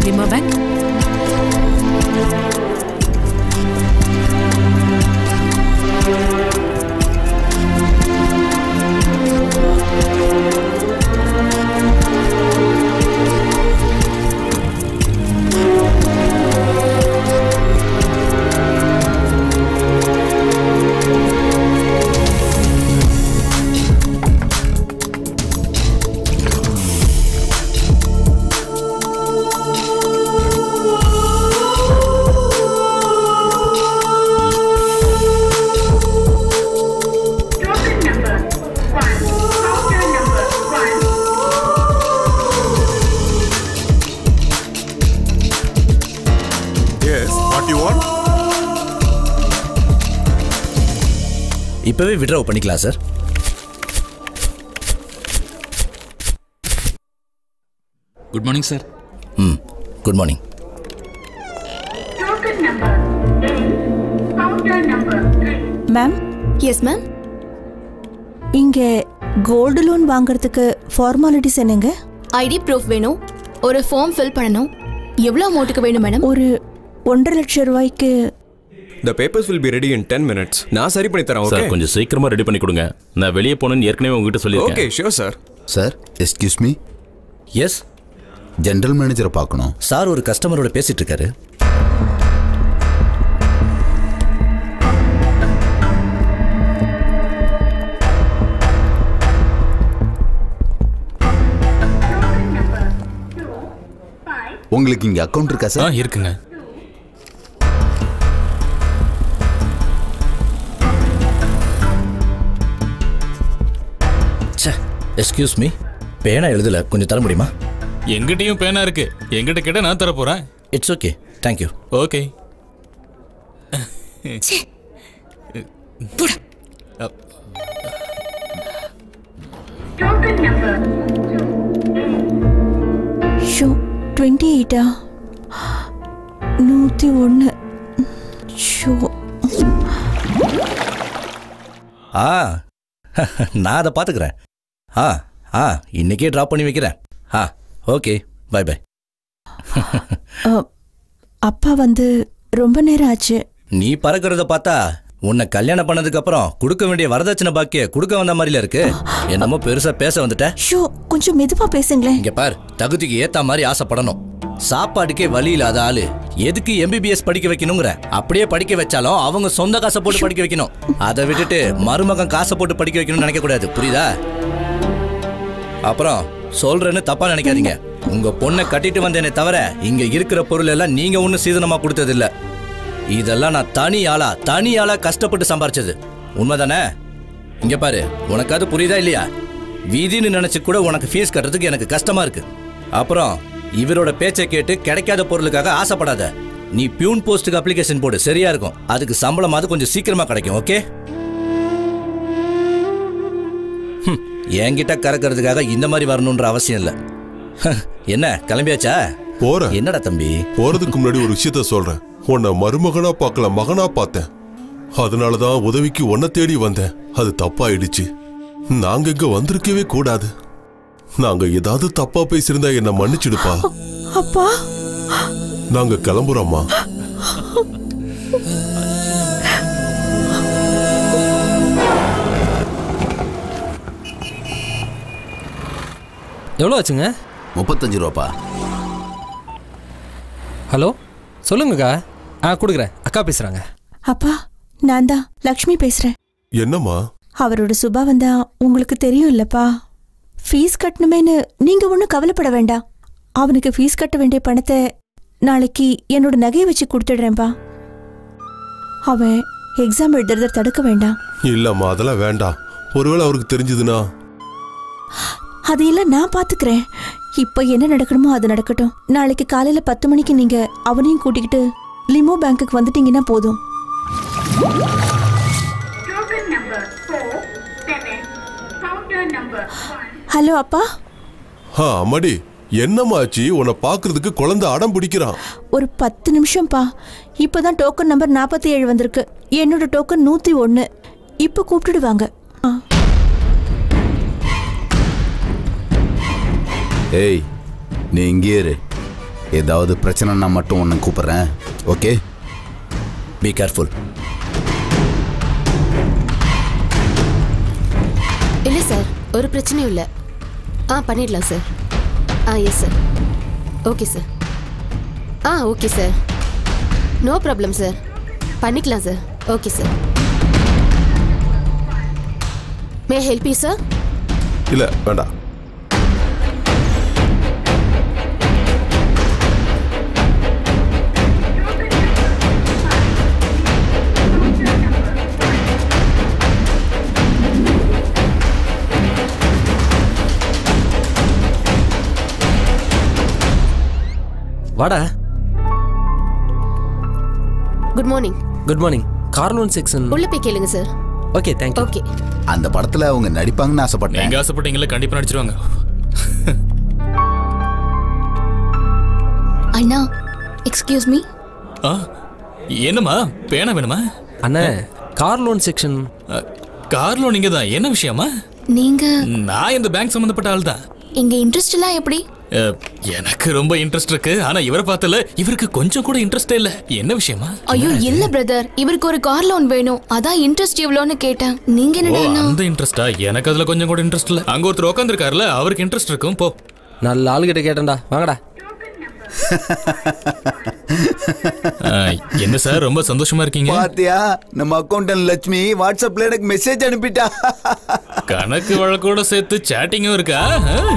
லிமா bank Token number one. Counter number one. Yes what you want இப்பவே withdraw பண்ணிக்கலாம் sir good morning sir ம் good morning Token number eight. Counter number three. Ma'am yes ma'am இங்கே gold loan வாங்குறதுக்கு formalities என்னங்க ID proof வேணும் ஒரு form fill பண்ணணும் எவ்வளோ அமௌண்ட்டுக்கு வேணும் மேடம் ஒரு ஒன்றரை லட்சம் ரூபாய்க்கு the papers will be ready in ten minutes நான் சரி பண்ணி தரேன் சார் ஓகே கொஞ்சம் சீக்கிரமா ரெடி பண்ணி கொடுங்க நான் வெளியே போகணும்னு ஏற்கனவே உங்ககிட்ட ஓகே சொல்லியிருக்கேன் sure sir sir excuse me yes general மேனேஜரை பார்க்கணும் சார் ஒரு கஸ்டமரோட பேசிட்டு இருக்காரு Token number two. Five. உங்களுக்கு இங்க அக்கவுண்ட் இருக்கா ஆ சார் இருக்குங்க ச்சே எஸ்கியூஸ் மீ பேனா எழுதல கொஞ்சம் தர முடியுமா எங்கிட்டயும் பேனா இருக்கு எங்கிட்ட கேட்ட நான் தர போறேன் it's okay thank you okay Token number two. Show twenty எயிட்டா நூற்றி ஒன்று ஷோ ஆ நான் அதை பார்த்துக்கிறேன் ஆ ஆ இன்னைக்கே ட்ராப் பண்ணி வைக்கிறேன் ஆ ஓகே பை பை அப்பா வந்து ரொம்ப நேரம் ஆச்சு நீ பறக்கிறத பார்த்தா உன்னை கல்யாணம் பண்ணதுக்கு அப்புறம் கொடுக்க வேண்டிய வரதட்சணை பாக்கிய கொடுக்க வந்த மாதிரில இருக்கு என்னமோ பெருசா பேச வந்துட்ட ஷோ கொஞ்சம் மெதுவா பேசுங்களேன் இங்க பார் தகுதிக்கு ஏத்த மாதிரி ஆசைப்படணும் சாப்பாட்டுக்கே வழி இல்லாத ஆளு எதுக்கு எம்பிபிஎஸ் படிக்க வைக்கணுங்கிற அப்படியே படிக்க வச்சாலும் அவங்க சொந்த காசை போட்டு படிக்க வைக்கணும் அதை விட்டுட்டு மருமகன் காசை போட்டு படிக்க வைக்கணும்னு நினைக்க கூடாது புரியுதா அப்புறம் சொல்றேன்னு தப்பா நினைக்காதீங்க உங்க பொண்ணை கட்டிட்டு வந்தேனே தவிர இங்க இருக்கிற பொருள் எல்லாம் நீங்க ஒன்னும் சீதனமா கொடுத்தது இல்ல இதெல்லாம் நான் தனி ஆளா தனி ஆளா கஷ்டப்பட்டு சம்பாரிச்சது உண்மைதானே இங்க பாரு உனக்கு அது புரியுதா இல்லையா வீதின்னு நினைச்சு கூட உனக்கு ஃபீஸ் கட்டுறதுக்கு எனக்கு கஷ்டமா இருக்கு அப்புறம் இவரோட பேச்சை கேட்டு கிடைக்காத பொருளுக்காக ஆசைப்படாத நீ பியூன் போஸ்ட்டுக்கு அப்ளிகேஷன் போடு சரியா இருக்கும் அதுக்கு சம்பளமாவது கொஞ்சம் சீக்கிரமா கிடைக்கும் ஓகே ஹம், என்கிட்ட கறக்கிறதுக்காக இந்த மாதிரி வரணுன்ற அவசியம் இல்லை என்ன கிளம்பியாச்சா போறேன் என்னடா தம்பி போறதுக்கு முன்னாடி ஒரு விஷயத்த சொல்றேன் உன்னை மருமகனா பார்க்கல மகனா பார்த்தேன் அதனாலதான் உதவிக்கு உன்னை தேடி வந்தேன் அது தப்பாயிடுச்சு நாங்க இங்க வந்திருக்கவே கூடாது நாங்க ஏதாவது தப்பா பேசியிருந்தா என்ன மன்னிச்சிடுப்பா அப்பா நாங்க கிளம்புறோம்மா எவ்வளோ ஆச்சுங்க முப்பத்தஞ்சு ரூபாப்பா ஹலோ சொல்லுங்கக்கா ஆ கொடுக்குறேன் அக்கா பேசுகிறாங்க அப்பா நான் தான் லக்ஷ்மி பேசுறேன் என்னம்மா அவரோட சுபாவம் தான் உங்களுக்கு தெரியும் இல்லப்பா ஃபீஸ் கட்டணுமேனு நீங்க ஒன்றும் கவலைப்பட வேண்டாம் அவனுக்கு ஃபீஸ் கட்ட வேண்டிய பணத்தை நாளைக்கு என்னோட நகையை வச்சு கொடுத்துடுறேன்ப்பா அவன் எக்ஸாம் எழுதுறத தடுக்க வேண்டாம் இல்லம்மா அதெல்லாம் வேண்டாம் ஒருவேளை அவருக்கு தெரிஞ்சதுன்னா அதையெல்லாம் நான் பாத்துக்கிறேன் இப்போ என்ன நடக்கணுமோ அது நடக்கட்டும் நாளைக்கு காலையில பத்து மணிக்கு நீங்க அவனையும் கூட்டிக்கிட்டு லிமோ பேங்க்குக்கு வந்துட்டீங்கன்னா போதும் Token number four, seven. Counter number one. Hello அப்பா ஆ அம்மாடி என்னம்மாச்சு உன்னை பார்க்கிறதுக்கு குழந்தை அடம் பிடிக்கிறான் ஒரு பத்து நிமிஷம்ப்பா இப்போதான் டோக்கன் நம்பர் நாற்பத்தி ஏழு வந்திருக்கு என்னோட டோக்கன் நூற்றி ஒன்று இப்போ கூப்பிட்டுடுவாங்க ஆ ஏய் நீ இங்கே இரு ஏதாவது பிரச்சனைனா மட்டும் உன்னை கூப்பிடுறேன் ஓகே பி கேர்ஃபுல் இல்லை சார் ஒரு பிரச்சனையும் இல்லை ஆ பண்ணிடலாம் சார் ஆ எஸ் சார் ஓகே சார் ஆ okay sir no problem sir பண்ணிக்கலாம் sir okay sir may help you sir இல்ல வேண்டாம் வாடா good morning good morning car loan section உள்ள போய் கேளுங்க சார் ஓகே தேங்க்யூ ஓகே அந்த படத்துல அவங்க நடிப்பாங்கன்னு ஆசைப்பட்டேன் நீங்க ஆசைப்பட்டீங்களா கண்டிப்பா நடிச்சிருவாங்க அண்ணா எக்ஸ்கியூஸ் மீ ஆ என்னம்மா பேனா வேணுமா அண்ணே car loan section car loan நீங்க தான் என்ன விஷயமா நீங்க நான் இந்த பேங்க் சம்பந்தப்பட்ட ஆள் தான் இங்க இன்ட்ரெஸ்ட் எல்லாம் எப்படி அஹ், எனக்கு ரொம்ப இன்ட்ரெஸ்ட் இருக்கு ஆனா இவரை பார்த்தல இவருக்கு கொஞ்சம் கூட இன்ட்ரெஸ்டே இல்ல என்ன விஷயமா ஐயோ இல்ல பிரதர் இவருக்கு ஒரு கார் லோன் வேணும் அதான் இன்ட்ரெஸ்ட் எவ்வளோன்னு கேட்டேன் நீங்க ஓ என்னடா அந்த இன்ட்ரெஸ்டா எனக்கு அதுல கொஞ்சம் கூட இன்ட்ரெஸ்ட் இல்ல அங்க ஒருத்தர் உட்காந்துருக்காருல அவருக்கு இன்ட்ரெஸ்ட் இருக்கும் போ நல்ல ஆளுகிட்ட கேட்டேன்டா வாங்கடா அஹ், என்ன சார் ரொம்ப சந்தோஷமா இருக்கீங்க பாத்தியா நம்ம அக்கௌண்டன்ட் லட்சுமி வாட்ஸ்அப்ல எனக்கு மெசேஜ் அனுப்பிட்டா கணக்கு வழக்கோட சேர்த்து சேட்டிங்கும் இருக்கா அஹ்.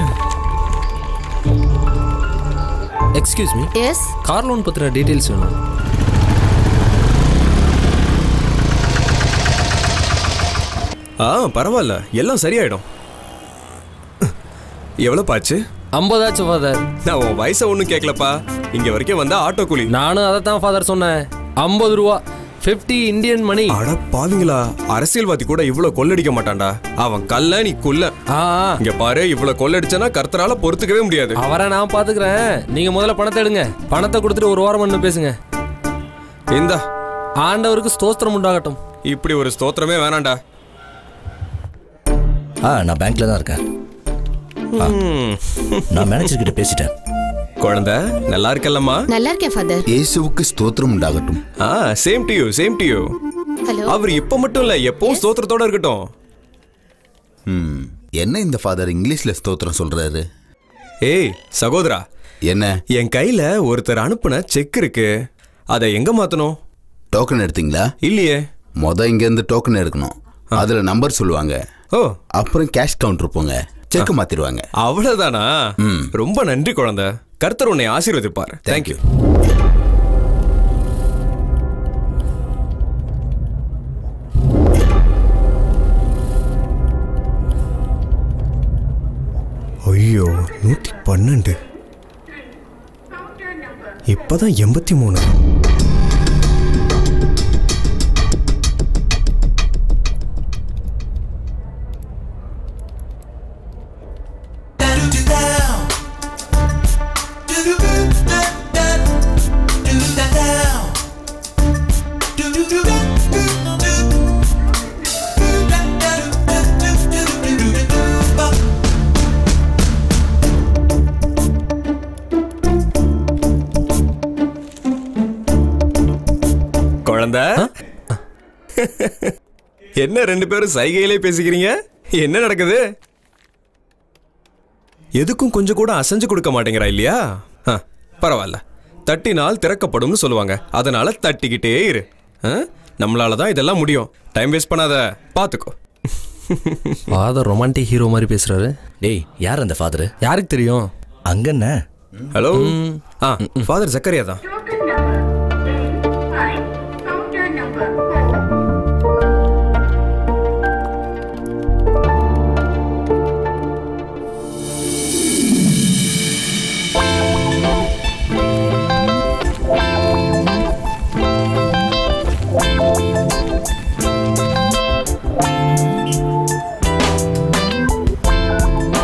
Excuse me yes car loan பத்தின டீடைல்ஸ் வேணும் ஆ பரவாயில்ல எல்லாம் சரியாயிடும் எவ்வளோ பாச்சு ஐம்பதாச்சும் ஃபாதர் நான் உன் வயசை ஒன்றும் கேட்கலப்பா இங்க வரைக்கும் வந்தா ஆட்டோ கூலி நானும் அதை தான் ஃபாதர் சொன்னேன் ஐம்பது ரூபா ஃபிஃப்டி இந்தியன் மணி அட பாவிங்களா அரசியல்வாதி கூட இவ்வளவு கொள்ளடிக்க மாட்டான்டா அவன் கல்ல நீ குள்ள ஆ ஆ. இங்க பாரு இவ்வளவு கொள்ளடிச்சனா கர்த்தரால பொறுத்துக்கவே முடியாது அவரை நான் பாத்துக்கிறேன் நீங்க முதல்ல பணத்தை எடுங்க பணத்தை கொடுத்துட்டு ஒரு வாரம் பண்ணு பேசுங்க இந்தா ஆண்டவருக்கு ஸ்தோத்திரம் உண்டாகட்டும் இப்படி ஒரு ஸ்தோத்திரமே வேணாம்டா ஆ நான் பேங்க்ல தான் இருக்கேன் ஆ, நான் மேனேஜர் கிட்ட பேசிட்டேன் குழந்தை நல்லா இருக்கல்லம்மா நல்லா இருக்கேன் ஃபாதர் இயேசுவுக்கு ஸ்தோத்திரம் உண்டாகட்டும் ஆ same to you same to you hello அவர் இப்ப மட்டும் இல்ல எப்பவும் ஸ்தோத்திரத்தோட இருக்கட்டும் ம் என்ன இந்த ஃபாதர் இங்கிலீஷ்ல ஸ்தோத்திரம் சொல்றாரு ஏய் சகோதரா என்ன என் கையில ஒருத்தர் அனுப்புன செக் இருக்கு அதை எங்க மாத்தணும் டோக்கன் எடுத்தீங்களா இல்லையே மொத இங்க இருந்து டோக்கன் எடுக்கணும் அதுல நம்பர் சொல்லுவாங்க ஓ அப்புறம் கேஷ் கவுண்டர் போங்க செக் மாத்திடுவாங்க அவ்வளவுதானா ம். ரொம்ப நன்றி குழந்தை கர்த்தர் உன்னை ஆசீர்வதிப்பார் தேங்க்யூ ஐயோ நூத்தி பன்னெண்டு இப்பதான் எண்பத்தி மூணு குழந்தை என்ன ரெண்டு பேரும் சைகையிலே பேசிக்கிறீங்க என்ன நடக்குது எதுக்கும் கொஞ்சம் கூட அசைஞ்சு கொடுக்க மாட்டேங்கிறா இல்லையா ஆ, பரவாயில்ல தட்டினால் திறக்கப்படும்னு சொல்லுவாங்க அதனால தட்டிக்கிட்டே இரு ஆ? நம்மளால தான் இதெல்லாம் முடியும் டைம் வேஸ்ட் பண்ணாத பாத்துக்கோ ஃபாதர் ரொமான்டிக் ஹீரோ மாதிரி பேசுறாரு டேய் யார் அந்த ஃபாதரு யாருக்கு தெரியும் அங்க என்ன ஹலோ ஆ ஃபாதர் ஜக்கரியா தான் Token number five, counter number four.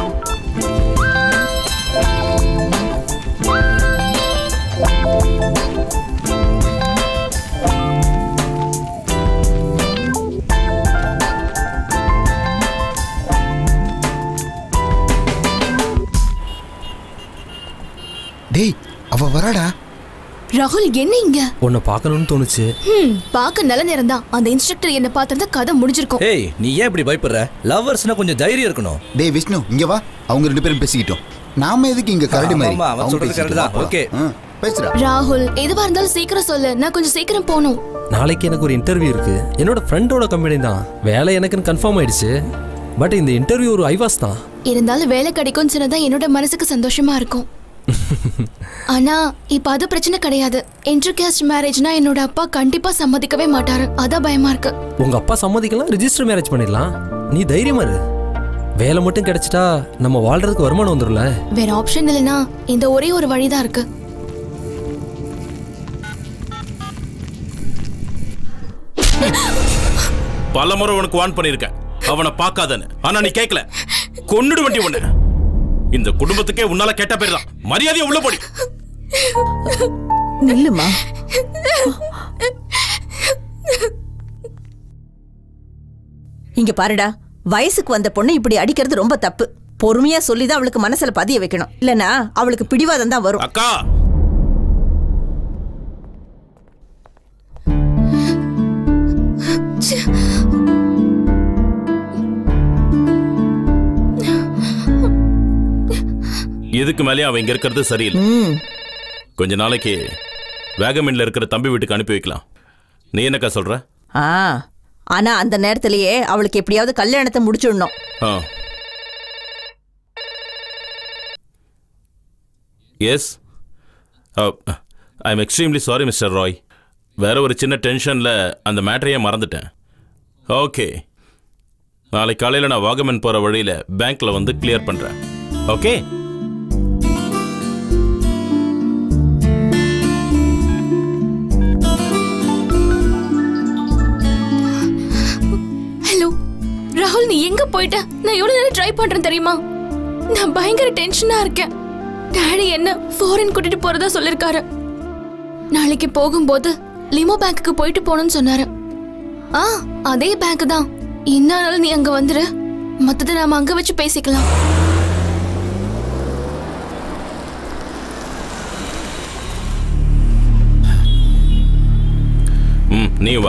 ஆ அவ வரடா ராகுல் என்ன இங்க உன்னை பார்க்கணும்னு தோணுச்சு ஹம் பார்க்க நல்ல நேரம் தான் அந்த இன்ஸ்ட்ரக்டர் என்ன பார்த்திருந்தா கதை முடிஞ்சிருக்கும் ஏய் நீ ஏன் இப்படி பயப்படுற லவ்வர்ஸ்னா கொஞ்சம் தைரியம் இருக்கணும் டேய் விஷ்ணு இங்க வா அவங்க ரெண்டு பேரும் பேசிக்கிட்டோம் நாம எதுக்கு இங்க கரடி மாதிரி ஆமா, அவன் அவங்க சொல்றது பேசிக்கிட்டு correct தான். வா, Okay. ஆ, பேசுறா ராகுல் எதுவா இருந்தாலும் சீக்கிரம் சொல்லு நான் கொஞ்சம் சீக்கிரம் போகணும் நாளைக்கு எனக்கு ஒரு இன்டர்வியூ இருக்கு என்னோட ஃப்ரெண்டோட கம்பெனி தான் வேலை எனக்குன்னு கன்ஃபார்ம் ஆயிடுச்சு பட் இந்த இன்டர்வியூ ஒரு ஐவாஸ் தான் இருந்தாலும் வேலை கிடைக்கும்னு சொன்னதான் என்னோட மனசுக்கு சந்தோஷமா இருக்கும் ஆனா இப்ப அது பிரச்சனை கிடையாது இன்டர்காஸ்ட் மேரேஜ்னா என்னோட அப்பா கண்டிப்பா சம்மதிக்கவே மாட்டாரு அதான் பயமா இருக்கு உங்க அப்பா சம்மதிக்கலாம் ரிஜிஸ்டர் மேரேஜ் பண்ணிடலாம் நீ தைரியமா இரு வேலை மட்டும் கிடைச்சிட்டா நம்ம வாழ்றதுக்கு வருமானம் வந்துடும்ல வேற ஆப்ஷன் இல்லைன்னா இந்த ஒரே ஒரு வழிதான் இருக்கு பல முறை உனக்கு வான் பண்ணிருக்கேன் அவனை பார்க்காதன்னு ஆனா நீ கேட்கல கொன்னுடு வண்டி ஒண்ணு இந்த குடும்பத்துக்கே உன்னால கேட்ட பேர் தான் மரியாதையை உள்ள போடி நில்லுமா இங்க பாருடா வயசுக்கு வந்த பொண்ணு இப்படி அடிக்கிறது ரொம்ப தப்பு பொறுமையா சொல்லிதான் அவளுக்கு மனசுல பதிய வைக்கணும் இல்லனா அவளுக்கு பிடிவாதம் தான் வரும் அக்கா இதுக்கு மேலே அவன் இங்க இருக்கிறது சரியில்லை ம் கொஞ்ச நாளைக்கு வேகமென்ல இருக்கிற தம்பி வீட்டுக்கு அனுப்பி வைக்கலாம் நீ என்னக்கா சொல்ற ஆ ஆனா அந்த நேரத்திலேயே அவளுக்கு எப்படியாவது கல்யாணத்தை முடிச்சிடணும் ஆ yes I am extremely sorry mister Roy வேற ஒரு சின்ன டென்ஷனில் அந்த மேட்டரையே மறந்துட்டேன் ஓகே நாளை காலையில் நான் வாகமன் போகிற வழியில் பேங்க்கில் வந்து கிளியர் பண்ணுறேன் ஓகே ஹலோ ராகுல் நீ எங்க போயிட்ட நான் எவ்வளவு நேரம் ட்ரை பண்றேன் தெரியுமா நான் பயங்கர டென்ஷனா இருக்கேன் டாடி என்ன ஃபாரின் கூட்டிட்டு போறதா சொல்லிருக்காரு நாளைக்கு போகும்போது லிமோ பேங்க்குக்கு போயிட்டு போகணும்னு சொன்னாரு ஆ அதே பேங்க் தான் என்ன ஆனாலும் நீ அங்க வந்துரு மத்தத நாம அங்க வச்சு பேசிக்கலாம் ம் நீ வா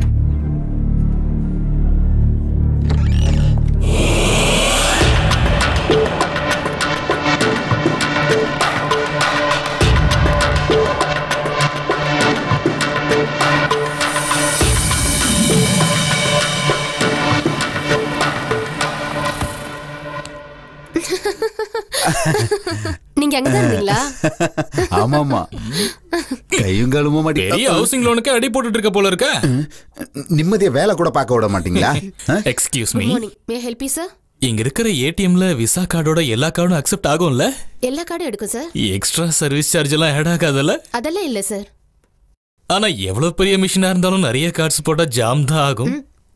நீங்க அங்கதான் இருந்தீங்களா ஆமாமா கையும் கழும பெரிய மாட்டேங்க ஹவுசிங் லோனுக்கு அடி போட்டுட்டு இருக்க போல இருக்க நிம்மதியா வேலை கூட பார்க்க விட மாட்டீங்களா ஆ? Excuse good me morning may help you sir இங்க இருக்கிற ஏடிஎம்ல விசா கார்டோட எல்லா கார்டும் அக்செப்ட் ஆகும்ல எல்லா கார்டும் எடுக்கும் சார் எக்ஸ்ட்ரா சர்வீஸ் சார்ஜ் எல்லாம் ஆட் ஆகாதல்ல அதெல்லாம் இல்ல சார் ஆனா எவ்வளவு பெரிய மிஷினா இருந்தாலும் நிறைய கார்ட்ஸ் போட்டா ஜாம் தான் ஆகும்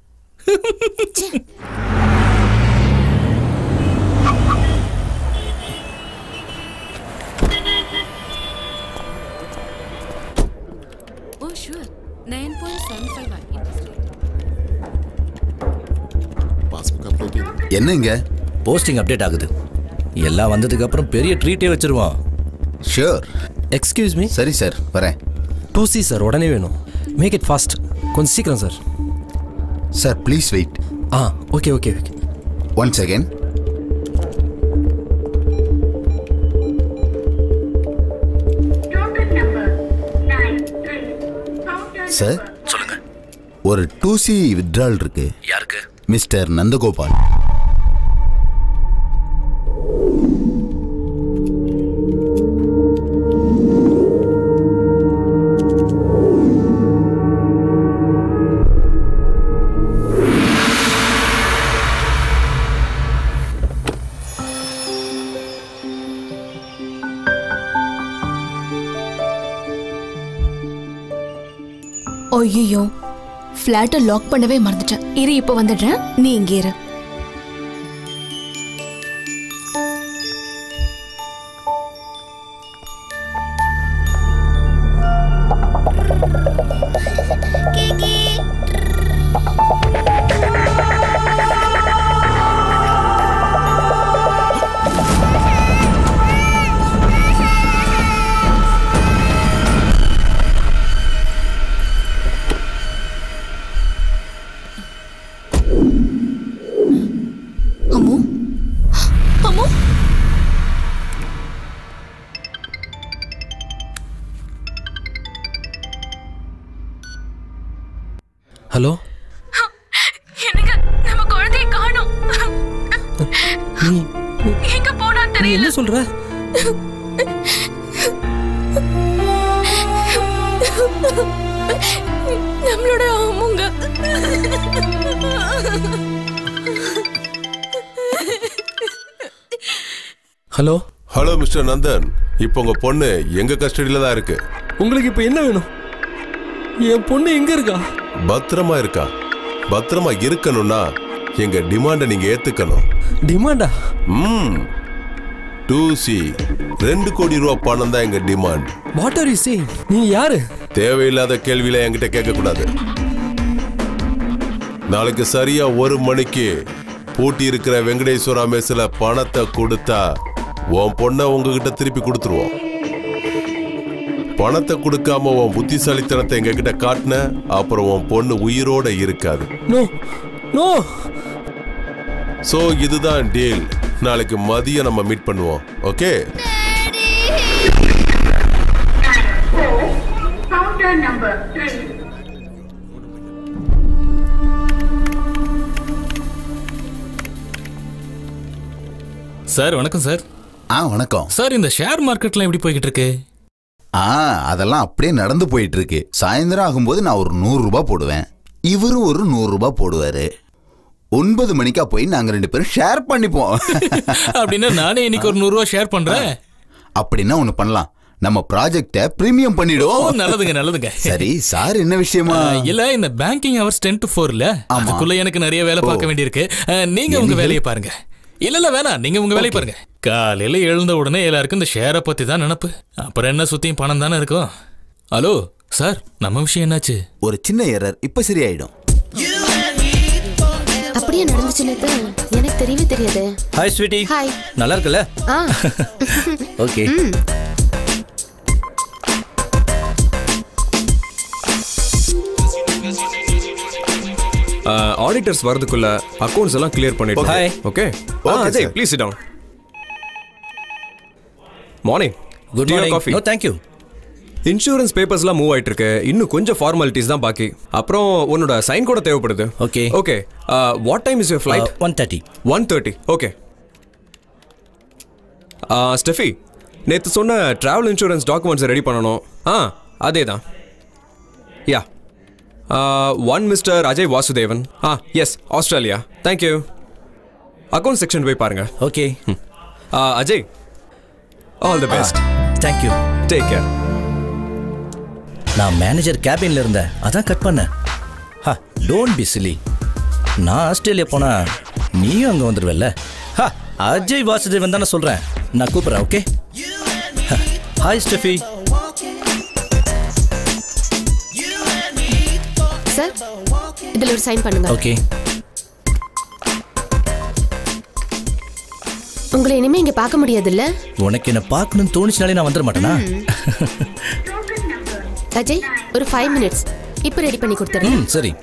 Oh, sure. 9.75 interest rate. என்னங்க போஸ்டிங் அப்டேட் ஆகுது எல்லாம் வந்ததுக்கு அப்புறம் பெரிய ட்ரீட்டே வச்சிருவோம் ஷூர் எக்ஸ்கியூஸ் மீ சரி சார் வரேன் டூ சி சார் உடனே வேணும் மேக் இட் ஃபாஸ்ட் கொஞ்சம் சீக்கிரம் சார் சார் ப்ளீஸ் வெயிட் ஆ okay okay okay one second Total number nine three. Counter sir சொல்லுங்க ஒரு டூ சி வித்ட்ரால் இருக்கு யாருக்கு மிஸ்டர் நந்தகோபால் ஐயோ ஃப்ளாட்டை லாக் பண்ணவே மறந்துட்டேன் இரு இப்போ வந்துடுறேன் நீ இங்கே இரு ஹலோ எனக்கு நம்ம குழந்தைய காணோம் நீ எங்க போனா நீ தெரியல என்ன சொல்ற நம்மளோட அம்முங்க ஹலோ ஹலோ மிஸ்டர் நந்தன் இப்போ உங்க பொண்ணு எங்க கஸ்டடியில தான் இருக்கு உங்களுக்கு இப்போ என்ன வேணும் என் பொண்ணு எங்க இருக்கா பத்திரமா இருக்கா பத்திரமா இருக்கணும்னா எங்க டிமாண்டை நீங்க ஏத்துக்கணும் டிமாண்டா ம் டூ சி ரெண்டு கோடி ரூபா பணம் தான் எங்க demand what are you saying நீ யாரு தேவையில்லாத கேள்வியில என்கிட்ட கேட்கக்கூடாது நாளைக்கு சரியா ஒரு மணிக்கு பூட்டி இருக்கிற வெங்கடேஸ்வரா மெஸ்ல பணத்தை கொடுத்தா உன் பொண்ணை உங்ககிட்ட திருப்பி கொடுத்துருவோம் பணத்தை கொடுக்காம உன் புத்திசாலித்தனத்தை எங்க கிட்ட காட்டின அப்புறம் உன் பொண்ணு உயிரோட இருக்காது நோ நோ சோ இதுதான் டீல் நாளைக்கு மதியம் நம்ம மீட் பண்ணுவோம் okay Counter number three. Sir வணக்கம் சார் ஆ வணக்கம் சார் இந்த ஷேர் மார்க்கெட்லாம் எப்படி போய்கிட்டு இருக்கு ஆ அதெல்லாம் அப்படியே நடந்து போயிட்டு இருக்கு சாயந்தரம் ஆகும்போது நான் ஒரு நூறு ரூபாய் போடுவேன் இவரும் ஒரு நூறு ரூபாய் போடுவாரு ஒன்பது மணிக்கா போய் நாங்க ரெண்டு பேரும் ஷேர் பண்ணிப்போம் அப்படின்னா நானே இன்னைக்கு ஒரு நூறு ரூபா ஷேர் பண்றேன் அப்படின்னா ஒண்ணு பண்ணலாம் நம்ம ப்ராஜெக்ட பிரீமியம் ஓ பண்ணிடுவோம் நல்லதுங்க நல்லதுங்க சரி சார் என்ன விஷயமா ஆ, இல்ல இந்த பேங்கிங் ஹவர்ஸ் டென் டு ஃபோர்ல அதுக்குள்ள எனக்கு நிறைய வேலை பார்க்க வேண்டியிருக்கு ஆ, நீங்க உங்க என்னது? வேலையை பாருங்க இல்ல இல்ல வேணாம் நீங்க உங்க வேலையை பாருங்க காலையில எழுந்த உடனே எல்லாருக்கும் இந்த ஷேரை பத்தி தான் நினப்பு அப்புறம் என்ன சுத்தியும் பணம் தானே இருக்கும் ஹலோ சார் நம்ம விஷயம் என்னாச்சு ஒரு சின்ன எரர் இப்ப சரியாயிடும் அப்படியே நடந்துச்சுன்னு எனக்கு தெரியவே தெரியாது ஹாய் ஸ்வீட்டி ஹாய் நல்லா இருக்குல்ல ஆ ஓகே ம் ஆடிட்டர்ஸ் வரதுக்குள்ள அக்கவுண்ட்ஸ் எல்லாம் கிளியர் பண்ணிட்டு Hi. Okay Okay, Ajay sir. Please sit down morning good morning coffee no thank you insurance பேப்பர்ஸ்லாம் மூவ் ஆயிட்டு இருக்கு இன்னும் கொஞ்சம் ஃபார்மாலிட்டிஸ் தான் பாக்கி அப்புறம் உன்னோட சைன் கூட தேவைப்படுது Okay. Okay what time is your flight one thirty one thirty okay Steffi நேற்று சொன்ன ட்ராவல் இன்சூரன்ஸ் டாக்குமெண்ட்ஸை ரெடி பண்ணணும் ஆ அதே தான் yeah one mister Ajay Vasudevan ஆ yes Australia thank you account section போய் பாருங்க okay Ajay all the best thank you take care நான் மேனேஜர் கேபின்ல இருந்தேன் அதான் கட் பண்ணேன் ஹா டோன்ட் பி சிலி நான் ஆஸ்திரேலியா போனா நீயும் அங்கே வந்துடுவல்ல ஹா அஜய் வாசுதேவன் தானே சொல்கிறேன் நான் கூப்பிட்றேன் ஓகே ஹாய் ஸ்டெஃபி சார் இதுல ஒரு சைன் பண்ணுங்க ஓகே உங்களை இனிமே இங்க பார்க்க முடியாதுல்ல உனக்கு என்ன பார்க்கணும்னு தோணுச்சுனாலே நான் வந்துட மாட்டேனா அஜய் ஒரு ஃபைவ் மினிட்ஸ் இப்போ ரெடி பண்ணி கொடுத்துறேன் ம் சரி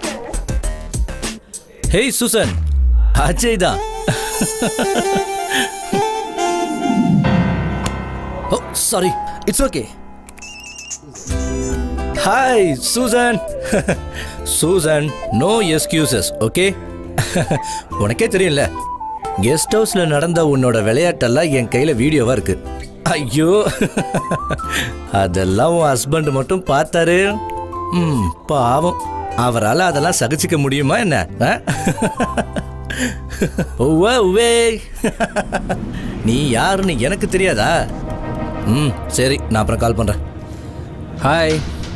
ஹேய் சூசன் அஜய் தான் oh sorry it's okay hi Susan Susan no excuses okay உனக்கே தெரியும்ல கெஸ்ட் ஹவுஸ்ல நடந்த உன்னோட விளையாட்டெல்லாம் என் கையில வீடியோவா இருக்கு ஐயோ அதெல்லாம் உன் ஹஸ்பண்ட் மட்டும் பார்த்தாரு ம் பாவம் அவரால் அதெல்லாம் சகிச்சுக்க முடியுமா என்ன ஆ? உவ்வே, உவ்வே. நீ யாருன்னு எனக்கு தெரியாதா ம் சரி நான் அப்புறம் கால் பண்றேன் ஹாய்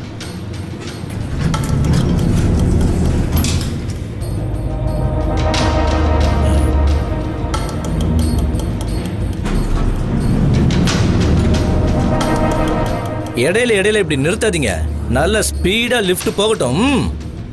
இடையில இடையில இப்படி நிறுத்தாதீங்க நல்ல ஸ்பீடா லிஃப்ட் போகட்டும் ம்.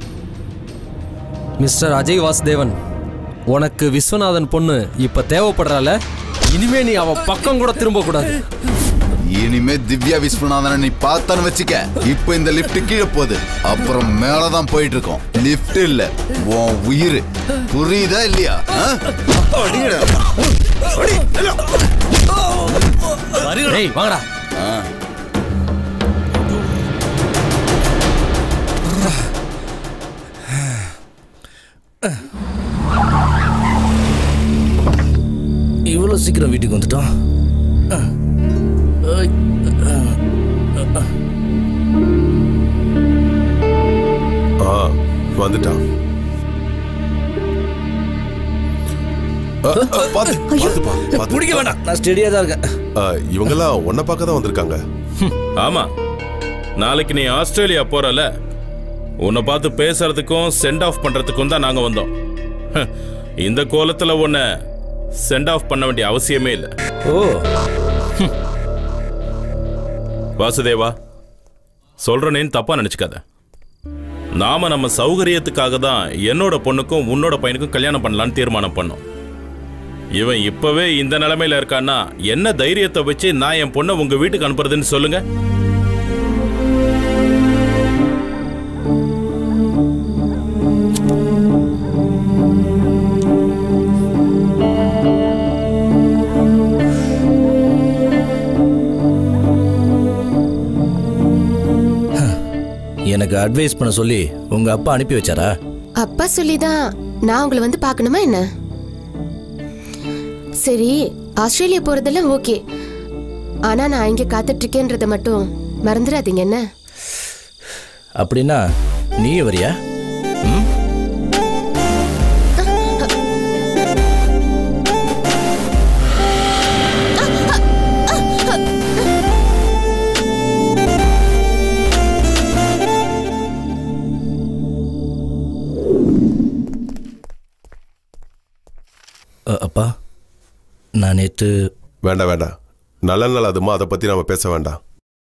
மிஸ்டர் அஜய் வாசுதேவன் உனக்கு விஸ்வநாதன் பொண்ணு இப்ப தேவைப்படுறால இனிமே நீ அவ பக்கம் கூட திரும்ப கூடாது இனிமே திவ்யா விஸ்வநாதனை நீ பார்த்தான்னு வச்சுக்க இப்போ இந்த லிஃப்ட் கீழே போகுது அப்புறம் மேலதான் போயிட்டு இருக்கோம் லிஃப்ட் இல்ல உன் உயிர் புரியுதா இல்லையா ஆ? அடிங்கடா. டேய் வாங்கடா ஆ. இவ்வளோ சீக்கிரம் வீட்டுக்கு வந்துட்டோம் ஐ, ஆ வந்துட்டான் அ, அ, பாத்து, பாத்துப்பா, பாத்து. பிடிக்க வேண்டாம் நான் ஸ்டெடியாக தான் இருக்கேன் ஆ, இவங்கெல்லாம் உன்னை பார்க்க தான் வந்திருக்காங்க ஆமா நாளைக்கு நீ ஆஸ்திரேலியா போறல உன்னை பார்த்து பேசுறதுக்கும் சென்ட் ஆஃப் பண்றதுக்கும் தான் நாங்க வந்தோம் ஹ, இந்த கோலத்துல உன்னை சென்ட் ஆஃப் பண்ண வேண்டிய அவசியமே இல்லை ஓ வாசுதேவா சொல்றனேன்னு தப்பா நினைச்சுக்காத நாம நம்ம சௌகரியத்துக்காக தான் என்னோட பொண்ணுக்கும் உன்னோட பையனுக்கும் கல்யாணம் பண்ணலான்னு தீர்மானம் பண்ணோம் இவன் இப்பவே இந்த நிலைமையில இருக்கான்னா என்ன தைரியத்தை வச்சு நான் என் பொண்ணை உங்க வீட்டுக்கு அனுப்புறதுன்னு சொல்லுங்க எனக்கு அட்வைஸ் பண்ண சொல்லி உங்க அப்பா அனுப்பி வச்சாரா அப்பா சொல்லிதான் நான் உங்களை வந்து பார்க்கணுமா என்ன சரி ஆஸ்திரேலியா போறதெல்லாம் ஓகே ஆனா நான் இங்க காத்துட்டு இருக்கேன்றதை மட்டும் மறந்துடாதீங்க என்ன அப்படின்னா நீ வரியா ம் அ, அப்பா நான் நேற்று வேண்டாம் வேண்டாம் நல்ல நாள் அதுமா அதை பத்தி நாம பேச வேண்டாம்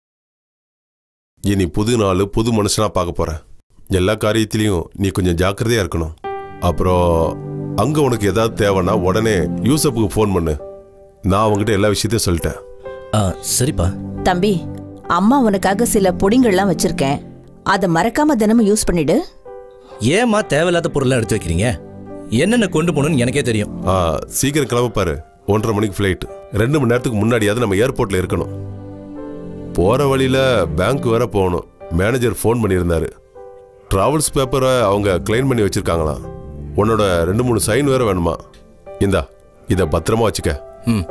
இனி புது நாள் புது மனுஷனா பார்க்க போற எல்லா காரியத்திலையும் நீ கொஞ்சம் ஜாக்கிரதையா இருக்கணும் அப்புறம் அங்க உனக்கு ஏதாவது தேவைன்னா உடனே யூசப்புக்கு ஃபோன் பண்ணு நான் அவங்ககிட்ட எல்லா விஷயத்தையும் சொல்லிட்டேன் ஆ சரிப்பா தம்பி அம்மா உனக்காக சில பொடிங்கள்லாம் வச்சிருக்கேன் அதை மறக்காம தினமும் யூஸ் பண்ணிடு ஏம்மா தேவையில்லாத பொருள்லாம் எடுத்து வைக்கிறீங்க என்னென்ன கொண்டு போகணும்னு எனக்கே தெரியும் ஆ, சீக்கிரம் கிளம்ப பாரு ஒன்றரை மணிக்கு ஃப்ளைட் ரெண்டு மணி நேரத்துக்கு முன்னாடியாவது நம்ம ஏர்போர்ட்ல இருக்கணும் போற வழியில பேங்க் வேற போகணும் மேனேஜர் ஃபோன் பண்ணியிருந்தாரு டிராவல்ஸ் பேப்பரை அவங்க கிளைம் பண்ணி வச்சிருக்காங்களாம் உன்னோட ரெண்டு மூணு சைன் வேற வேணுமா இந்தா இதை பத்திரமா வச்சுக்க ம்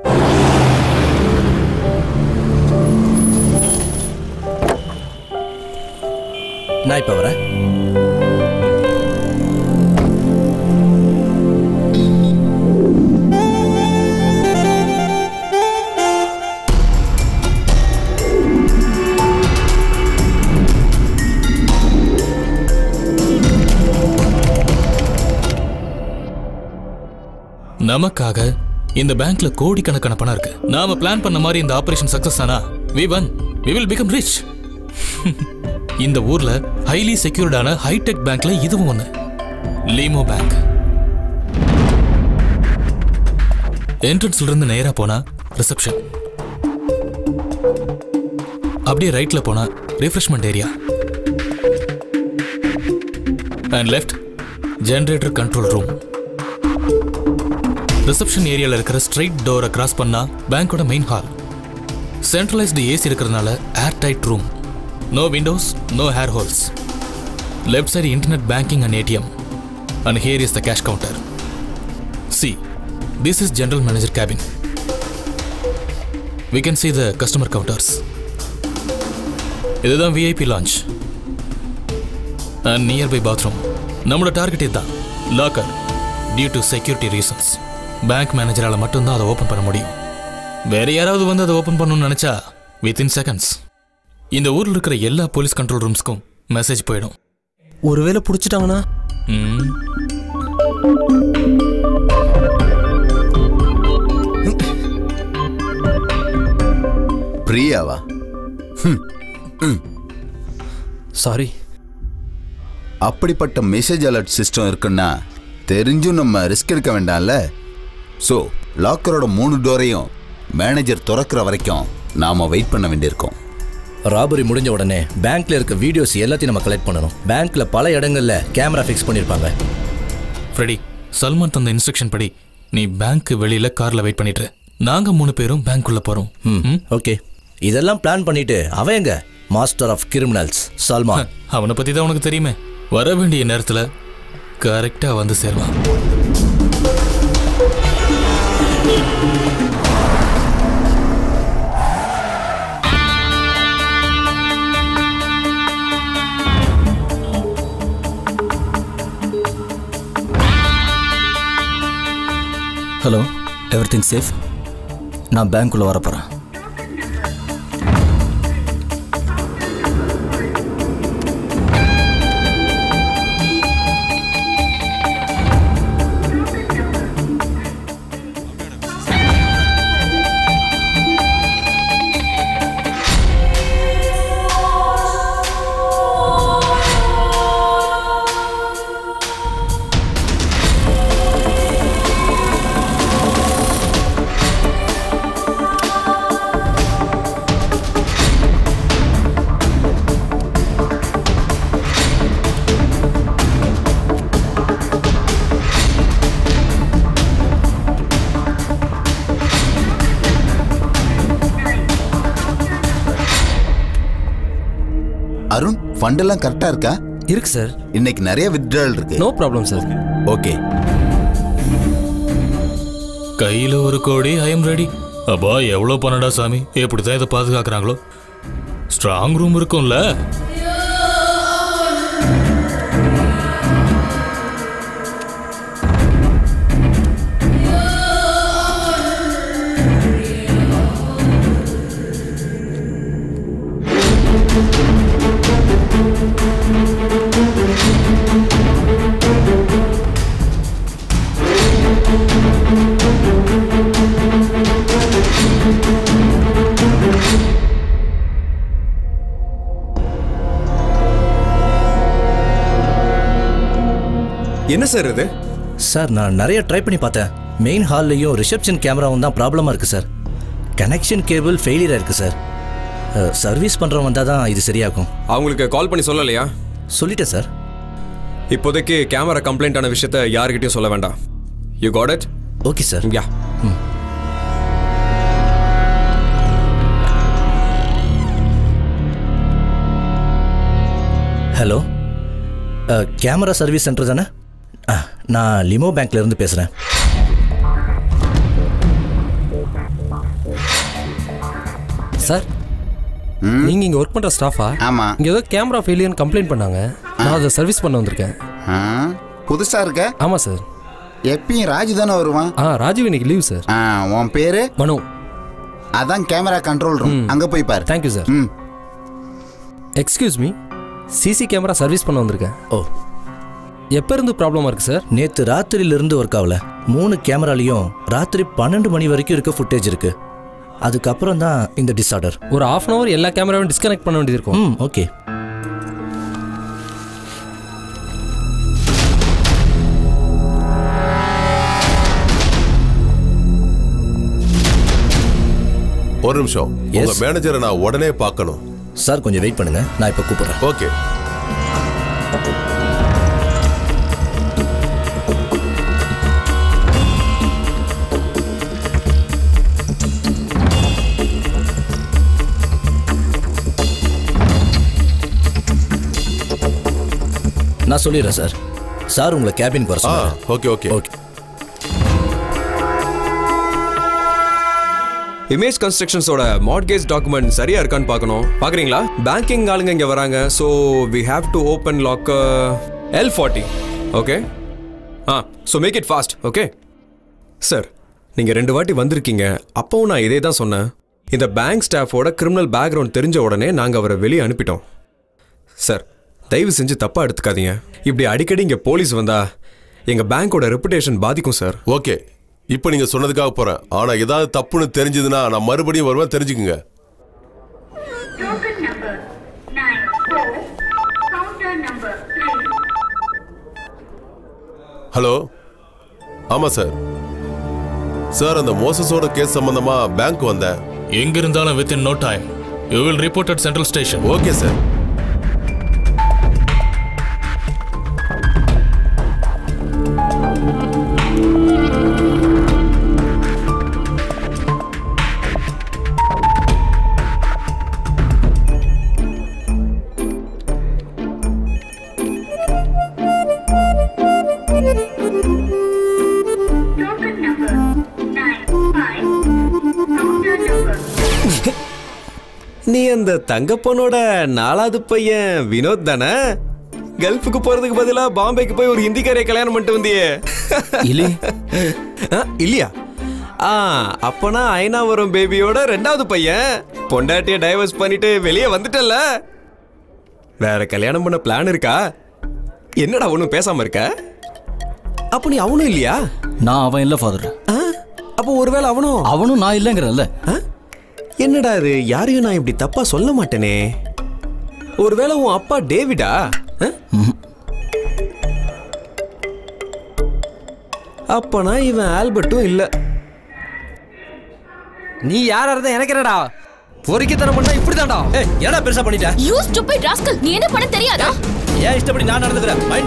நான் இப்போ வரேன் நமக்காக இந்த பேங்க்ல கோடிக்கணக்கான பணம் இருக்கு நாம பிளான் பண்ண மாதிரி இந்த ஆபரேஷன் சக்சஸ் ஆனா we one we will become rich இந்த ஊர்ல ஹைலி செக்யூர்டான ஹைடெக் பேங்க்ல இதுவும் ஒண்ணு லீமோ பேங்க் என்ட்ரன்ஸ்ல இருந்து நேரா போனா ரிசப்ஷன் அப்படியே ரைட்ல போனா refreshment area and left generator control room reception ஏரியால இருக்கிற ஸ்ட்ரைட் டோரை கிராஸ் பண்ணா பேங்கோட மெயின் ஹால் சென்ட்ரலைஸ்டு ஏசி இருக்கிறதுனால air tight room no windows no hair holes left side internet banking and ATM and here is the cash counter see this is general manager cabin we can see the customer counters இதுதான் VIP lounge and nearby bathroom நம்மளோட target இதுதான் locker due to security reasons bank மேனேஜரால் மட்டும்தான் அதை open பண்ண முடியும் வேற யாராவது வந்து அதை ஓப்பன் பண்ணணும்னு நினைச்சா வித்தின் செகண்ட்ஸ் இந்த ஊரில் இருக்கிற எல்லா போலீஸ் கண்ட்ரோல் ரூம்ஸ்க்கும் மெசேஜ் போயிடும் ஒருவேளை பிடிச்சிட்டாங்கன்னா ம் பிரியாவா சாரி அப்படிப்பட்ட மெசேஜ் அலர்ட் சிஸ்டம் இருக்குன்னா தெரிஞ்சும் நம்ம ரிஸ்க் எடுக்க வேண்டாம்ல ஸோ லாக்கரோட மூணு டோரையும் மேனேஜர் திறக்கிற வரைக்கும் நாம வெயிட் பண்ண வேண்டியிருக்கோம் ராபரி முடிஞ்ச உடனே பேங்க்ல இருக்க வீடியோஸ் எல்லாத்தையும் நம்ம கலெக்ட் பண்ணணும் பேங்க்ல பல இடங்கள்ல கேமரா ஃபிக்ஸ் பண்ணிருப்பாங்க ஃப்ரெடி சல்மான் தந்த இன்ஸ்ட்ரக்ஷன் படி நீ பேங்க் வெளியில கார்ல வெயிட் பண்ணிட்டு இரு. நாங்க மூணு பேரும் பேங்க்குள்ள போறோம் ம் ஓகே இதெல்லாம் பிளான் பண்ணிட்டு அவன் எங்க மாஸ்டர் ஆஃப் கிரிமினல்ஸ் சல்மான் அவனை பத்தி தான் உனக்கு தெரியுமே வர வேண்டிய நேரத்துல கரெக்டா வந்து சேருவான் ஹலோ எவ்ரி திங் சேஃப் நான் பேங்க்குள்ளே வர போகிறேன் அருண் ஃபண்ட் எல்லாம் கரெக்டா இருக்கா இருக்கு சார் இன்னைக்கு நிறைய வித்ட்ரால் இருக்கு நோ ப்ராப்ளம் சார் ஓகே கையில ஒரு கோடி ஐ எம் ரெடி அப்பா எவ்வளோ பணடா சாமி எப்படிதான் இதை பாதுகாக்கிறாங்களோ ஸ்ட்ராங் ரூம் இருக்கும்ல என்ன சார் இது சார் நான் நிறைய ட்ரை பண்ணி பார்த்தேன் மெயின் ஹால்லையும் ரிசப்ஷன் கேமராவும் தான் ப்ராப்ளமாக இருக்குது சார் கனெக்ஷன் கேபிள் ஃபெயிலியராக இருக்குது சார் சர்வீஸ் பண்ணுறவன் வந்தால் தான் இது சரியாகும் அவங்களுக்கு கால் பண்ணி சொல்லலையா சொல்லிட்டேன் சார் இப்போதைக்கு கேமரா கம்ப்ளைண்ட் ஆன விஷயத்த யாருக்கிட்டையும் சொல்ல வேண்டாம் you got it okay sir yeah hello camera service centre தானே ஆ, நான் லிமோ பேங்க்ல இருந்து பேசுகிறேன் சார் நீங்க இங்க ஒர்க் பண்ற ஸ்டாஃபா ஆமா இங்க ஏதோ கேமரா ஃபெயிலியர்னு கம்ப்ளைண்ட் பண்ணாங்க நான் அதை சர்வீஸ் பண்ண வந்திருக்கேன் ஆ, புதுசா இருக்க ஆமா சார் எப்பயும் ராஜு தானே வருவான் ஆ ராஜீவ் இன்னைக்கு லீவ் சார் ஆ, உன் பேரு மனு அதான் கேமரா கண்ட்ரோல் ரூம் அங்க போய் பாரு தேங்க்யூ சார் ம் excuse me CC camera service பண்ண வந்திருக்கேன் ஓ எப்போ இருந்து ப்ராப்ளமாக இருக்கு சார் நேற்று ராத்திரியிலிருந்து ஒர்க் ஆகல மூணு கேமராலையும் ராத்திரி பன்னெண்டு மணி வரைக்கும் இருக்க ஃபுட்டேஜ் இருக்கு அதுக்கப்புறம் தான் இந்த டிஸார்டர் ஒரு ஆஃப் அன் அவர் எல்லா கேமராவும் டிஸ்கனெக்ட் பண்ண வேண்டியது இருக்கும் ம் ஓகே ஒரு நிமிஷம் உங்க Yes. மேனேஜரை நான் உடனே பார்க்கணும் சார் கொஞ்சம் வெயிட் பண்ணுங்க நான் இப்போ கூப்பிடுறேன் ஓகே நான் சொல்லிடுறேன் சார் சார் உங்களை கேபினுக்கு வர ஆ சொன்னாரு ஓகே ஓகே ஓகே இமேஜ் கன்ஸ்ட்ரக்ஷன்ஸோட மார்கேஜ் டாக்குமெண்ட் சரியா இருக்கான்னு பார்க்கணும் பார்க்குறீங்களா பேங்கிங் ஆளுங்க இங்கே வராங்க so we have to open lock L forty okay ah so make it fast okay sir நீங்கள் ரெண்டு வாட்டி வந்திருக்கீங்க அப்போவும் நான் இதே தான் சொன்னேன் இந்த பேங்க் ஸ்டாஃபோட கிரிமினல் பேக்ரவுண்ட் தெரிஞ்ச உடனே நாங்கள் அவரை வெளியே அனுப்பிட்டோம் சார் தயவு செஞ்சு தப்பாக எடுத்துக்காதீங்க இப்படி அடிக்கடி இங்கே போலீஸ் வந்தா எங்கள் பேங்க்கோட ரெப்புடேஷன் பாதிக்கும் சார் ஓகே இப்போ நீங்க சொன்னதுக்காக போறேன் ஆனா ஏதாவது தப்புன்னு தெரிஞ்சதுன்னா நான் மறுபடியும் வருவேன் தெரிஞ்சுக்குங்க Token number 94, counter number 3, hello ஆமா சார் சார் அந்த மோசஸோட கேஸ் சம்பந்தமா பேங்க் வந்தேன் எங்க இருந்தாலும் with in no time you will report at central station okay sir நீ அந்த தங்கப்பனோட நாலாவது பையன் வினோத் தானே கல்ஃபுக்கு போறதுக்கு பதிலா பாம்பேக்கு போய் ஒரு ஹிந்திக்காரைய கல்யாணம் பண்ணிட்டு வந்தியே இல்லை ஆ, இல்லையா ஆ அப்பனா ஐநாவரம் பேபியோட ரெண்டாவது பையன் பொண்டாட்டிய டைவர்ஸ் பண்ணிட்டு வெளியே வந்துட்டல்ல வேற கல்யாணம் பண்ண பிளான் இருக்கா என்னடா ஒன்றும் பேசாம இருக்க அப்ப நீ அவனும் இல்லையா நான் அவன் இல்லை ஃபாதர் ஆ, அப்போ ஒருவேளை அவனும் அவனும் நான் இல்லைங்கிறல்ல ஆ? என்னடா இது யாரையும் நான் இப்படி தப்பா சொல்ல மாட்டேனே ஒருவேளை உன் அப்பா டேவிடா ஆ? அப்பனா இவன் ஆல்பர்ட்டும் இல்ல நீ யாரா இருந்தா எனக்கு என்னடா பொறுக்கித்தனம் பண்ணா இப்படிதான்டா ஏய் என்னடா பெருசா பண்ணிட்ட யூ ஸ்டூபிட் ராஸ்கல் நீ என்ன பண்ண தெரியாதா ஏன் இஷ்டப்படி நான் நடந்துக்கிறேன் மைண்ட்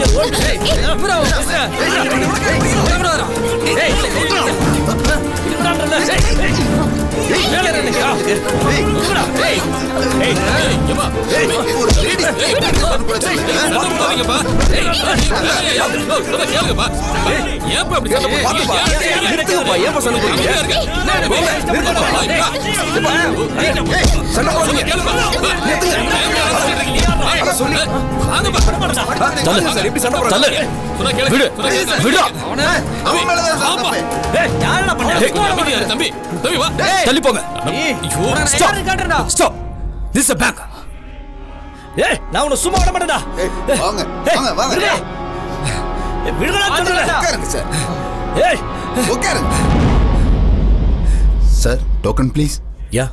சரி, எப்படி சண்டை போடுற? விடு விடு அவன் மேலதான் சார் தப்பு. தள்ளி போங்க stop stop this a bank ஏய் நான் உன்னை சும்மா விட மாட்டேன்டா ஏய், வாங்க வாங்க வாங்க விடுடா. ஏய், விடுடா சொல்றேன். உட்காருங்க சார் ஏய் உட்காருங்க sir token please yeah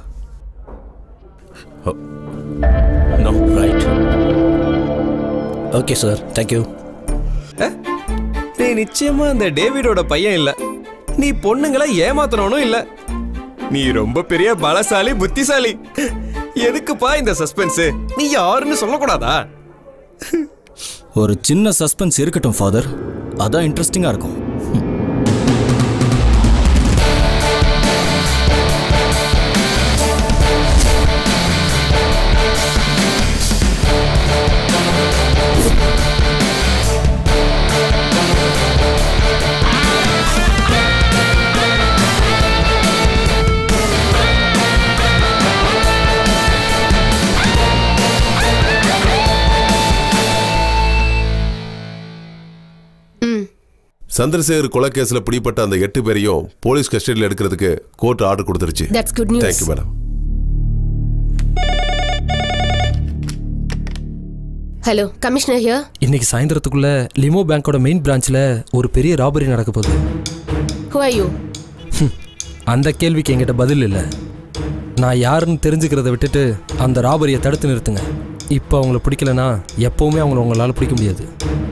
no right okay sir thank you நீ நிச்சயமா அந்த டேவிடோட பையன் இல்ல நீ பொண்ணுங்களை ஏமாத்தணும் இல்ல நீ ரொம்ப பெரிய பலசாலி புத்திசாலி எதுக்குப்பா இந்த சஸ்பென்ஸ் நீ யாருன்னு சொல்லக்கூடாதா ஒரு சின்ன சஸ்பென்ஸ் இருக்கட்டும் ஃபாதர் அதான் இன்ட்ரெஸ்டிங்காக இருக்கும் சந்திரசேகர் கொலை கேஸ்ல பிடிப்பட்ட அந்த எட்டு பேரையும் போலீஸ் கஸ்டடியில் எடுக்கிறதுக்கு கோர்ட் ஆர்டர் கொடுத்துருச்சு That's good news. Thank you madam hello commissioner here இன்னைக்கு சாயந்தரத்துக்குள்ள லிமோ பேங்கோட மெயின் பிரான்ச்ல ஒரு பெரிய ராபரி நடக்க போகுது ஹூ ஆர் யூ அந்த கேள்விக்கு என்கிட்ட பதில் இல்லை நான் யாருன்னு தெரிஞ்சுக்கிறத விட்டுட்டு அந்த ராபரியை தடுத்து நிறுத்துங்க இப்போ அவங்கள பிடிக்கலனா எப்பவுமே அவங்கள உங்களால் பிடிக்க முடியாது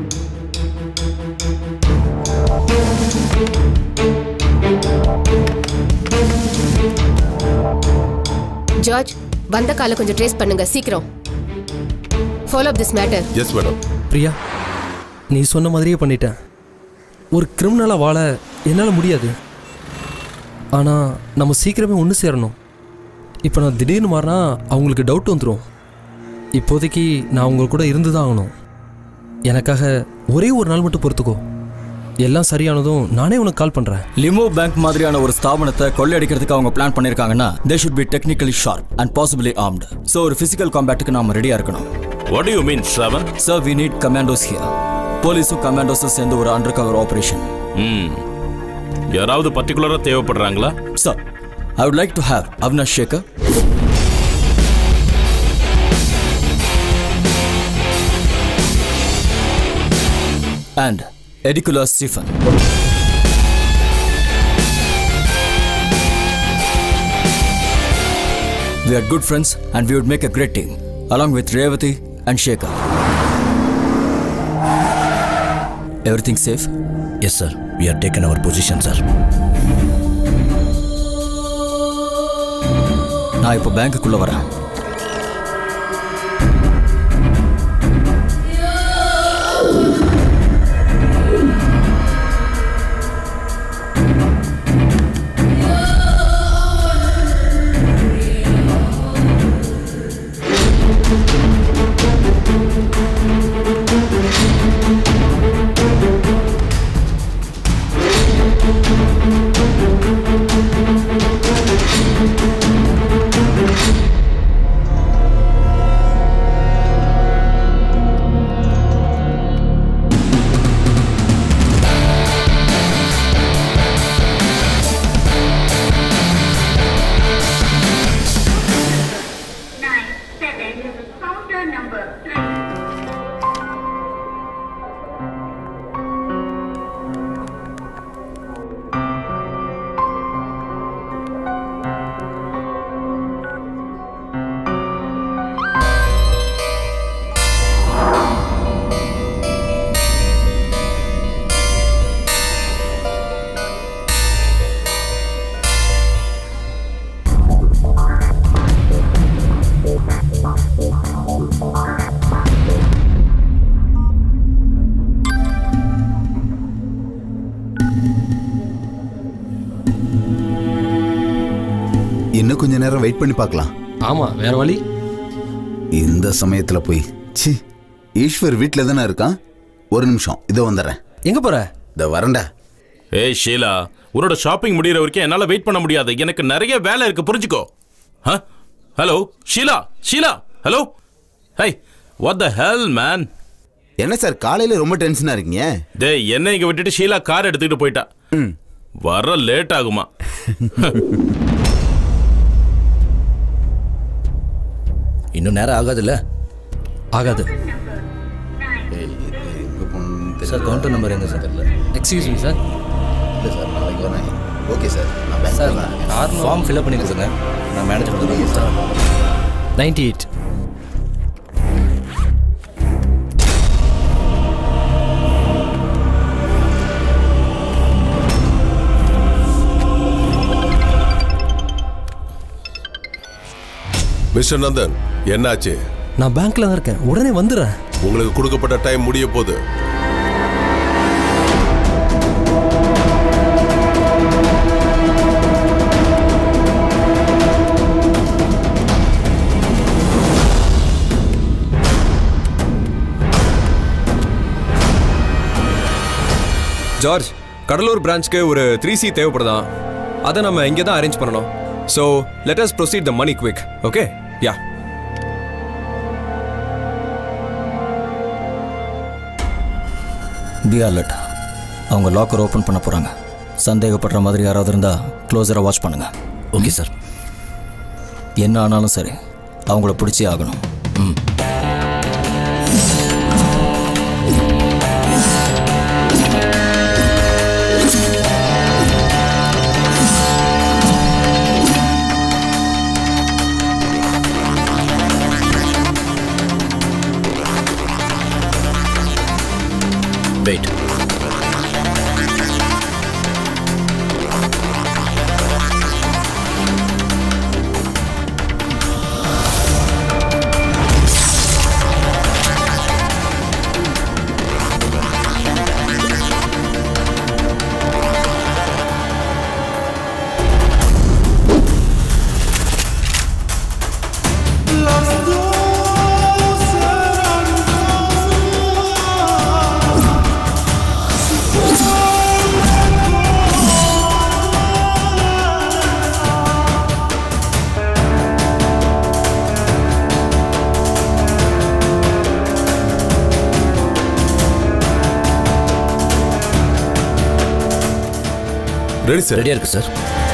ஜார்ஜ் வந்த காலை கொஞ்சம் ட்ரேஸ் பண்ணுங்க சீக்கிரம் follow up this matter yes madam Priya நீ சொன்ன மாதிரியே பண்ணிட்டேன் ஒரு கிரிமினலாக வாழ என்னால் முடியாது ஆனால் நம்ம சீக்கிரமே ஒன்று சேரணும் இப்போ நான் திடீர்னு மாறினா அவங்களுக்கு டவுட் வந்துடும் இப்போதைக்கு நான் அவங்க கூட இருந்து தான் ஆகணும் எனக்காக ஒரே ஒரு நாள் மட்டும் பொறுத்துக்கோ எல்லாம் சரியானதும் நானே உனக்கு கால் பண்ணுறேன் லிமோ பேங்க் மாதிரியான ஒரு ஸ்தாபனத்தை கொள்ளையடிக்கிறதுக்கு அவங்க பிளான் பண்ணிருக்காங்கன்னா they should be technically sharp and possibly armed so ஒரு ஃபிசிக்கல் காம்பேக்ட்டுக்கு நாம ரெடியா இருக்கணும் what you mean Shavan sir we need commandos here போலீஸும் கமாண்டோஸும் சேர்ந்து ஒரு அண்டர் கவர் ஆபரேஷன் ம் யாராவது பர்டிகுலரா தேவைப்படுறாங்களா sir I would like to have Avinash Shekar and Edicula Stephen. We are good friends and we would make a great team, along with Revati and Shekhar. Everything safe? Yes, sir. We are taken our position, sir. நான் இப்போ பேங்க்குள்ள வரேன் இன்னும் கொஞ்ச நேரம் wait பண்ணி பார்க்கலாம் ஆமாம் வேற வழி இந்த சமயத்துல போய் சி ஈஸ்வர் வீட்டில் தானே இருக்கான் ஒரு நிமிஷம் இதோ வந்துடுறேன் எங்க போற இந்த வரண்டா ஏய் ஷீலா உன்னோட ஷாப்பிங் முடியிற வரைக்கும் என்னால் வெயிட் பண்ண முடியாது எனக்கு நிறைய வேலை இருக்கு புரிஞ்சுக்கோ hello Sheela Sheela hello hi what the hell man என்ன சார் காலையில ரொம்ப டென்ஷனா இருக்கீங்க டேய் என்ன இங்க விட்டுட்டு ஷீலா கார் எடுத்துக்கிட்டு போயிட்டா வர லேட் ஆகுமா இன்னும் நேரம் ஆகாதுல்ல ஆகாது சார் கவுண்டர் நம்பர் எங்க சார் எக்ஸ்கியூஸ் மீ சார் இல்லை சார் நாளைக்கு வரேன் ஓகே சார் நான் பேங்க் சார் வரேன். கார் ஃபார்ம் ஃபில்அப் பண்ணி கொடுங்க நான் மேனேஜர் கொடுத்துறேன் நைன்டி எயிட் மிஸ்டர் நந்தன் என்னாச்சு நான் பேங்க்ல தான் இருக்கேன் உடனே வந்துடுறேன் உங்களுக்கு கொடுக்கப்பட்ட டைம் முடிய போகுது ஜார்ஜ் கடலூர் பிரான்ச்க்கு ஒரு த்ரீ சி தேவைப்படுதான் அதை நம்ம இங்கே தான் அரேஞ்ச் பண்ணணும் so let us proceed the money quick okay yeah be alert அவங்க லாக்கர் ஓப்பன் பண்ண போகிறாங்க சந்தேகப்படுற மாதிரி யாராவது இருந்தால் க்ளோஸரை வாட்ச் பண்ணுங்க ஓகே சார் என்ன ஆனாலும் சரி அவங்கள பிடிச்சே ஆகணும் ம் வெயிட் ரெடி சார் ரெடியாக இருக்கு சார்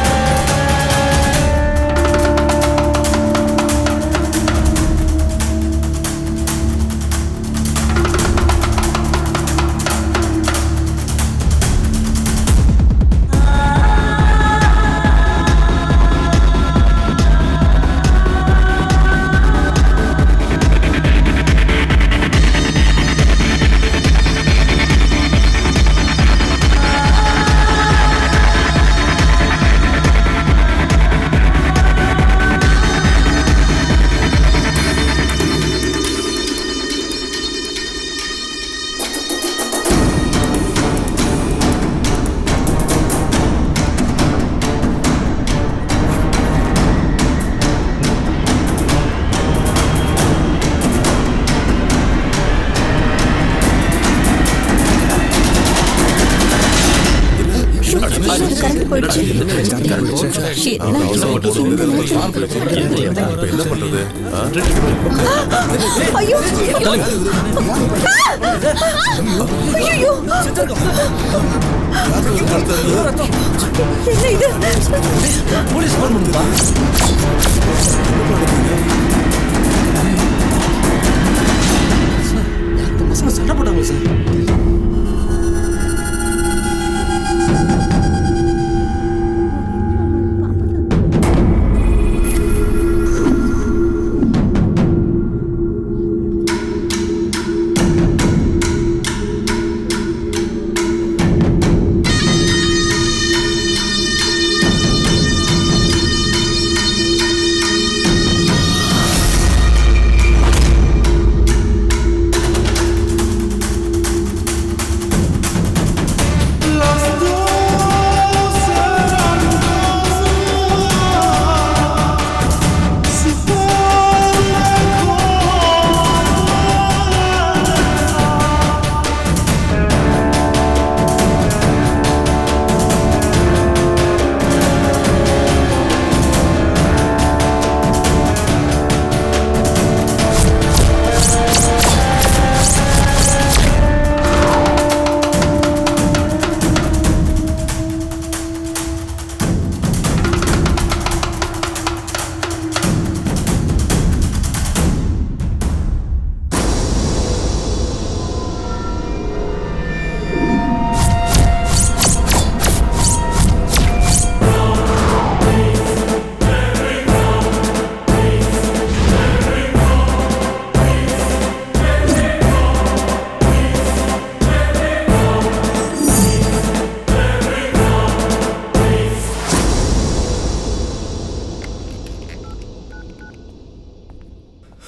கரண்ட் போயிடுச்சு Shit, என்னாச்சு? இப்ப என்ன பண்றது ஆ? ஐயோ ஐயோ என்ன இது போலீஸ் ஃபோன் பண்ணுப்பா பசங்க சண்டை போட்டாங்க sir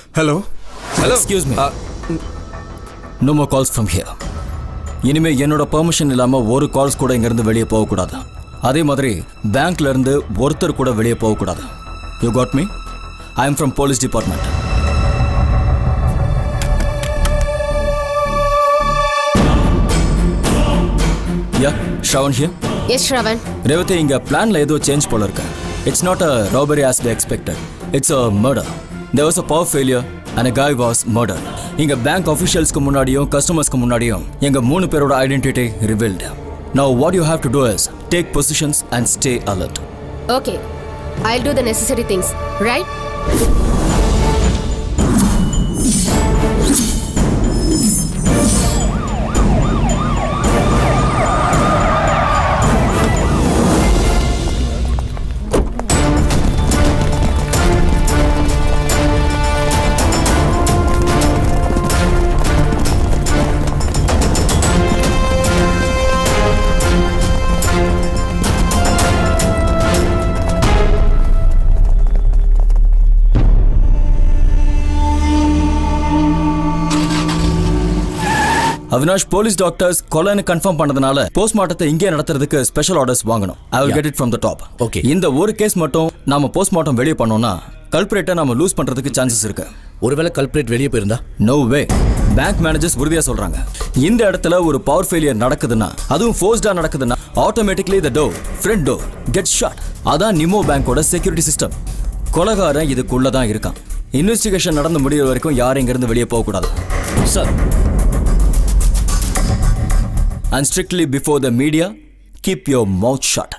hello hello excuse me no more calls from here இனிமே என்னோட பெர்மிஷன் இல்லாம ஒரு கால்ஸ் கூட இங்கிருந்து வெளியே போகக்கூடாது அதே மாதிரி பேங்க்ல இருந்து ஒருத்தர் கூட வெளியே போகக்கூடாது you got me I am from police department yeah Shavan here yes Shravan Revathi இங்க பிளான்ல ஏதோ சேஞ்ச் போல இருக்கு it's not a robbery as the expected it's a murder there was a power failure and a guy was murder இங்க bank அஃபிஷியல்ஸ்க்கு முன்னாடியும் கஸ்டமர்ஸ்க்கு முன்னாடியும் எங்க மூணு பேரோட identity revealed now what you have to do is take positions and stay alert okay I two the necessary things right Avinash police doctors கொலைன்னு confirm பண்ணதுனால போஸ்ட்மார்ட்டத்தை இங்கே நடத்துறதுக்கு ஸ்பெஷல் ஆர்டர்ஸ் வாங்கணும் I will get it from the top Okay. இந்த ஒரு case மட்டும் நாம போஸ்ட்மார்ட்டம் வெளியே பண்ணோம்னா கல்பரேட்டை நாம லூஸ் பண்றதுக்கு சான்சஸ் இருக்கு ஒருவேளை கல்பிரேட் வெளியே போயிருந்தா நோ வே பேங்க் மேனேஜர்ஸ் உறுதியா சொல்றாங்க இந்த இடத்துல ஒரு பவர் ஃபெயிலியர் நடக்குதுன்னா அதுவும் ஃபோர்ஸ்டா நடக்குதுன்னா automatically the door front door get shut அதான் நிமோ பேங்கோட செக்யூரிட்டி சிஸ்டம் கொலகாரன் இதுக்குள்ள தான் இருக்கான் இன்வெஸ்டிகேஷன் நடந்து முடியிற வரைக்கும் யாரும் இங்கிருந்து வெளியே போக கூடாது sir and strictly before the media keep your mouth shut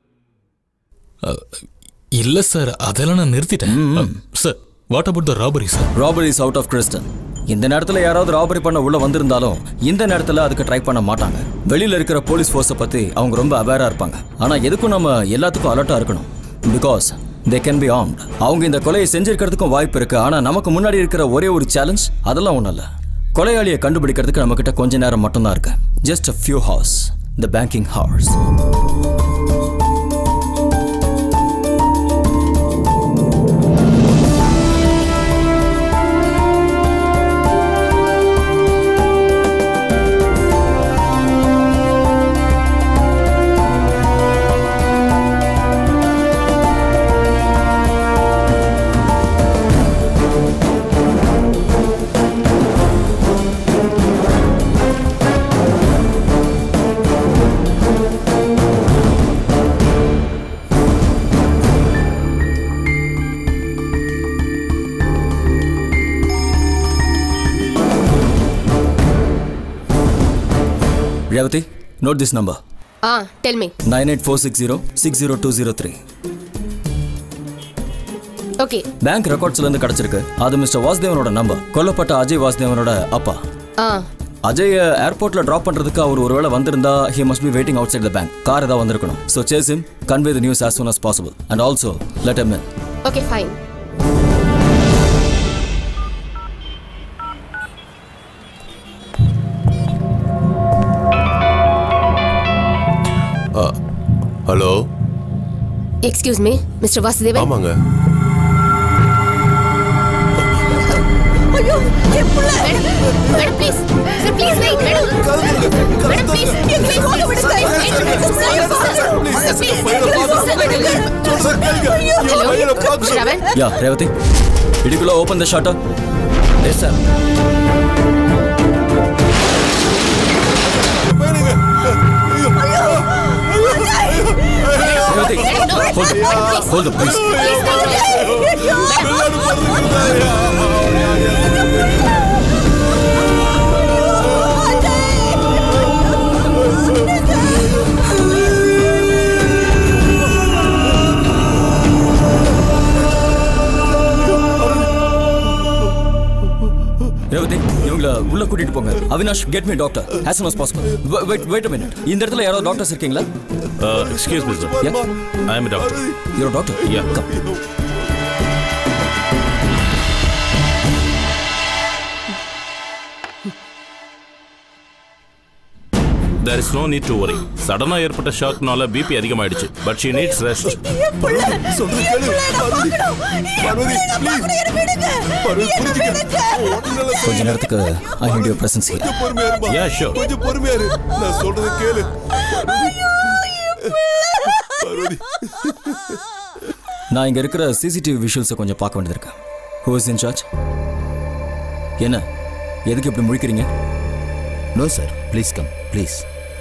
இல்ல சார் அதெல்லாம் நான் நிறுத்திட்டேன் sir what about the robbery sir robbery's out of question இந்த நேரத்தில் யாராவது ராபரி பண்ண உள்ள வந்திருந்தாலும் இந்த நேரத்தில் அதுக்கு ட்ரை பண்ண மாட்டாங்க வெளியில இருக்கிற போலீஸ் ஃபோர்ஸை பத்தி அவங்க ரொம்ப அவேரா இருப்பாங்க ஆனா எதுக்கும் நம்ம எல்லாத்துக்கும் அலர்ட்டா இருக்கணும் because they can be armed அவங்க இந்த கொலையை செஞ்சிருக்கிறதுக்கும் வாய்ப்பு இருக்கு ஆனா நமக்கு முன்னாடி இருக்கிற ஒரே ஒரு சேலஞ்ச் அதெல்லாம் ஒன்றும் இல்லை கொலையாளியை கண்டுபிடிக்கிறதுக்கு நம்ம கிட்ட கொஞ்ச நேரம் மட்டும்தான் இருக்கு just a few hours the banking hours Revathi note this number ah tell me nine eight four six zero six zero two zero three okay bank ரெக்கார்ட்ஸ்ல இருந்து கிடைச்சிருக்கு அது மிஸ்டர் வாசுதேவனோட நம்பர் கொல்லப்பட்ட அஜய் வாசுதேவனோட அப்பா ஆ அஜய் ஏர்போர்ட்ல டிராப் பண்றதுக்கு அவர் ஒருவேளை வந்திருந்தா he must be waiting outside the bank car ஏதாவது வந்திருக்கணும் so chase him convey the news as soon as possible and also let him in okay fine hello excuse me mister Vasudevan ஆமாங்க ஐயோ என் புள்ள madam please sir please wait madam madam please please போக விடுங்க. Hello Shravan yeah Revathi இடிக்குள்ள open the shutter yes sir Revathi hold hold the please Revathi இவங்கள உள்ள கூட்டிட்டு போங்க Avinash get me doctor as soon as possible wait wait a minute இந்த இடத்துல யாராவது டாக்டர்ஸ் இருக்கீங்களா excuse me sir Yeah. I am doctor your doctor Yeah. Come there is no need to worry சடனா ஏற்பட்ட ஷாக்னால பிபி அதிகமாயிடுச்சு பட் ஷி நீட்ஸ் ரெஸ்ட் சொல்றது கேளு பார்வதி பார்வதி ப்ளீஸ் பார்வதி புரிஞ்சுக்க கொஞ்ச நேரத்துக்கு I need your presence here கொஞ்சம் பொறுமையா இருமா Yeah, sure. கொஞ்சம் பொறுமையா இரு நான் சொல்றத கேளு பார்வதி நான் இங்க இருக்கிற சிசிடிவி விஷுவல்ஸை கொஞ்சம் பார்க்க வேண்டியது இருக்கு ஹூ இஸ் இன் சார்ஜ் என்ன எதுக்கு இப்படி முழிக்கிறீங்க no sir please come please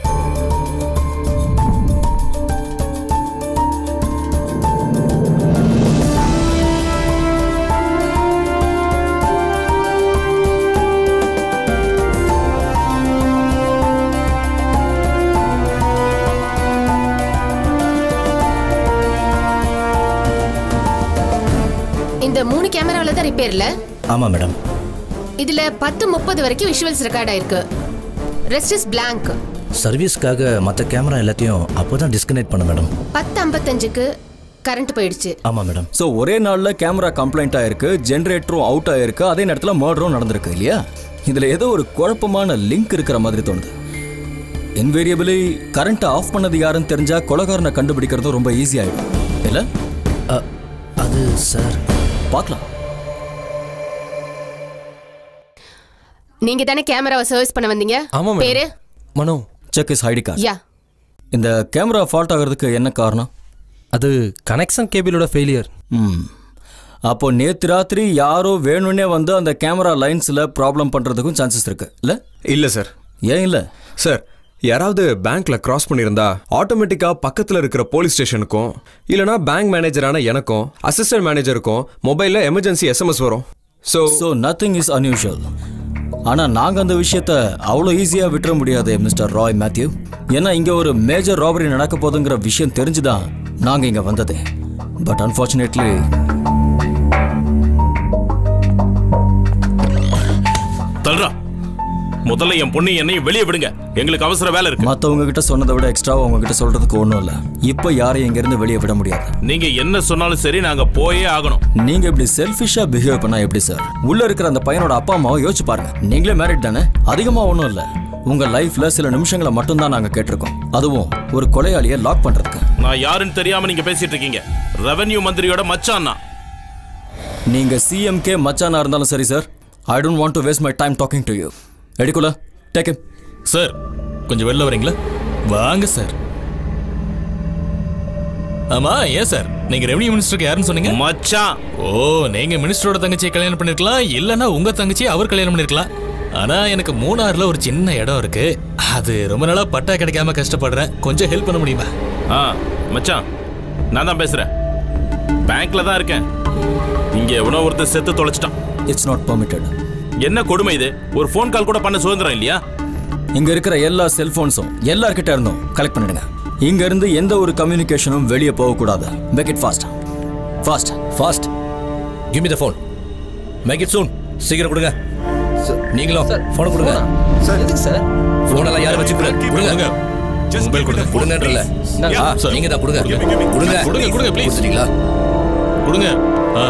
இந்த மூணு கேமராவில் தான் ரிப்பேர்ல ஆமாம் மேடம் இதுல பத்து முப்பது வரைக்கும் விஷுவல்ஸ் ரெக்கார்ட் ஆயிருக்கு ரெஸ்ட் இஸ் பிளாங்க் சர்வீஸ்க்காக மற்ற கேமரா எல்லாத்தையும் அப்போ தான் டிஸ்கனெக்ட் பண்ண மேடம் பத்து ஐம்பத்தஞ்சுக்கு கரண்ட் போயிடுச்சு ஆமாம் மேடம் ஸோ ஒரே நாளில் கேமரா கம்ப்ளைண்ட் ஆயிருக்கு ஜென்ரேட்டரும் அவுட் ஆயிருக்கு அதே நேரத்தில் மர்டரும் நடந்திருக்கு இல்லையா இதில் ஏதோ ஒரு குழப்பமான லிங்க் இருக்கிற மாதிரி தோணுது இன்வேரியபிளி கரண்ட்டை ஆஃப் பண்ணது யாருன்னு தெரிஞ்சா கொலகாரனை கண்டுபிடிக்கிறதும் ரொம்ப ஈஸி ஆயிடும் இல்லை அது சார் பார்க்கலாம் நீங்க தானே கேமராவை சர்வீஸ் பண்ண வந்தீங்க ஆமா மேடம். பேரு Mano check is ID card yeah இந்த கேமரா ஃபால்ட் ஆகிறதுக்கு என்ன காரணம் அது கனெக்ஷன் கேபிளோட ஃபெயிலியர் ம் அப்போ நேத்து ராத்திரி யாரோ வேணும்னே வந்து அந்த கேமரா லைன்ஸில் ப்ராப்ளம் பண்ணுறதுக்கும் சான்சஸ் இருக்கு இல்லை இல்லை சார் ஏன் இல்லை சார் யாராவது பேங்க்ல கிராஸ் பண்ணியிருந்தா ஆட்டோமேட்டிக்கா பக்கத்துல இருக்கிற போலீஸ் ஸ்டேஷனுக்கும் இல்லனா பேங்க் மேனேஜரான எனக்கும் அசிஸ்டன்ட் மேனேஜருக்கும் மொபைல்ல எமர்ஜென்சி எஸ்எம்எஸ் வரும் so so nothing is unusual ஆனால் நாங்கள் அந்த விஷயத்த அவ்வளோ ஈஸியாக விட்டுற முடியாது மிஸ்டர் ராய் மேத்யூ ஏன்னா இங்கே ஒரு மேஜர் ராபரி நடக்க போகுதுங்கிற விஷயம் தெரிஞ்சு தான் நாங்கள் இங்கே வந்தது பட் அன்ஃபார்ச்சுனேட்லி தல்றா முதல்ல என் பொண்ணு என்னையும் வெளியே விடுங்க எங்களுக்கு அவசர வேலை இருக்கு மற்றவங்க கிட்ட சொன்னதை விட எக்ஸ்ட்ராவாக உங்ககிட்ட சொல்கிறதுக்கு ஒன்றும் இல்லை இப்போ யாரையும் இங்கேருந்து வெளியே விட முடியாது நீங்க என்ன சொன்னாலும் சரி நாங்க போயே ஆகணும் நீங்க இப்படி செல்ஃபிஷா பிஹேவ் பண்ணா எப்படி சார் உள்ள இருக்கிற அந்த பையனோட அப்பா அம்மாவை யோசிச்சு பாருங்க நீங்களே மேரிட் தானே அதிகமா ஒன்றும் இல்ல உங்க லைஃப்ல சில நிமிஷங்களை மட்டும்தான் நாங்க கேட்டிருக்கோம் அதுவும் ஒரு கொலையாளியை லாக் பண்றதுக்கு நான் யாருன்னு தெரியாம நீங்க பேசிட்டு இருக்கீங்க ரெவென்யூ மந்திரியோட மச்சான் நான் நீங்க சிஎம்கே மச்சானா இருந்தாலும் சரி sir I don't want to waste my time talking to you எடுக்குல டேக் இம் சார் கொஞ்சம் வெளில வரீங்களா வாங்க சார் ஆமா ஏன் சார் நீங்க ரெவன்யூ மினிஸ்டருக்கு யாருன்னு சொன்னீங்க மச்சான் ஓ நீங்க மினிஸ்டரோட தங்கச்சியை கல்யாணம் பண்ணிருக்கலாம் இல்லனா உங்க தங்கச்சியை அவர் கல்யாணம் பண்ணிருக்கலாம் ஆனா எனக்கு மூணாறுல ஒரு சின்ன இடம் இருக்கு அது ரொம்ப நாளா பட்டா கிடைக்காம கஷ்டப்படுறேன் கொஞ்சம் ஹெல்ப் பண்ண முடியுமா ஆ மச்சான் நான் தான் பேசுறேன் பேங்க்ல தான் இருக்கேன் இங்க எவனோ ஒருத்தர் செத்து தொலைச்சிட்டான் இட்ஸ் நாட் பெர்மிட்டட் என்ன கொடுமை இது ஒரு ஃபோன் கால் கூட பண்ண சுதந்திரம் இல்லையா இங்க இருக்கிற எல்லா செல்போன்ஸும் எல்லார்கிட்ட இருந்தும் கலெக்ட் பண்ணிடுங்க இங்க இருந்து எந்த ஒரு கம்யூனிகேஷனும் வெளியே போக கூடாது make it fast fast fast give me the phone make it soon சீக்கிரம் கொடுங்க நீங்களும் ஃபோனை கொடுங்க சார் எதுக்கு சார் ஃபோன் எல்லாம் யாரும் வச்சு கொடுங்க கொடுங்க மொபைல் கொடுங்க கொடுங்கன்றல ஆ நீங்க தான் கொடுங்க கொடுங்க கொடுங்க, கொடுங்க, please. கொடுத்துட்டீங்களா கொடுங்க ஆ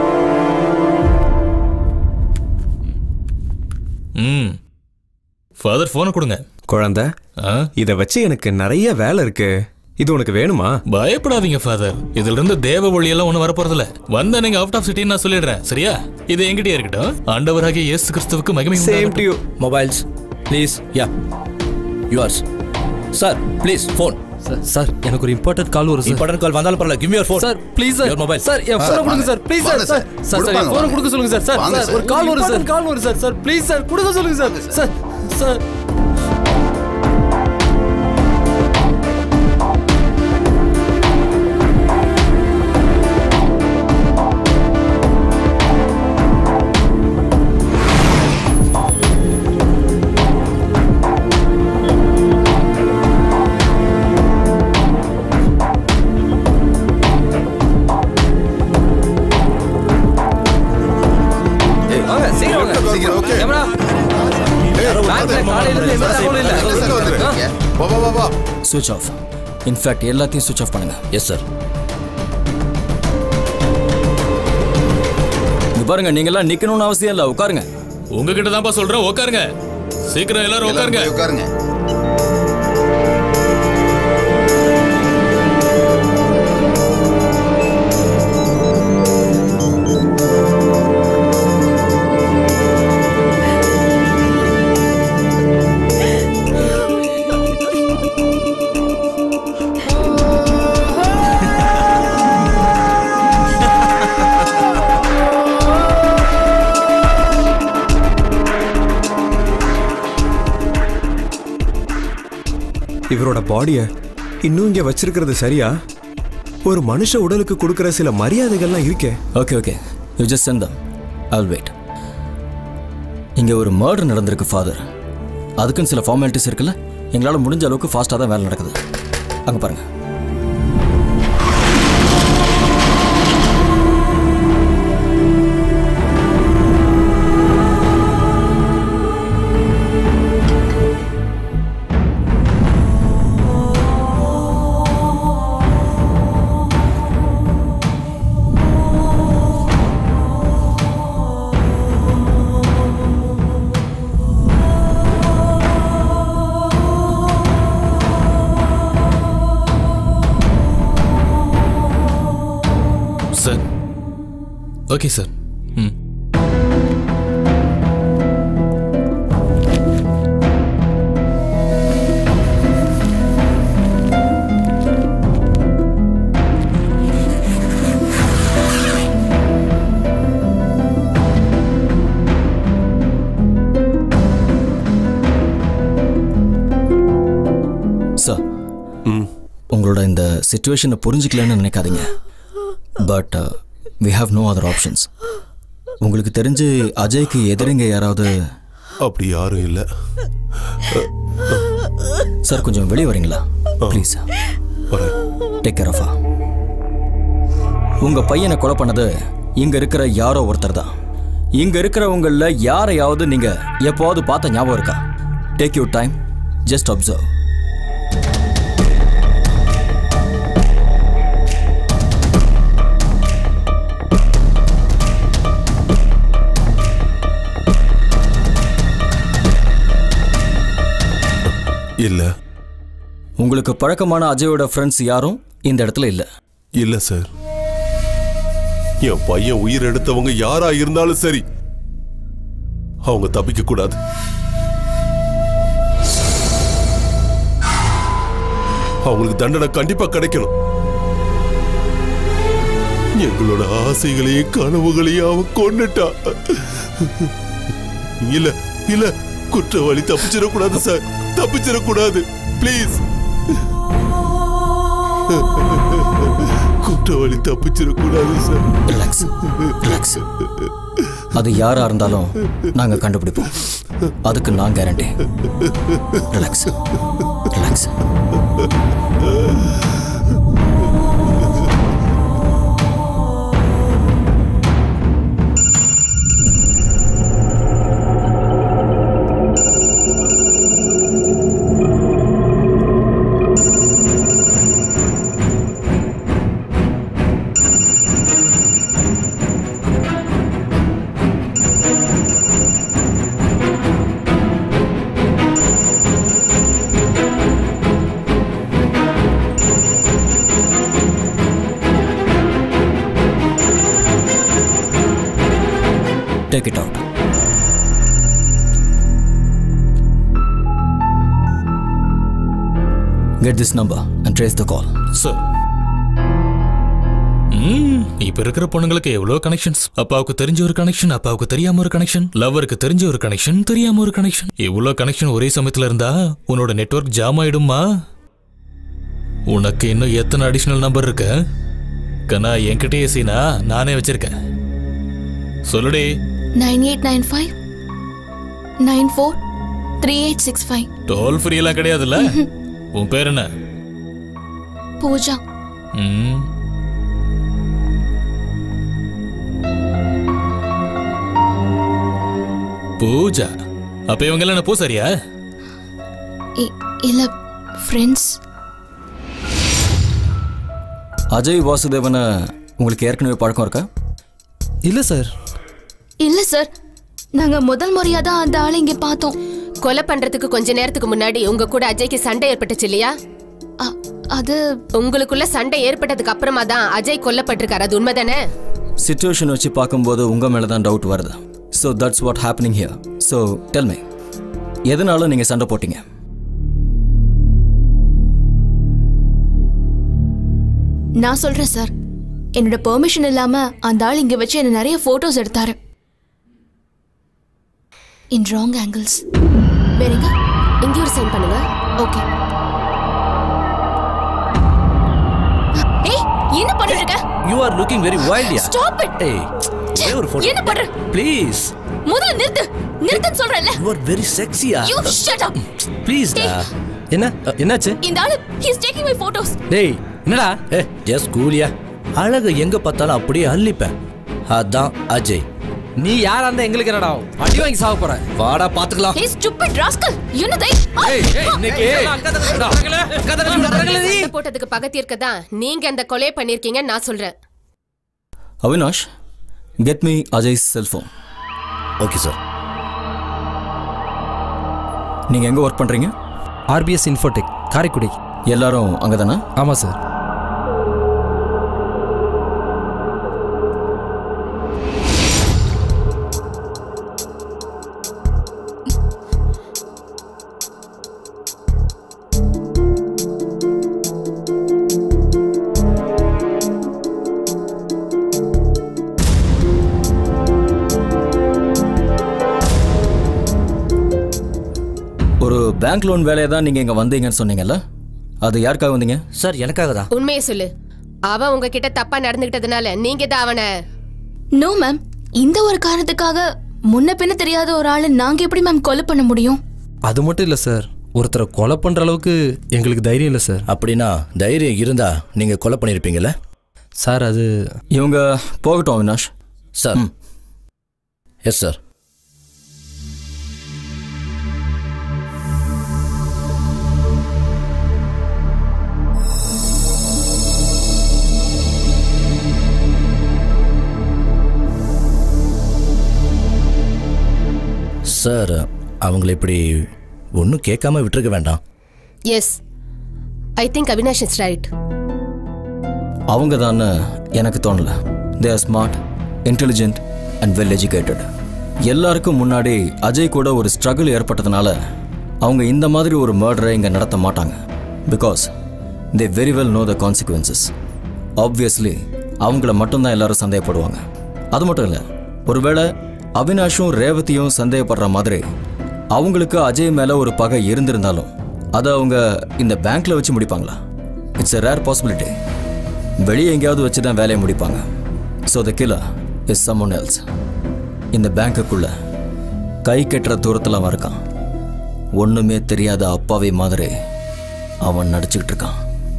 ம் ஃபாதர் ஃபோனை கொடுங்க குழந்தை இதை வச்சு எனக்கு நிறைய வேலை இருக்கு இது உனக்கு வேணுமா பயப்படாதீங்க ஃபாதர் இதுல இருந்து தேவ ஒளியெல்லாம் ஒன்றும் வரப்போறதில்ல வந்த நீங்க அவுட் ஆஃப் சிட்டி நான் சொல்லிடுறேன் சரியா இது என்கிட்டயே இருக்கட்டும் ஆண்டவராகிய இயேசு கிறிஸ்துவுக்கு மகிமை same to you mobiles please yeah yours sir please phone sir எனக்கு ஒரு இம்பார்ட்டன்ட் கால் வரும் சார் இம்பார்ட்டன்ட் கால் வந்தாலும் பரவாயில்ல give me your phone sir please sir Your mobile. Sir என் ஃபோனை கொடுங்க சார் ப்ளீஸ் சார் வாங்க சார் சார். சார் சார் என் கொடுப்பாங்க, ஃபோனை வாங்க. கொடுக்க சொல்லுங்க சார் சார் வாங்க சார் சார். ஒரு கால் வரும் சார் Important கால் வரும் சார் சார் ப்ளீஸ் சார் கொடுக்க சொல்லுங்க சார் சார் சார் வாங்க சீக்கிரம் வாங்க சீக்கிரம், okay. கேமரா பேங்க்ல காலையில இருந்து எந்த தகவலும் இல்ல எங்க வந்துருக்கீங்க? வா வா வா வா சுவிட்ச் ஆஃப் இன்ஃபேக்ட் எல்லாத்தையும் சுவிட்ச் ஆஃப் பண்ணுங்க எஸ் சார் இங்க பாருங்க நீங்க எல்லாம் நிக்கணும்னு அவசியம் இல்ல உட்காருங்க உங்ககிட்ட தான்ப்பா சொல்றேன் உட்காருங்க சீக்கிரம் எல்லாரும் உட்காருங்க எல்லாரும் போய் உட்காருங்க இவரோட பாடியை இன்னும் இங்கே வச்சிருக்கிறது சரியா ஒரு மனுஷ உடலுக்கு கொடுக்குற சில மரியாதைகள்லாம் இருக்கே okay okay you just sent them I'll wait இங்கே ஒரு மர்டர் நடந்திருக்கு ஃபாதர் அதுக்குன்னு சில ஃபார்மாலிட்டிஸ் இருக்குல்ல எங்களால் முடிஞ்ச அளவுக்கு ஃபாஸ்ட்டாக தான் வேலை நடக்குது அங்கே பாருங்கள் சார் ஓகே சார் ம் சார் உங்களோட இந்த சுச்சுவேஷனை புரிஞ்சுக்கலன்னு நினைக்காதீங்க but we have no other options உங்களுக்கு தெரிஞ்சு அஜய்க்கு எதிரிங்க யாராவது அப்படி யாரும் இல்லை சார் கொஞ்சம் வெளியே வரீங்களா ப்ளீஸ் டேக் கேர் ஆஃபா உங்க பையனை கொலை பண்ணது இங்க இருக்கிற யாரோ ஒருத்தர் தான் இங்க இருக்கிறவங்கள யாரையாவது நீங்க எப்போவாவது பார்த்த ஞாபகம் இருக்கா take you time just observe இல்ல உங்களுக்கு பழக்கமான அஜயோட ஃப்ரெண்ட்ஸ் யாரும் இந்த இடத்துல இல்லை இல்ல சார் என் பையன் உயிர் எடுத்தவங்க யாரா இருந்தாலும் சரி அவங்க தப்பிக்க கூடாது அவங்களுக்கு தண்டனை கண்டிப்பா கிடைக்கணும் எங்களோட ஆசைகளையும் கனவுகளையும் அவன் கொன்னுட்டா இல்ல இல்ல குற்றவாளி தப்பிச்சிடக்கூடாது சார் தப்பிச்சிடக்கூடாது ப்ளீஸ் குற்றவாளி தப்பிச்சிடக்கூடாது சார் ரிலாக்ஸ் ரிலாக்ஸ் அது யாரா இருந்தாலும் நாங்க கண்டுபிடிப்போம் அதுக்கு நான் guarantee relax relax Take it out. Get this number and trace the call. Sir ம் இப்ப இருக்கிற பொண்ணுங்களுக்கு எவ்வளோ கனெக்ஷன்ஸ் அப்பாவுக்கு தெரிஞ்ச ஒரு கனெக்ஷன் அப்பாவுக்கு தெரியாம ஒரு கனெக்ஷன் லவ்வருக்கு தெரிஞ்ச ஒரு கனெக்ஷன் தெரியாம ஒரு கனெக்ஷன் இவ்வளோ கனெக்ஷன் ஒரே சமயத்துல இருந்தா உன்னோட நெட்வொர்க் ஜாம் ஆயிடுமா உனக்கு இன்னும் எத்தனை அடிஷனல் நம்பர் இருக்கு கண்ணா என்கிட்டயே சீனா நானே வச்சிருக்கேன் சொல்லுடி nine eight nine five nine four three eight six five toll free எல்லாம் கிடையாதுல்ல உன் பேர் என்ன பூஜா ம் பூஜா அப்ப இவங்க எல்லாம் என்ன பூசாரியா இ- இல்ல ஃப்ரெண்ட்ஸ் அஜய் வாசுதேவனை உங்களுக்கு ஏற்கனவே பழக்கம் இருக்கா இல்லை சார் இல்ல சார் நாங்க முதல் முறையா தான் அந்த ஆளை இங்க பார்த்தோம் கொலை பண்றதுக்கு கொஞ்ச நேரத்துக்கு முன்னாடி உங்க கூட அஜய்க்கு சண்டை ஏற்பட்டுச்சு இல்லையா அது உங்களுக்குள்ள சண்டை ஏற்பட்டதுக்கு அப்புறமா தான் அஜய் கொல்லப்பட்டிருக்காரு அது உண்மைதானே சுச்சுவேஷன் வச்சு பார்க்கும்போது உங்கள் மேலே தான் டவுட் வருது so that's what happening here so tell me எதனால நீங்கள் சண்டை போட்டீங்க நான் சொல்றேன் சார் என்னோட பெர்மிஷன் இல்லாம அந்த ஆள் இங்க வச்சு என்ன நிறைய போட்டோஸ் எடுத்தாரு இன் ராங் ஆங்கிள்ஸ் வேறங்க இங்கே ஒரு சைன் பண்ணுங்க okay you are looking very வைல்டியா ஸ்டாப் இட் ஏய் ஒரே ஒரு போட்டோ என்ன பண்ற ப்ளீஸ் முதல்ல நிறுத்து நிறுத்துன்னு சொல்றேன்ல யூ ஆர் வெரி செக்ஸியா யூ ஷட் அப் ப்ளீஸ் டா என்ன என்னாச்சு இந்த ஆளு he is taking my photos டேய் என்னடா ஏ ஜஸ்ட் கூலியா அழகு எங்க பார்த்தாலும் அப்படியே அள்ளிப்பேன் அதான் அஜய் நீ யாரா இருந்தா எங்களுக்கு என்னடா அடி வாங்கி சாக போற வாடா பாத்துக்கலாம் ஹே ஸ்டூபிட் ராஸ்கல் என்னதை இன்னைக்கு சண்டை போட்டதுக்கு பகத்திற்கு தான் நீங்க அந்த கொலை பண்ணிருக்கீங்க நான் சொல்றேன் Avinash get me Ajay cellphone okay sir நீங்கள் எங்கே ஒர்க் பண்ணுறீங்க ஆர்பிஎஸ் இன்ஃபோடெக் காரைக்குடி எல்லாரும் அங்கே தானே ஆமாம் சார் ஒரு பேங்க் லோன் வேலையை தான் நீங்கள் இங்கே வந்தீங்கன்னு சொன்னீங்கல்ல அது யாருக்காக வந்தீங்க சார் எனக்காக தான் உண்மையை சொல்லு அவன் உங்ககிட்ட தப்பா நடந்துகிட்டதுனால நீங்க தான் அவனை நோ மேம் இந்த ஒரு காரணத்துக்காக முன்ன பின்ன தெரியாத ஒரு ஆளு நாங்க எப்படி மேம் கொலை பண்ண முடியும் அது மட்டும் இல்லை சார் ஒருத்தரை கொலை பண்ணுற அளவுக்கு எங்களுக்கு தைரியம் இல்லை சார் அப்படின்னா தைரியம் இருந்தா நீங்க கொலை பண்ணிருப்பீங்கல்ல சார் அது இவங்க போகட்டும் Avinash sir yes sir sir அவங்கள இப்படி ஒன்றும் கேட்காம விட்டுருக்க வேண்டாம் yes I think Avinash is right அவங்க தான் எனக்கு தோணல they are smart intelligent and well educated எல்லாருக்கும் முன்னாடி அஜய் கூட ஒரு ஸ்ட்ரகிள் ஏற்பட்டதுனால அவங்க இந்த மாதிரி ஒரு மர்டரை இங்கே நடத்த மாட்டாங்க because they very well know the consequences obviously அவங்கள மட்டும்தான் எல்லாரும் சந்தேகப்படுவாங்க அது மட்டும் இல்லை ஒருவேளை அவினாஷும் ரேவதியும் சந்தேகப்படுற மாதிரி அவங்களுக்கு அஜய் மேலே ஒரு பகை இருந்திருந்தாலும் அதை அவங்க இந்த பேங்க்ல வச்சு முடிப்பாங்களா இட்ஸ் a ரேர் பாசிபிலிட்டி வெளியே எங்கேயாவது வச்சு தான் வேலையை முடிப்பாங்க so the killer is someone else இந்த பேங்க்குக்குள்ள கை கட்டுற தூரத்தில் அவன் இருக்கான் ஒன்றுமே தெரியாத அப்பாவி மாதிரி அவன் நடிச்சுக்கிட்டு இருக்கான்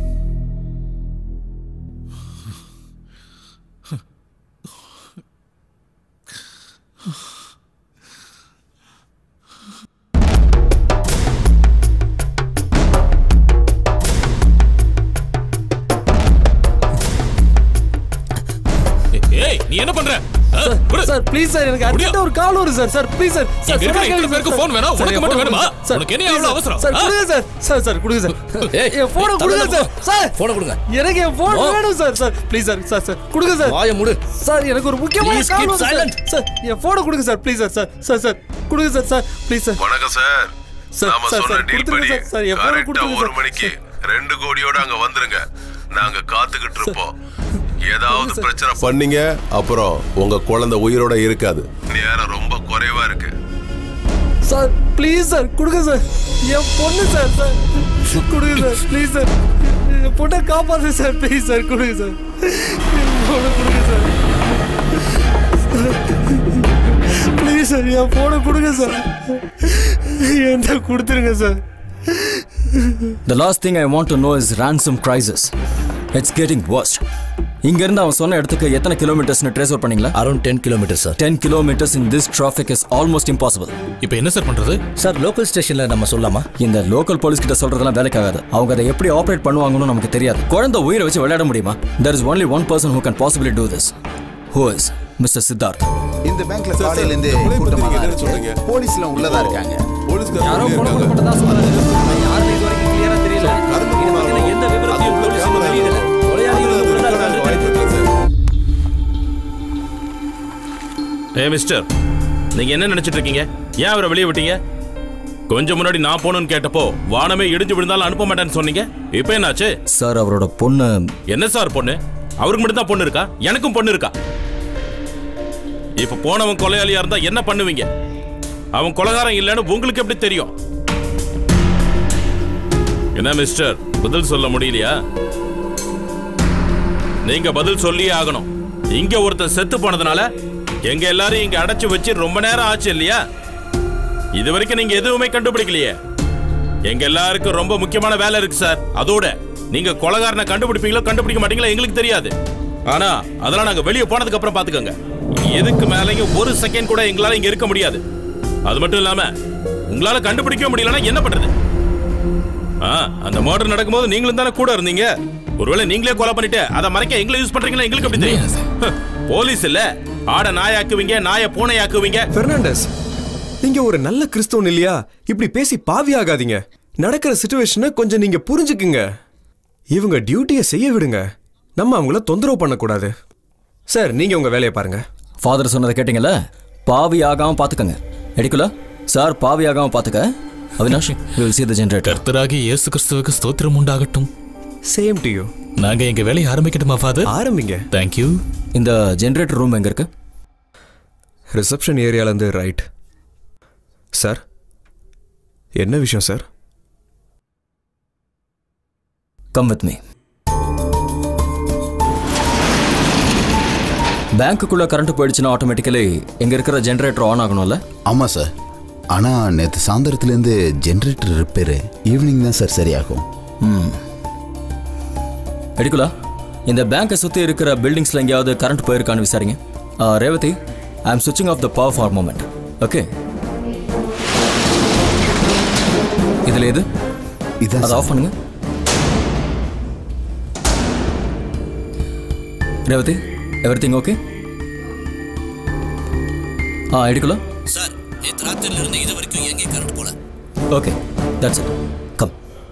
ஏய் நீ என்ன பண்ற சார் ப்ளீஸ் சார் எனக்கு அர்ஜென்ட்டா ஒரு கால் வரும் சார் சார் ப்ளீஸ் சார் இங்க இருக்கிற எத்தனை பேருக்கு phone வேணும்? உனக்கு மட்டும் வேணுமா? உனக்கு என்ன அவ்வளவு அவசரம்? சார் ஆ? கொடுங்க சார் சார் சார் கொடுங்க சார் ஏய், என் போனை ஏய், கொடுங்க தரல சார் சார் போனை கொடுங்க எனக்கு என் போன் ஓ. வேணும் sir sir please sir sir sir கொடுங்க சார் வாயை மூடு. சார் எனக்கு ஒரு முக்கியமான Please கால் keep வரும் சார் silent. சார் என் போனை கொடுங்க sir please sir sir sir sir கொடுங்க சார் சார் ப்ளீஸ் சார் வணக்கம் சார் சார், நாம சார், சொன்ன சார், டீல் கொடுத்துருங்க படி சார், சார், என் phone கரெக்டா கொடுத்துருங்க ஒரு சார். மணிக்கு ரெண்டு கோடியோட அங்க வந்துருங்க நாங்க காத்துக்கிட்டு இருப்போம் ஏதாவது பிரச்சனை பண்ணீங்க அப்புறம் உங்க குழந்தை உயிரோட இருக்காது நேரம் ரொம்ப குறைவா இருக்கு சார் ப்ளீஸ் சார் கொடுங்க சார் என் பொண்ணு சார் சார் கொடுங்க சார் ப்ளீஸ் சார் என் பொண்ணை காப்பாத்து சார் ப்ளீஸ் சார் கொடுங்க சார் என் பொண்ணை கொடுங்க சார் ப்ளீஸ் சார் என் ஃபோனை கொடுங்க சார் என்கிட்ட கொடுத்துருங்க sir the last thing I want to know is ransom crisis it's getting worst இங்கேருந்து அவன் சொன்ன இடத்துக்கு எத்தனை கிலோமீட்டர்ஸ்னு ட்ரேஸ் அவுட் பண்ணீங்களா around ten kilometre sir ten kilometres in this traffic is almost impossible இப்போ என்ன சார் பண்றது சார் லோக்கல் ஸ்டேஷன்ல நம்ம சொல்லலாமா இந்த லோக்கல் போலீஸ் கிட்ட சொல்றதெல்லாம் வேலைக்காகாது அவங்க அதை எப்படி ஆப்ரேட் பண்ணுவாங்கன்னு நமக்கு தெரியாது குழந்தை உயிரை வச்சு விளையாட முடியுமா there is only one person who can possibly do this who is mr Siddharth இந்த பேங்க்ல காலையில இருந்து கூட்டமா தான் இருக்கு போலீஸ்ல உள்ளதா இருக்காங்க யாரோ போன மட்டும் தான் சொல்றாங்க யாரும் இது வரைக்கும் கிளியரா தெரியல இது பத்தின எந்த விவரத்தையும் போலீஸ் இன்னும் வெளியிடல கொலையாளிகள் உள்ளதா இருக்காங்க ஏ மிஸ்டர் நீங்க என்ன நினைச்சிட்டு இருக்கீங்க ஏன் அவரை வெளியே விட்டீங்க கொஞ்சம் முன்னாடி நான் போகணும்னு கேட்டப்போ வானமே இடிஞ்சு விழுந்தாலும் அனுப்ப மாட்டேன்னு சொன்னீங்க இப்போ என்னாச்சு சார் அவரோட பொண்ணு என்ன சார் பொண்ணு அவருக்கு மட்டும் தான் பொண்ணு இருக்கா எனக்கும் பொண்ணு இருக்கா இப்ப போனவன் கொலையாளியா இருந்தா என்ன பண்ணுவீங்க அவன் கொலைகாரன் இல்லைன்னு உங்களுக்கு எப்படி தெரியும் என்ன மிஸ்டர் பதில் சொல்ல முடியலையா நீங்க பதில் சொல்லியே ஆகணும் இங்க ஒருத்தன் செத்து போனதுனால எங்க எல்லாரும் இங்க அடைச்சு வச்சு ரொம்ப நேரம் ஆச்சு இல்லையா இது வரைக்கும் நீங்க எதுவுமே கண்டுபிடிக்கலையே எங்க எல்லாருக்கும் ரொம்ப முக்கியமான வேலை இருக்கு சார் அதோட நீங்க கொலகாரனை கண்டுபிடிப்பீங்களோ கண்டுபிடிக்க மாட்டீங்களோ எங்களுக்கு தெரியாது ஆனா அதெல்லாம் நாங்க வெளியே போனதுக்கு அப்புறம் பாத்துக்கோங்க எதுக்கு மேலேயும் ஒரு செகண்ட் கூட எங்களால இங்க இருக்க முடியாது அது மட்டும் இல்லாம உங்களால கண்டுபிடிக்க முடியலன்னா என்ன பண்றது ஆ, அந்த மர்டர் நடக்கும்போது நீங்களும் தானே கூட இருந்தீங்க ஒருவேளை நீங்களே கொலை பண்ணிட்டு அதை மறைக்க எங்களை யூஸ் பண்றீங்களா எங்களுக்கு எப்படி தெரியும் ஹ, போலீஸ் இல்ல ஆட நாயாக்குவீங்க நாய பூனையாக்குவீங்க பெர்னாண்டஸ் நீங்க ஒரு நல்ல கிறிஸ்தவன் இல்லையா இப்படி பேசி பாவி ஆகாதீங்க நடக்கிற சுச்சுவேஷனை கொஞ்சம் நீங்க புரிஞ்சுக்குங்க இவங்க டியூட்டியை செய்ய விடுங்க நம்ம அவங்கள தொந்தரவு பண்ணக்கூடாது சார் நீங்க உங்க வேலையை பாருங்க ஃபாதர் சொன்னதை கேட்டீங்கல்ல பாவி ஆகாம பாத்துக்கங்க எடுக்கல சார் பாவி ஆகாம பாத்துக்க Avinash you will see the generator கர்த்தராகி இயேசு கிறிஸ்துவுக்கு ஸ்தோத்திரம் உண்டாகட்டும் சேம் டு யூ நாங்க எங்க வேலையை ஆரம்பிக்கட்டுமா ஃபாதர் ஆரம்பிங்க தேங்க்யூ இந்த ஜெனரேட்டர் ரூம் எங்க இருக்கு ரிசப்ஷன் ஏரியாலேருந்து ரைட் சார் என்ன விஷயம் சார் கம் வித் மீ பேங்க்குள்ள கரண்ட் போயிடுச்சுன்னா ஆட்டோமேட்டிக்கலி எங்க இருக்கிற ஜெனரேட்டர் ஆன் ஆகணும்ல ஆமாம் சார் ஆனால் நேற்று சாயந்தரத்துலேருந்து ஜென்ரேட்டர் ரிப்பேரு ஈவினிங் தான் சார் சரியாகும் ம் எடுக்கலா இந்த பேங்கை சுற்றி இருக்கிற பில்டிங்ஸில் எங்கேயாவது கரண்ட் போயிருக்கான்னு விசாரிங்க ஆ, Revathi I am switching off the power for moment okay இதில் எது இதான் அதை ஆஃப் பண்ணுங்க ரேவதி எவ்ரி திங் ஓகே ஆ எடுக்கலாம் சார் நேற்று ராத்திரில இருந்து இது வரைக்கும் எங்கே கரண்ட் போல okay that's it come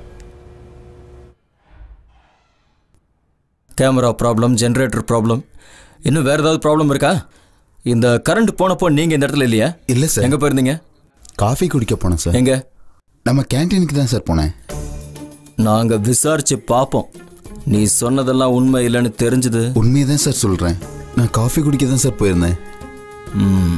camera problem generator problem இன்னும் வேற ஏதாவது ப்ராப்ளம் இருக்கா இந்த கரண்ட் போனப்போ நீங்க இந்த இடத்துல இல்லையா இல்லை சார் எங்க போயிருந்தீங்க காஃபி குடிக்க போனேன் சார் எங்க நம்ம கேன்டீனுக்கு தான் சார் போனேன் நாங்க விசாரிச்சு பார்ப்போம் நீ சொன்னதெல்லாம் உண்மை இல்லைன்னு தெரிஞ்சது உண்மையை தான் சார் சொல்கிறேன் நான் காஃபி குடிக்க தான் சார் போயிருந்தேன் ம்.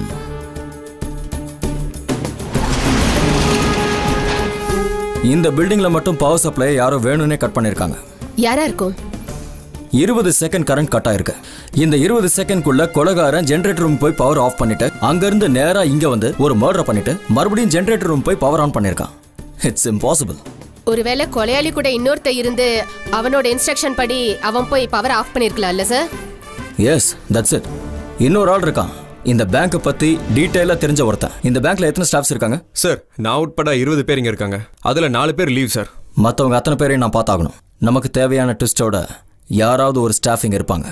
இந்த பில்டிங்ல மட்டும் பவர் சப்ளை யாரோ வேணும்னே கட் பண்ணிருக்காங்க யாரா இருக்கும் இருபது செகண்ட் கரண்ட் கட் ஆயிருக்கு இந்த இருபது செகண்ட்குள்ள கொலகாரன் ஜென்ரேட்டர் ரூம் போய் பவர் ஆஃப் பண்ணிட்டு அங்கிருந்து நேரா இங்க வந்து ஒரு மர்டர் பண்ணிட்டு மறுபடியும் ஜென்ரேட்டர் ரூம் போய் பவர் ஆன் பண்ணிருக்கான் இட்ஸ் இம்பாசிபிள் ஒருவேளை கொலையாளி கூட இன்னொருத்த இருந்து அவனோட இன்ஸ்ட்ரக்ஷன் படி அவன் போய் பவர் ஆஃப் பண்ணிருக்கலாம்ல சார் எஸ் தட்ஸ் இட் இன்னொரு ஆள் இருக்கான் இந்த பேங்க்கை பத்தி டீட்டெயிலா தெரிஞ்ச ஒருத்தன் இந்த பேங்க்ல எத்தனை ஸ்டாஃப்ஸ் இருக்காங்க சார் நான் உட்பட இருபது பேர் இங்கே இருக்காங்க அதில் நாலு பேர் லீவ் சார் மற்றவங்க அத்தனை பேரையும் நான் பார்த்தாகணும் நமக்கு தேவையான ட்விஸ்டோட யாராவது ஒரு ஸ்டாஃப் இங்க இருப்பாங்க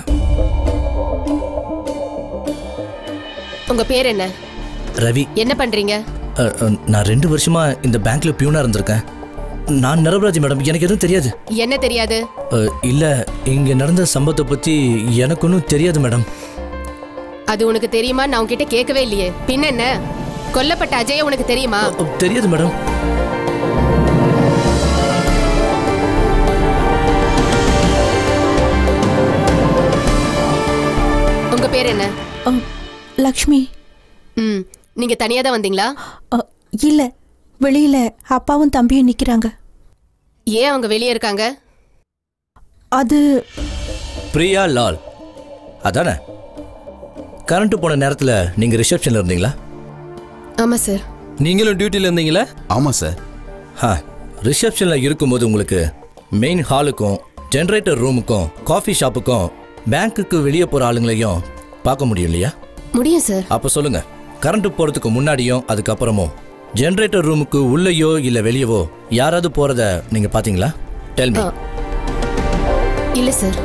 உங்க பேர் என்ன ரவி என்ன பண்றீங்க அ, அ, நான் ரெண்டு வருஷமா இந்த பேங்க்ல பியூனா இருந்திருக்கேன் நான் நிரபராஜ் மேடம் எனக்கு எதுவும் தெரியாது என்ன தெரியாது அ, இல்ல இங்க நடந்த சம்பவத்தை பத்தி எனக்கு ஒன்றும் தெரியாது மேடம் அது உனக்கு தெரியுமா நான் உன்கிட்ட கேட்கவே இல்லையே பின்ன என்ன கொல்லப்பட்ட அஜய உனக்கு தெரியுமா அ, தெரியாது மேடம் உங்க பேர் என்ன லக்ஷ்மி ம் நீங்க தனியா தான் வந்தீங்களா அ, இல்ல வெளியில அப்பாவும் தம்பியும் நிக்கிறாங்க ஏன் அவங்க வெளியே இருக்காங்க அது பிரியா லால் அதானே கரண்ட் போன நேரத்துல நீங்க ரிசப்ஷன்ல இருந்தீங்களா ஆமா சார் நீங்களும் டியூட்டியில் இருந்தீங்களா ஆமாம் சார் ஆ ரிசப்ஷனில் இருக்கும்போது உங்களுக்கு மெயின் ஹாலுக்கும் ஜென்ரேட்டர் ரூமுக்கும் காஃபி ஷாப்புக்கும் பேங்க்குக்கு வெளியே போகிற ஆளுங்களையும் பார்க்க முடியும் இல்லையா முடியும் சார் அப்போ சொல்லுங்க கரண்ட் போகிறதுக்கு முன்னாடியும் அதுக்கப்புறமும் ஜென்ரேட்டர் ரூமுக்கு உள்ளேயோ இல்லை வெளியவோ யாராவது போகிறத நீங்கள் பார்த்தீங்களா டெல் மீ ஆ. இல்ல சார்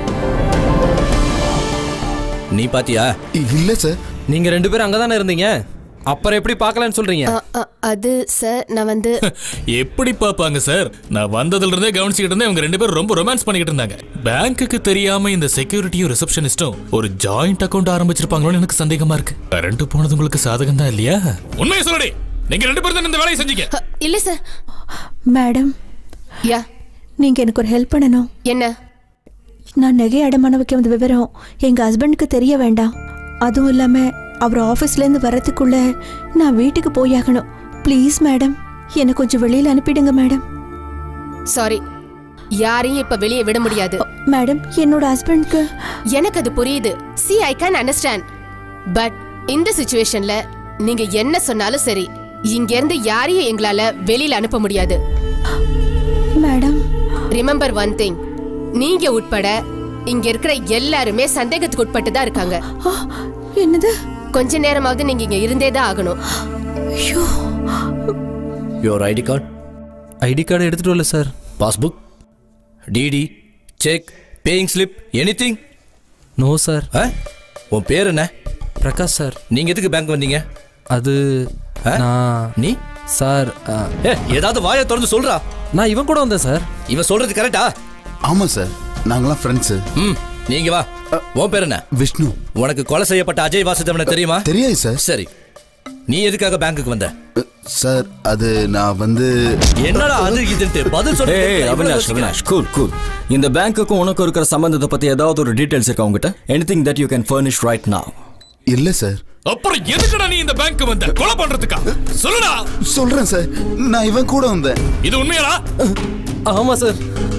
நீ பாத்தியா இல்லை சார் நீங்கள் ரெண்டு பேரும் அங்கே தானே இருந்தீங்க அப்புறம் எப்படி பார்க்கலன்னு சொல்கிறீங்க அ, அ, அது சார் நான் வந்து எப்படி பார்ப்பாங்க சார் நான் வந்ததுல இருந்தே கவனிச்சுக்கிட்டு இருந்தேன் இவங்க ரெண்டு பேரும் ரொம்ப ரொமான்ஸ் பண்ணிக்கிட்டு இருந்தாங்க பேங்க்குக்கு தெரியாம இந்த செக்யூரிட்டியும் ரிசப்ஷனிஸ்டும் ஒரு ஜாயிண்ட் அக்கவுண்ட் ஆரம்பிச்சிருப்பாங்களோன்னு எனக்கு சந்தேகமா இருக்கு கரண்ட் போனது உங்களுக்கு சாதகம் தான் இல்லையா உண்மையை சொல்லடி நீங்க ரெண்டு பேரும் தான் இந்த வேலையை செஞ்சீங்க அ, இல்ல சார் மேடம் யா நீங்க எனக்கு ஒரு ஹெல்ப் பண்ணணும் என்ன நான் நகை அடமான வைக்க வந்த விவரம் எங்க ஹஸ்பண்டுக்கு தெரிய வேண்டாம் அதுவும் இல்லாம அவர் ஆபீஸ்ல இருந்து வரதுக்குள்ள நான் வீட்டுக்கு போயாகணும் ப்ளீஸ் மேடம் என்னை கொஞ்சம் வெளியில அனுப்பிடுங்க மேடம் சாரி யாரையும் இப்ப வெளியே விட முடியாது மேடம் என்னோட ஹஸ்பண்ட்க்கு எனக்கு அது புரியுது see I can understand but இந்த சுச்சுவேஷன்ல நீங்க என்ன சொன்னாலும் சரி இங்க இருந்து யாரையும் எங்களால வெளியில அனுப்ப முடியாது மேடம் ரிமெம்பர் ஒன் திங் நீங்க உட்பட இங்க இருக்கிற எல்லாருமே சந்தேகத்துக்கு உட்பட்டு தான் இருக்காங்க என்னது கொஞ்ச நேரமாவது நீங்க இங்க இருந்தே தான் ஆகணும் ஐயோ your ID card ID card எடுத்துட்டு வரல sir passbook DD cheque paying slip anything no sir உன் பேர் என்ன பிரகாஷ் சார் நீங்க எதுக்கு பேங்க் வந்தீங்க அது நான் நீ சார் ஏ ஏதாவது வாயை திறந்து சொல்றா நான் இவன் கூட வந்தேன் சார் இவன் சொல்றது கரெக்டா ஆமா சார் நாங்களாம் ஃப்ரெண்ட்ஸு ம் நீங்க வா உன் பேர் என்ன விஷ்ணு உனக்கு கொலை செய்யப்பட்ட அஜய் வாசுதேவனை தெரியுமா தெரியாது சார் சரி நீ எதுக்காக பேங்க்குக்கு வந்த சார் அது நான் வந்து என்னடா அது இதுன்ட்டு பதில் சொல்லு ஏய் அவினாஷ் அவினாஷ் கூல் கூல் இந்த பேங்க்குக்கும் உனக்கும் இருக்கிற சம்பந்தத்தை பத்தி ஏதாவது ஒரு டீடைல்ஸ் இருக்கா உங்ககிட்ட anything that you can furnish right now இல்ல சார் அப்புறம் எதுக்குடா நீ இந்த பேங்க் வந்த கொலை பண்றதுக்கா சொல்லுடா சொல்றேன் சார் நான் இவன் கூட வந்தேன் இது உண்மையாடா ஆமா சார்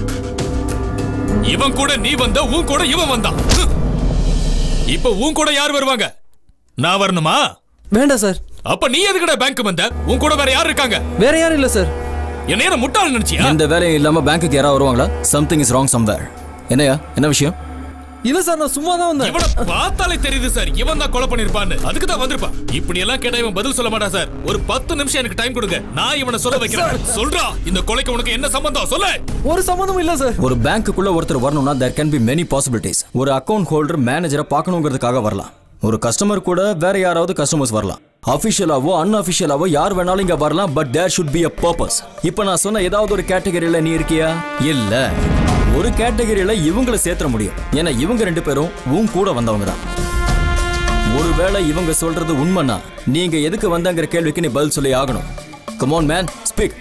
இவன் கூட நீ வந்த உன் கூட இவன் வந்தான் இப்ப உன் கூட யார் வருவாங்க நான் வரணுமா வேண்டாம் சார் அப்ப நீ எதுக்குடா பேங்க் வந்த உன் கூட வேற யார் இருக்காங்க வேற யாரும் இல்ல சார் என்ன என்ன முட்டாள் நினைச்சியா இந்த வேலையும் இல்லாம பேங்க்குக்கு யாராவது வருவாங்களா சம்திங் இஸ் ராங் சம்வேர் என்னையா என்ன விஷயம் இல்ல சார் நான் சும்மா தான் வந்தேன் இவனை பார்த்தாலே தெரியுது சார் இவன் தான் கொலை பண்ணிருப்பான்னு அதுக்கு தான் வந்திருப்பான் இப்படி எல்லாம் கேட்டா இவன் பதில் சொல்ல மாட்டான் சார் ஒரு பத்து நிமிஷம் எனக்கு டைம் கொடுங்க நான் இவனை சொல்ல வைக்கிறேன் சொல்றா இந்த கொலைக்கு உனக்கு என்ன சம்பந்தம் சொல்ல ஒரு சம்மந்தமும் இல்ல சார் ஒரு பேங்க்குள்ள ஒருத்தர் வரணும்னா there can be many possibilities ஒரு அக்கவுண்ட் ஹோல்டர் மேனேஜரை பார்க்கணுங்கிறதுக்காக வரலாம் ஒரு கஸ்டமர் கூட வேற யாராவது கஸ்டமர்ஸ் வரலாம் அபிஷியலாவோ அன்அபிஷியலாவோ யார் வேணாலும் இங்க வரலாம் but there should be a purpose இப்போ நான் சொன்ன ஏதாவது ஒரு கேட்டகரியில நீ இருக்கியா இல்ல ஒரு கேட்டகரியில இவங்கள சேர்த்துற முடியும் ஏன்னா இவங்க ரெண்டு பேரும் உன் கூட வந்தவங்க தான் ஒருவேளை இவங்க சொல்றது உண்மைனா நீங்க எதுக்கு வந்தாங்கிற கேள்விக்கு நீ பதில் சொல்லி ஆகணும் கமான் மேன் ஸ்பீக்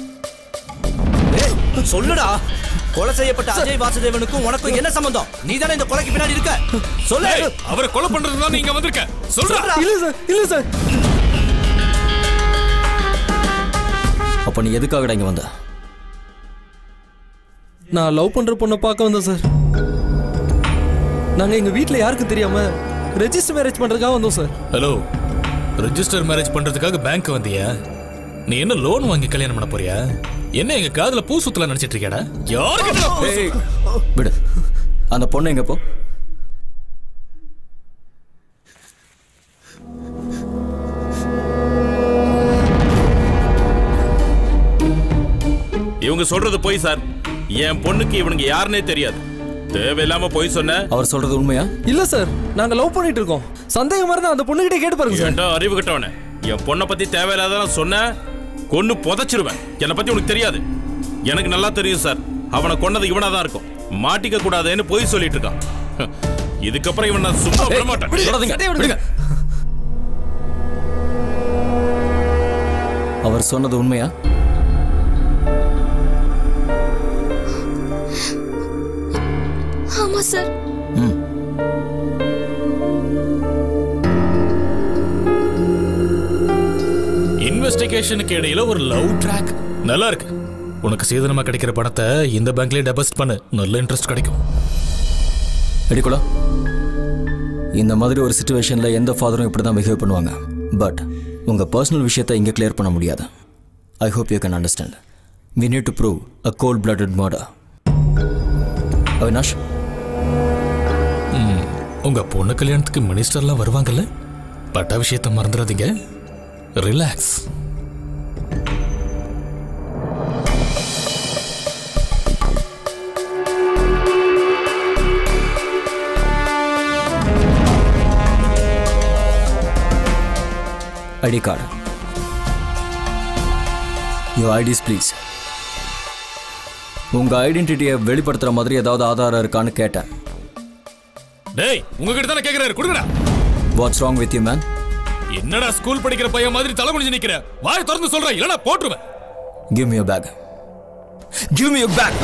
சொல்லுடா கொலை செய்யப்பட்ட அஜய் வாசுதேவனுக்கும் உனக்கும் என்ன சம்பந்தம் நீ தானே இந்த கொலைக்கு பின்னாடி இருக்க சொல்லு அவரை கொலை பண்றது தான் நீங்க வந்திருக்க சொல்றா இல்ல சார் இல்ல சார் அப்ப நீ எதுக்காகடா இங்க வந்த நான் லவ் பண்ற பொண்ணை பார்க்க வந்தேன் சார் நாங்க எங்க வீட்ல யாருக்கும் தெரியாம ரெஜிஸ்டர் மேரேஜ் பண்றதுக்காக வந்தோம் சார் ஹலோ ரெஜிஸ்டர் மேரேஜ் பண்றதுக்காக பேங்க் வந்தியா நீ என்ன லோன் வாங்கி கல்யாணம் பண்ண போறியா என்ன எங்க காதுல பூ சுத்தலாம் நினைச்சிட்டு இருக்கியாடா யாருக்கு ஏய், விடு அந்த பொண்ணு எங்க போ இவங்க சொல்றது பொய் சார் என் பொண்ணுக்கு இவனுங்க யாருன்னே தெரியாது தேவையில்லாம பொய் சொன்ன அவர் சொல்றது உண்மையா இல்ல சார் நாங்க லவ் பண்ணிட்டு இருக்கோம் சந்தேகமா இருந்தா அந்த பொண்ணுகிட்ட கேட்டு பாருங்க சார் ஏன்டா அறிவு கட்டவனே என் பொண்ணை பத்தி தேவையில்லாதான் சொன்ன கொன்னு புதைச்சிருவேன் என்னை பத்தி உனக்கு தெரியாது எனக்கு நல்லா தெரியும் சார் அவனை கொன்னது இவனா தான் இருக்கும் மாட்டிக்க கூடாதுன்னு பொய் சொல்லிட்டு இருக்கான் இதுக்கப்புறம் இவன் நான் சும்மா விட மாட்டேன் தொடாதீங்க, விடுங்க. அவர் சொன்னது உண்மையா ஆமா சார் இன்வெஸ்டிகேஷனுக்கு இடையில ஒரு லவ் ட்ராக் நல்லா இருக்கு உனக்கு சீதனமா கிடைக்கிற பணத்தை இந்த பேங்க்லயே டெபாசிட் பண்ணு நல்ல இன்ட்ரெஸ்ட் கிடைக்கும் எடுக்கலா இந்த மாதிரி ஒரு சுச்சுவேஷன்ல எந்த ஃபாதரும் இப்படி தான் பிஹேவ் பண்ணுவாங்க பட் உங்க பர்சனல் விஷயத்தை இங்கே கிளியர் பண்ண முடியாது I hope you can understand we need to prove a cold blooded murder Avinash ம், உங்க பொண்ணு கல்யாணத்துக்கு மினிஸ்டர்லாம் வருவாங்கல்ல பட்ட விஷயத்தை மறந்துடாதீங்க relax ID card your IDs please உங்க ஐடென்டிட்டியை வெளிப்படுத்துற மாதிரி ஏதாவது ஆதாரம் இருக்கான்னு கேட்டேன் டேய் உங்ககிட்ட தானே கேக்குறாரு கொடுங்கடா what's wrong with you man என்னடா ஸ்கூல் படிக்கிற பையன் மாதிரி தலை குனிஞ்சு நிக்கிற வாயை திறந்து சொல்றேன் இல்லனா போட்டுருவேன் give me your bag give me your bag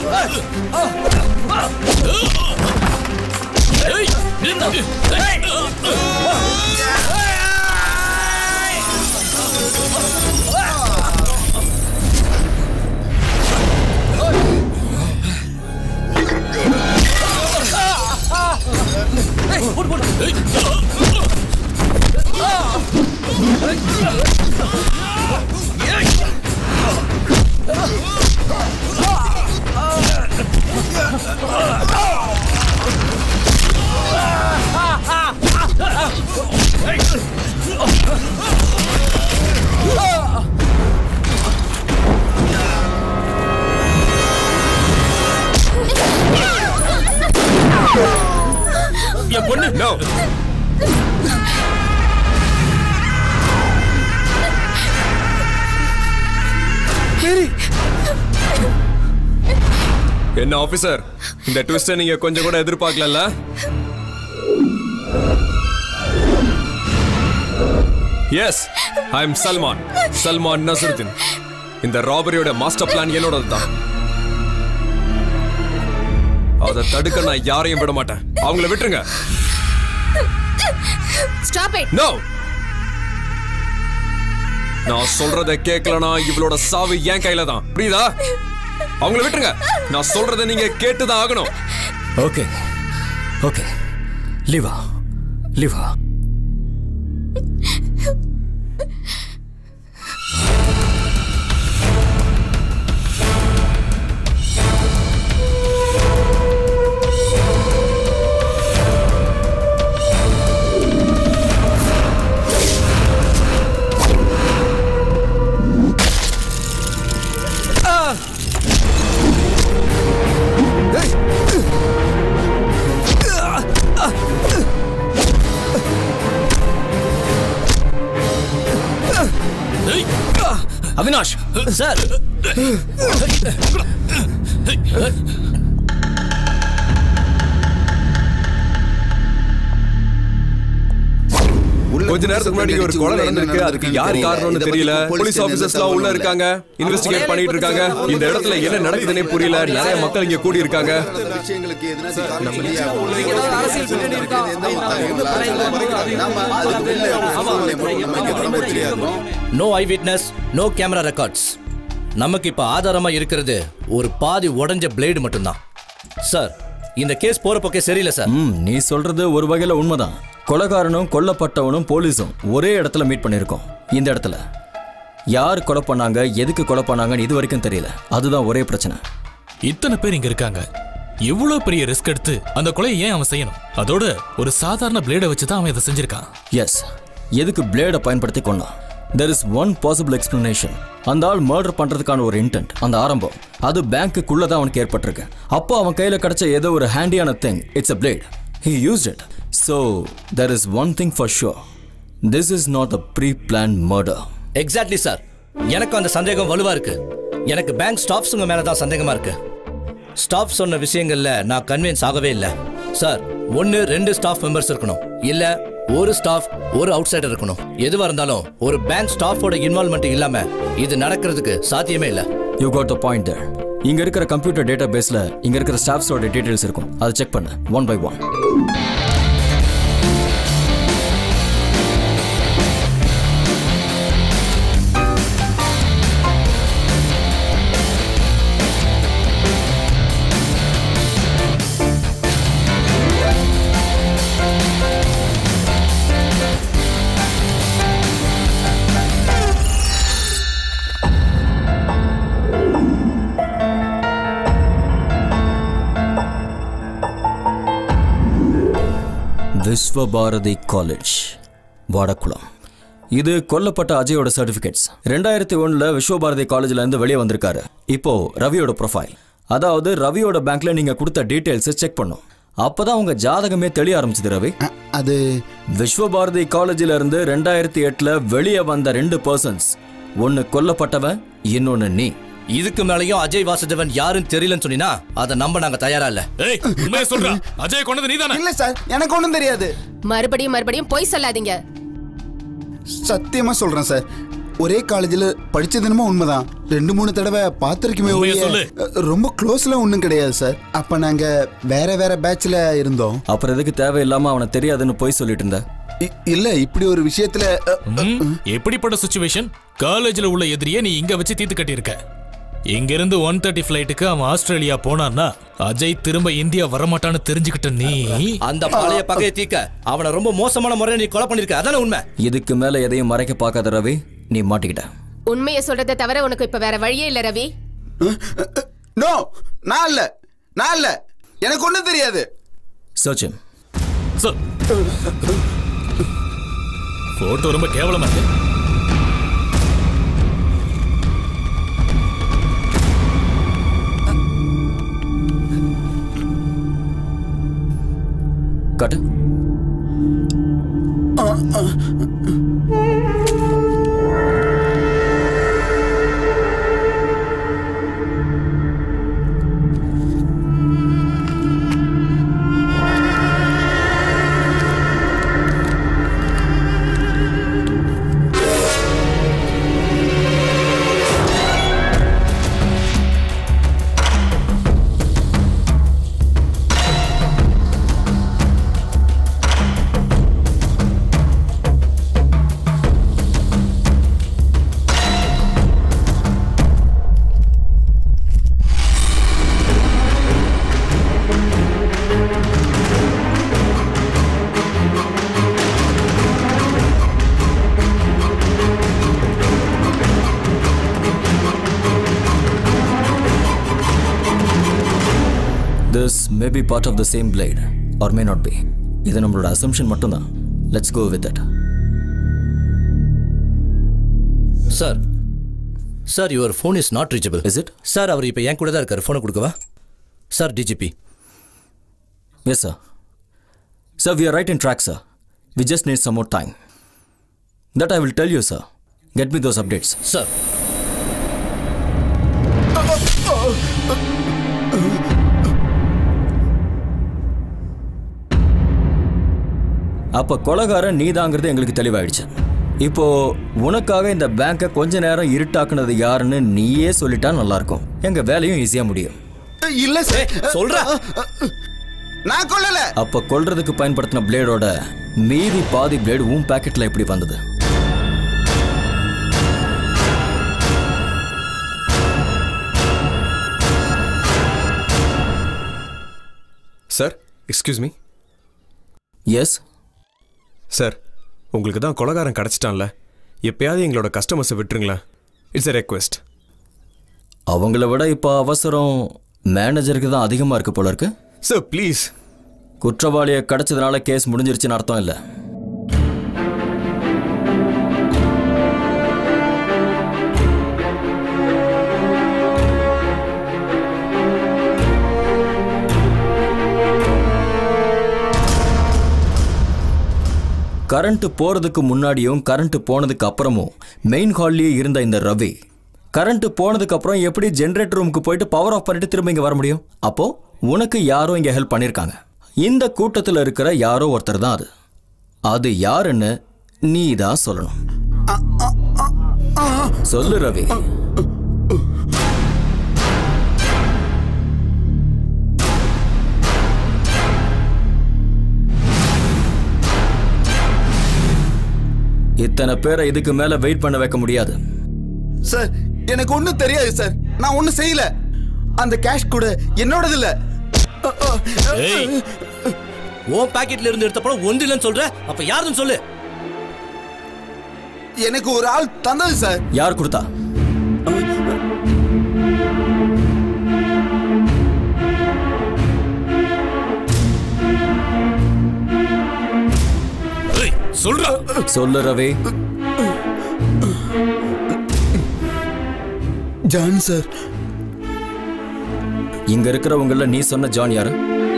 என் பொண்ணு நோ என்ன ஆபீசர் இந்த ட்விஸ்ட நீங்க கொஞ்சம் கூட எதிர்பார்க்கல yes I am Salman Salman Nasiruddin இந்த ராபரியோட மாஸ்டர் பிளான் என்னோடது தான் அதை தடுக்க நான் யாரையும் விட மாட்டேன் அவங்கள விட்டுருங்க ஸ்டாப் இட் நோ நான் சொல்றத கேட்கலனா இவளோட சாவு என் கையில தான் புரியுதா அவங்கள விட்டுருங்க நான் சொல்றத நீங்க கேட்டுதான் ஆகணும் ஓகே ஓகே லிவா லிவா அவினாஷ் சார் கொஞ்ச நேரத்துக்கு முன்னாடி இங்க ஒரு கொலை நடந்திருக்கு அதுக்கு யார் காரணம்னு தெரியல போலீஸ் ஆபீசர்ஸ்லாம் உள்ள இருக்காங்க இன்வெஸ்டிகேட் பண்ணிட்டு இருக்காங்க இந்த இடத்துல என்ன நடக்குதுன்னே புரியல நிறைய மக்கள் இங்க கூடி இருக்காங்க விஷயங்களுக்கு எதனாச்சும் காரணம் சொல்லியே ஆகணும். நாம அதுக்கு வெளில நமக்கு ரொம்ப தெரியாது no eye witness no camera records நமக்கு இப்ப ஆதாரமா இருக்கிறது ஒரு பாதி உடைஞ்ச பிளேடு மட்டும்தான் சார் இந்த கேஸ் போற பக்கம் சரியில்லை சார் ம் நீ சொல்றது ஒரு வகையில உண்மைதான் கொலைகாரனும் கொல்லப்பட்டவனும் போலீஸும் ஒரே இடத்துல மீட் பண்ணியிருக்கோம் இந்த இடத்துல யார் கொலை பண்ணாங்க எதுக்கு கொலை பண்ணாங்கன்னு இது வரைக்கும் தெரியல அதுதான் ஒரே பிரச்சனை இத்தனை பேர் இங்க இருக்காங்க இவ்வளவு பெரிய ரிஸ்க் எடுத்து அந்த கொலையை ஏன் அவன் செய்யணும் அதோட ஒரு சாதாரண பிளேடை வச்சு தான் அவன் இதை செஞ்சிருக்கான் எஸ் எதுக்கு பிளேடை பயன்படுத்தி கொண்டான் there is one possible explanation அந்த ஆள் மர்டர் பண்றதுக்கான ஒரு இன்டென்ட் அந்த ஆரம்பம் அது பேங்க்குள்ள தான் அவனுக்கு ஏற்பட்டிருக்கு அப்போ அவன் கையில கிடைச்ச ஏதோ ஒரு ஹேண்டியான thing it's a blade he use it so there is one thing for sure this is not a pre plan murder exactly sir எனக்கு அந்த சந்தேகம் வலுவா இருக்கு எனக்கு பேங்க் ஸ்டாஃப்ஸுங்க மேல தான் சந்தேகமா இருக்கு ஸ்டாஃப் சொன்ன விஷயங்கள்ல நான் கன்வின்ஸ் ஆகவே இல்லை சார் ஒன்னு ரெண்டு ஸ்டாஃப் மெம்பர்ஸ் இருக்கணும் இல்ல ஒரு ஸ்டாஃப் ஒரு அவுட் சைடர் இருக்கணும் எதுவா இருந்தாலும் ஒரு பேங்க் ஸ்டாஃபோட இன்வால்மெண்ட் இல்லாம இது நடக்கிறதுக்கு சாத்தியமே இல்லை you got the point there இங்க இருக்கிற கம்ப்யூட்டர் டேட்டா பேஸ்ல இங்க இருக்கிற ஸ்டாஃப்ஸோட டீடைல்ஸ் இருக்கும் அதை செக் பண்ணு one by one Vishwabharati college Vadakkulam இது கொல்லப்பட்ட அஜயோட சர்டிபிகேட்ஸ் ரெண்டாயிரத்தி ஒண்ணுல விஸ்வபாரதி காலேஜ்ல இருந்து வெளியே வந்திருக்காரு இப்போ ரவியோட ப்ரொஃபைல் அதாவது ரவியோட பேங்க்ல நீங்க கொடுத்த டீடைல்ஸை செக் பண்ணும் அப்பதான் உங்க ஜாதகமே தெளிய ஆரம்பிச்சது ரவி அது விஸ்வபாரதி காலேஜ்ல இருந்து ரெண்டாயிரத்தி எட்டுல வெளியே வந்த ரெண்டு பர்சன்ஸ் ஒன்னு கொல்லப்பட்டவன் இன்னொன்னு நீ இதுக்கு மேலயும் அஜய் வாசுதேவன் யாருன்னு தெரியலன்னு சொன்னீங்கன்னா அதை நம்ப நாங்க தயாரா இல்ல ஏய் உண்மையை சொல்றா அஜய் கொண்டது நீதானே இல்ல சார் எனக்கு ஒண்ணும் தெரியாது மறுபடியும் மறுபடியும் பொய் சொல்லாதீங்க சத்தியமா சொல்றேன் சார் ஒரே காலேஜில் படிச்சது என்னமோ உண்மைதான் ரெண்டு மூணு தடவை பார்த்துருக்குமே உண்மையை ஒழிய, சொல்லு. ரொம்ப க்ளோஸ்லாம் ஒன்றும் கிடையாது சார் அப்போ நாங்கள் வேற வேற பேட்ச்ல இருந்தோம் அப்புறம் எதுக்கு தேவையில்லாம அவனை தெரியாதுன்னு போய் சொல்லிட்டு இருந்த இல்லை இப்படி ஒரு விஷயத்துல அ, ம், எப்படிப்பட்ட சுச்சுவேஷன் காலேஜ்ல உள்ள எதிரியை நீ இங்க வச்சு தீர்த்து கட்டியிருக்க இங்க இருந்து ஒன் தேர்ட்டி ஃபிளைட்டுக்கு அவன் ஆஸ்திரேலியா போனான்னா அஜய் திரும்ப இந்தியா வரமாட்டான்னு தெரிஞ்சுக்கிட்ட நீ அந்த பழைய பகையை தீக்க அவனை ரொம்ப மோசமான முறையில் நீ கொலை பண்ணிருக்க அதானே உண்மை இதுக்கு மேல எதையும் மறைக்க பார்க்காத ரவி நீ மாட்டிக்கிட்ட உண்மையை சொல்றதை தவிர உனக்கு இப்ப வேற வழியே இல்ல ரவி நோ நான் இல்ல நான் இல்ல எனக்கு ஒன்றும் தெரியாது சர்ச் போட்டோ ரொம்ப கேவலமா இருக்கு காட்டு this may be part of the same blade or may not be இது நம்மளோட அசம்ஷன் மட்டும்தான் let's go with it sir sir your phone is not reachable is it sir அவர் இப்போ என் கூட தான் இருக்கார் ஃபோனை கொடுக்கவா sir DGP yes sir sir we are right in track sir we just need some more time that I will tell you sir get me those updates sir அப்போ கொலகாரன் நீதாங்கிறது எங்களுக்கு தெளிவாயிடுச்சு இப்போ உனக்காக இந்த பேங்கை கொஞ்ச நேரம் இருட்டாக்குனது யாருன்னு நீயே சொல்லிட்டா நல்லா இருக்கும் எங்க வேலையும் ஈஸியா முடியும் இல்ல சார் சொல்றா நான் கொல்லல அப்ப கொல்றதுக்கு பயன்படுத்தின பிளேடோட மீதி பாதி பிளேடு உன் பாக்கெட்ல எப்படி வந்தது sir excuse me yes sir உங்களுக்கு தான் கொலகாரன் கிடச்சிட்டான்ல எப்பயாவது எங்களோட கஸ்டமர்ஸை விட்டுருங்களேன் இட்ஸ் எ ரெக்வெஸ்ட் அவங்கள விட இப்போ அவசரம் மேனேஜருக்கு தான் அதிகமாக இருக்கு போல இருக்கு சார் ப்ளீஸ் குற்றவாளியை கிடைச்சதுனால கேஸ் முடிஞ்சிருச்சுன்னு அர்த்தம் இல்லை கரண்ட் போறதுக்கு முன்னாடியும் கரண்ட் போனதுக்கு அப்புறமும் மெயின் ஹால்லேயே இருந்த இந்த ரவி கரண்ட் போனதுக்கு அப்புறம் எப்படி ஜென்ரேட்டர் ரூமுக்கு போயிட்டு பவர் ஆஃப் பண்ணிட்டு திரும்ப இங்க வர முடியும் அப்போ உனக்கு யாரோ இங்க ஹெல்ப் பண்ணிருக்காங்க இந்த கூட்டத்தில் இருக்கிற யாரோ ஒருத்தர் தான் அது அது யாருன்னு நீ தான் சொல்லணும் சொல்லு ரவி இத்தனை பேரை இதுக்கு மேல வெயிட் பண்ண வைக்க முடியாது சார் எனக்கு ஒன்றும் தெரியாது சார் நான் ஒன்றும் செய்யல அந்த கேஷ் கூட என்னோடது இல்ல உன் பாக்கெட்ல இருந்து எடுத்த படம் ஒன்று இல்லைன்னு சொல்ற அப்ப யாருன்னு சொல்லு எனக்கு ஒரு ஆள் தந்தது சார் யார் கொடுத்தா சொல்றா சொல்லு ரவி ஜான் சார் இங்க இருக்கிறவங்கள நீ சொன்ன ஜான் யாரு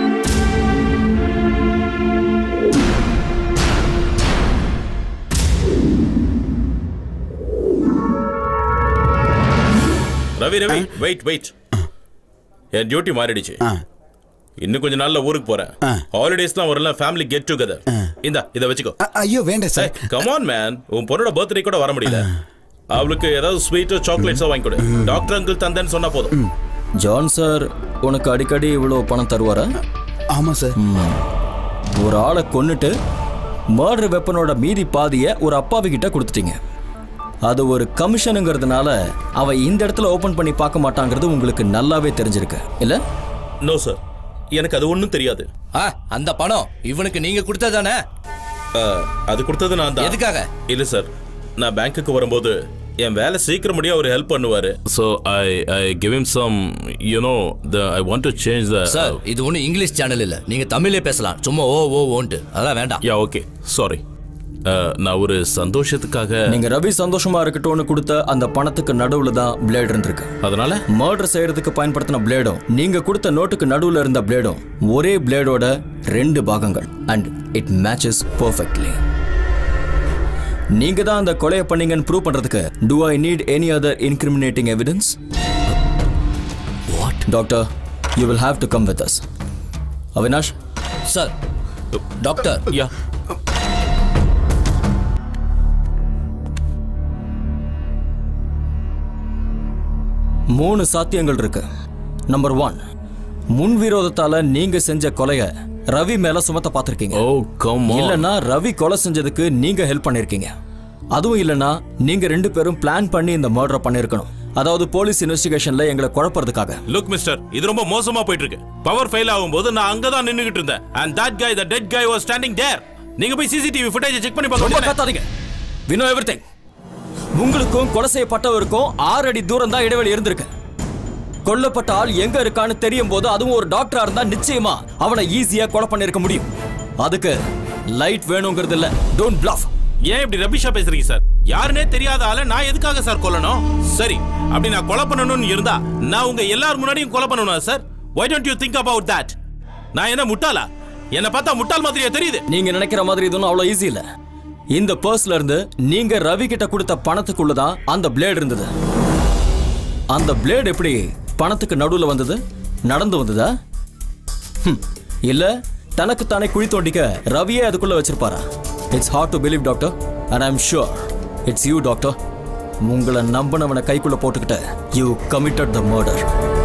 ரவி ரவி வெயிட் வெயிட் என் டியூட்டி மாறிடுச்சு இன்னும் கொஞ்ச நாள்ல ஊருக்கு போறேன் ஹாலிடேஸ்லாம் வரல ஃபேமிலி கெட் டுகெதர் இந்தா இதை வச்சுக்கோ ஐயோ வேண்டாம் சார் கமான் மேன் உன் பொண்ணோட பர்த்டே கூட வர முடியல அவளுக்கு ஏதாவது ஸ்வீட்டோ சாக்லேட்ஸோ வாங்கி கொடு டாக்டர் அங்கிள் தந்தேன்னு சொன்னா போதும் ஜான் சார் உனக்கு அடிக்கடி இவ்வளோ பணம் தருவாரா ஆமா சார் ஒரு ஆளை கொன்னுட்டு மர்டர் வெப்பனோட மீதி பாதியை ஒரு அப்பாவி கிட்ட கொடுத்துட்டீங்க அது ஒரு கமிஷனுங்கிறதுனால அவ இந்த இடத்துல ஓபன் பண்ணி பார்க்க மாட்டாங்கிறது உங்களுக்கு நல்லாவே தெரிஞ்சிருக்கு இல்ல நோ சார் எனக்கு அது ஒன்றும் தெரியாது ஆ அந்த பணம் இவனுக்கு நீங்க கொடுத்ததானே அஹ், அது கொடுத்தது நான் தான் எதுக்காக? இல்ல சார் நான் பேங்க்குக்கு வரும்போது என் வேலை சீக்கிரம் முடிய அவர் ஹெல்ப் பண்ணுவாரு so I I give him some you know the I want to change the sir இது ஒன்றும் இங்கிலீஷ் சேனல் இல்ல நீங்க தமிழ்லே பேசலாம் சும்மா ஓ ஓ ஓன்ட்டு அதெல்லாம் வேண்டாம் யா ஓகே சாரி நான் ஒரு சந்தோஷத்துக்காக நீங்க ரவி சந்தோஷமா இருக்கட்டும்னு கொடுத்த அந்த பணத்துக்கு நடுவுல தான் பிளேட் இருந்திருக்கு அதனால மர்டர் செய்யறதுக்கு பயன்படுத்தின பிளேடும் நீங்க கொடுத்த நோட்டுக்கு நடுவுல இருந்த பிளேடும் ஒரே பிளேடோட ரெண்டு பாகங்கள் அண்ட் இட் மேட்சஸ் பெர்ஃபெக்ட்லி நீங்க தான் அந்த கொலையை பண்ணீங்கன்னு ப்ரூவ் பண்றதுக்கு do I need any other incriminating evidence what doctor you will have to come with us Avinash sir doctor yeah மூணு சாத்தியங்கள் இருக்கு நம்பர் ஒன் முன் விரோதத்தால நீங்க செஞ்ச கொலைய ரவி மேல சுமத்த பார்த்திருக்கீங்க ஓ கம் இல்லனா ரவி கொலை செஞ்சதுக்கு நீங்க ஹெல்ப் பண்ணிருக்கீங்க அதுவும் இல்லனா நீங்க ரெண்டு பேரும் பிளான் பண்ணி இந்த மர்டர் பண்ணிருக்கணும் அதாவது போலீஸ் இன்வெஸ்டிகேஷன்ல எங்களை குழப்பறதுக்காக லுக் மிஸ்டர் இது ரொம்ப மோசமா போயிட்டு இருக்கு பவர் ஃபெயில் ஆகும்போது நான் அங்க தான் நின்னுகிட்டு இருந்தேன் and that guy the dead guy was standing there நீங்க போய் சிசிடிவி ஃபுட்டேஜ் செக் பண்ணி ரொம்ப பார்க்க கத்தாதீங்க we know everything உங்களுக்கும் கொலை செய்யப்பட்டவருக்கும் ஆறு அடி தூரம் தான் இடைவெளி இருந்திருக்கு கொல்லப்பட்ட ஆள் எங்க இருக்கான்னு தெரியும் போது அதுவும் ஒரு டாக்டரா இருந்தா நிச்சயமா அவனை ஈஸியா கொலை பண்ணிருக்க முடியும் அதுக்கு லைட் வேணுங்கிறது இல்ல டோன்ட் bluff ஏன் இப்படி ரபிஷா பேசுறீங்க சார் யாருனே தெரியாத ஆள நான் எதுக்காக சார் கொல்லணும் சரி அப்படி நான் கொலை பண்ணணும்னு இருந்தா நான் உங்க எல்லார் முன்னாடியும் கொலை பண்ணணும் sir why don't you think about that நான் என்ன முட்டாளா என்ன பார்த்தா முட்டாள் மாதிரியா தெரியுது நீங்க நினைக்கிற மாதிரி இது ஒன்றும் அவ்வளோ ஈஸி இல்ல இந்த பர்ஸ்ல இருந்து நீங்க ரவி கிட்ட கொடுத்த பணத்துக்குள்ள தான் அந்த பிளேடு இருந்தது அந்த பிளேடு எப்படி பணத்துக்கு நடுவுல வந்தது நடந்து வந்ததா ஹம், இல்ல தனக்கு தானே குழி தோண்டிக்க ரவியே அதுக்குள்ள வச்சிருப்பாரா it's hard to believe doctor and I'm sure it's you doctor உங்களை நம்பினவனை கைக்குள்ள போட்டுக்கிட்ட யூ கமிட்டட் த மர்டர்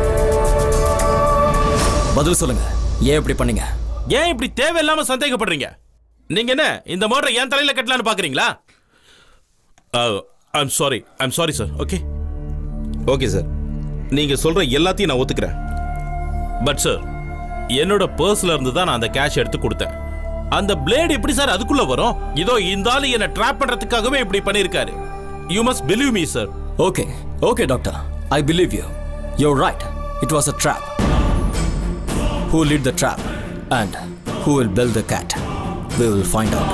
பதில் சொல்லுங்க ஏன் இப்படி பண்ணீங்க ஏன் இப்படி தேவையில்லாம சந்தேகப்படுறீங்க நீங்க என்ன இந்த மோட்டரை என் தலையில கட்டலான்னு பாக்குறீங்களா I'm sorry I'm sorry sir okay okay sir நீங்க சொல்ற எல்லாத்தையும் நான் ஒத்துக்கிறேன் பட் சார் என்னோட பர்ஸ்ல இருந்து தான் நான் அந்த கேஷ் எடுத்து கொடுத்தேன் அந்த பிளேடு எப்படி சார் அதுக்குள்ள வரும் இதோ இந்த ஆளு என்ன ட்ராப் பண்றதுக்காகவே இப்படி பண்ணிருக்காரு you must believe me sir Okay, okay, doctor. I believe you. You're right. It was a trap. Who lit the trap? And who will build the cat? We will find out.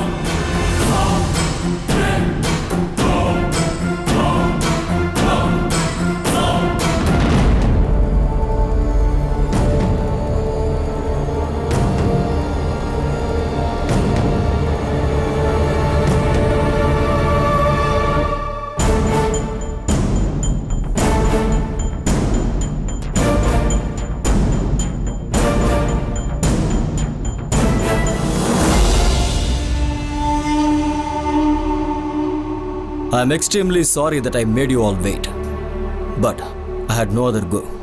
I am extremely sorry that I made you all wait. But I had no other go.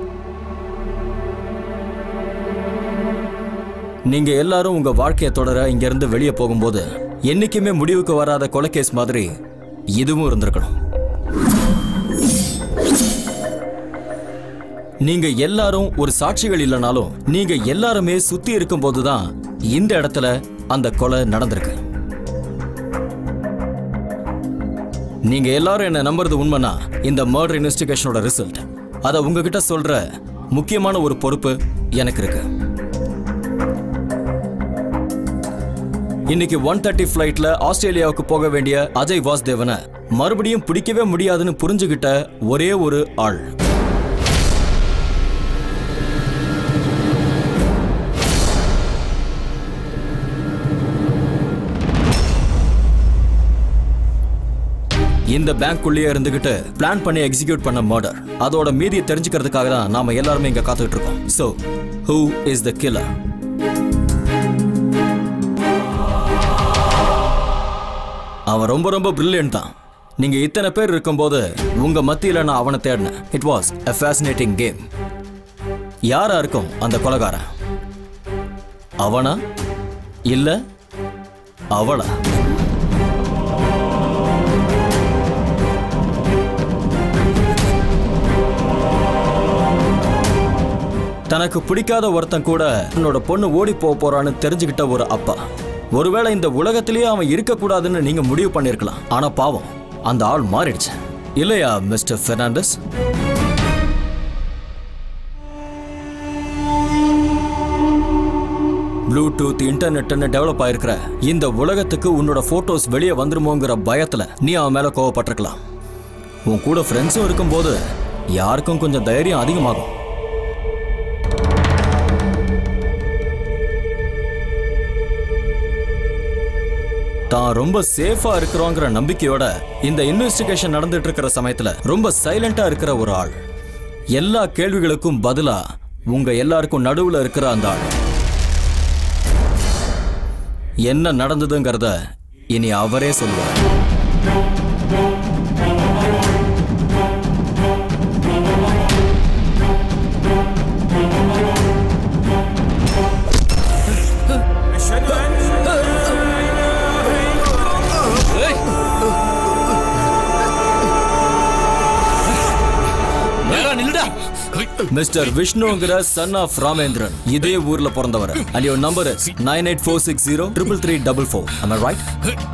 நீங்க எல்லாரும் உங்க வாழ்க்கையை தொடர இங்க இருந்து வெளியே போகும்போது என்னைக்குமே முடிவுக்கு வராத கொலைகேஸ் மாதிரி இதுவும் இருந்திருக்கணும் நீங்க எல்லாரும் ஒரு சாட்சிகள் இல்லைனாலும் நீங்க எல்லாருமே சுத்தி இருக்கும்போது தான் இந்த இடத்துல அந்த கொலை நடந்திருக்கு நீங்க எல்லாரும் என்ன நம்புறது உண்மைனா இந்த மர்டர் இன்வெஸ்டிகேஷனோட ரிசல்ட் அதை உங்ககிட்ட சொல்ற முக்கியமான ஒரு பொறுப்பு எனக்கு இருக்கு இன்னைக்கு ஒன் தேர்ட்டி ஃபிளைட்ல ஆஸ்திரேலியாவுக்கு போக வேண்டிய அஜய் வாஸ்தேவனை மறுபடியும் பிடிக்கவே முடியாதுன்னு புரிஞ்சுகிட்ட ஒரே ஒரு ஆள் இந்த பேங்க்குள்ளேயே இருந்துகிட்டு பிளான் பண்ணி எக்ஸிக்யூட் பண்ண மர்டர் அதோட மீதியை தெரிஞ்சுக்கிறதுக்காக தான் நாம எல்லாருமே இங்க காத்துக்கிட்டு இருக்கோம் so who is the killer அவன் ரொம்ப ரொம்ப பிரில்லியன்ட் தான் நீங்க இத்தனை பேர் இருக்கும்போது உங்க மத்தியில நான் அவனை தேடினேன் it was a fascinating game யாரா இருக்கும் அந்த கொலகாரன் அவனா இல்ல அவளா தனக்கு பிடிக்காத ஒருத்தன் கூட தன்னோட பொண்ணு ஓடி போக போறான்னு தெரிஞ்சுக்கிட்ட ஒரு அப்பா ஒருவேளை இந்த உலகத்திலேயே அவன் இருக்கக்கூடாதுன்னு நீங்க முடிவு பண்ணிருக்கலாம் ஆனா பாவம் அந்த ஆள் மாறிடுச்சு இல்லையா மிஸ்டர் பெர்னாண்டஸ் ப்ளூடூத் இன்டர்நெட்னு டெவலப் ஆயிருக்கிற இந்த உலகத்துக்கு உன்னோட போட்டோஸ் வெளியே வந்துருமோங்கிற பயத்துல நீ அவன் மேல கோவப்பட்டிருக்கலாம் உன் கூட ஃப்ரெண்ட்ஸும் இருக்கும்போது யாருக்கும் கொஞ்சம் தைரியம் அதிகமாகும் தான் ரொம்ப சேஃபா இருக்கிறோங்கிற நம்பிக்கையோட இந்த இன்வெஸ்டிகேஷன் நடந்துட்டு இருக்கிற சமயத்துல ரொம்ப சைலண்டா இருக்கிற ஒரு ஆள் எல்லா கேள்விகளுக்கும் பதிலா உங்க எல்லாருக்கும் நடுவுல இருக்கிற அந்த ஆள் என்ன நடந்ததுங்கிறத இனி அவரே சொல்லுவார் மிஸ்டர் விஷ்ணுங்கிற சன் ஆஃப் ராமேந்திரன் இதே ஊர்ல பிறந்தவர் and your number nine eight four six zero triple three double four right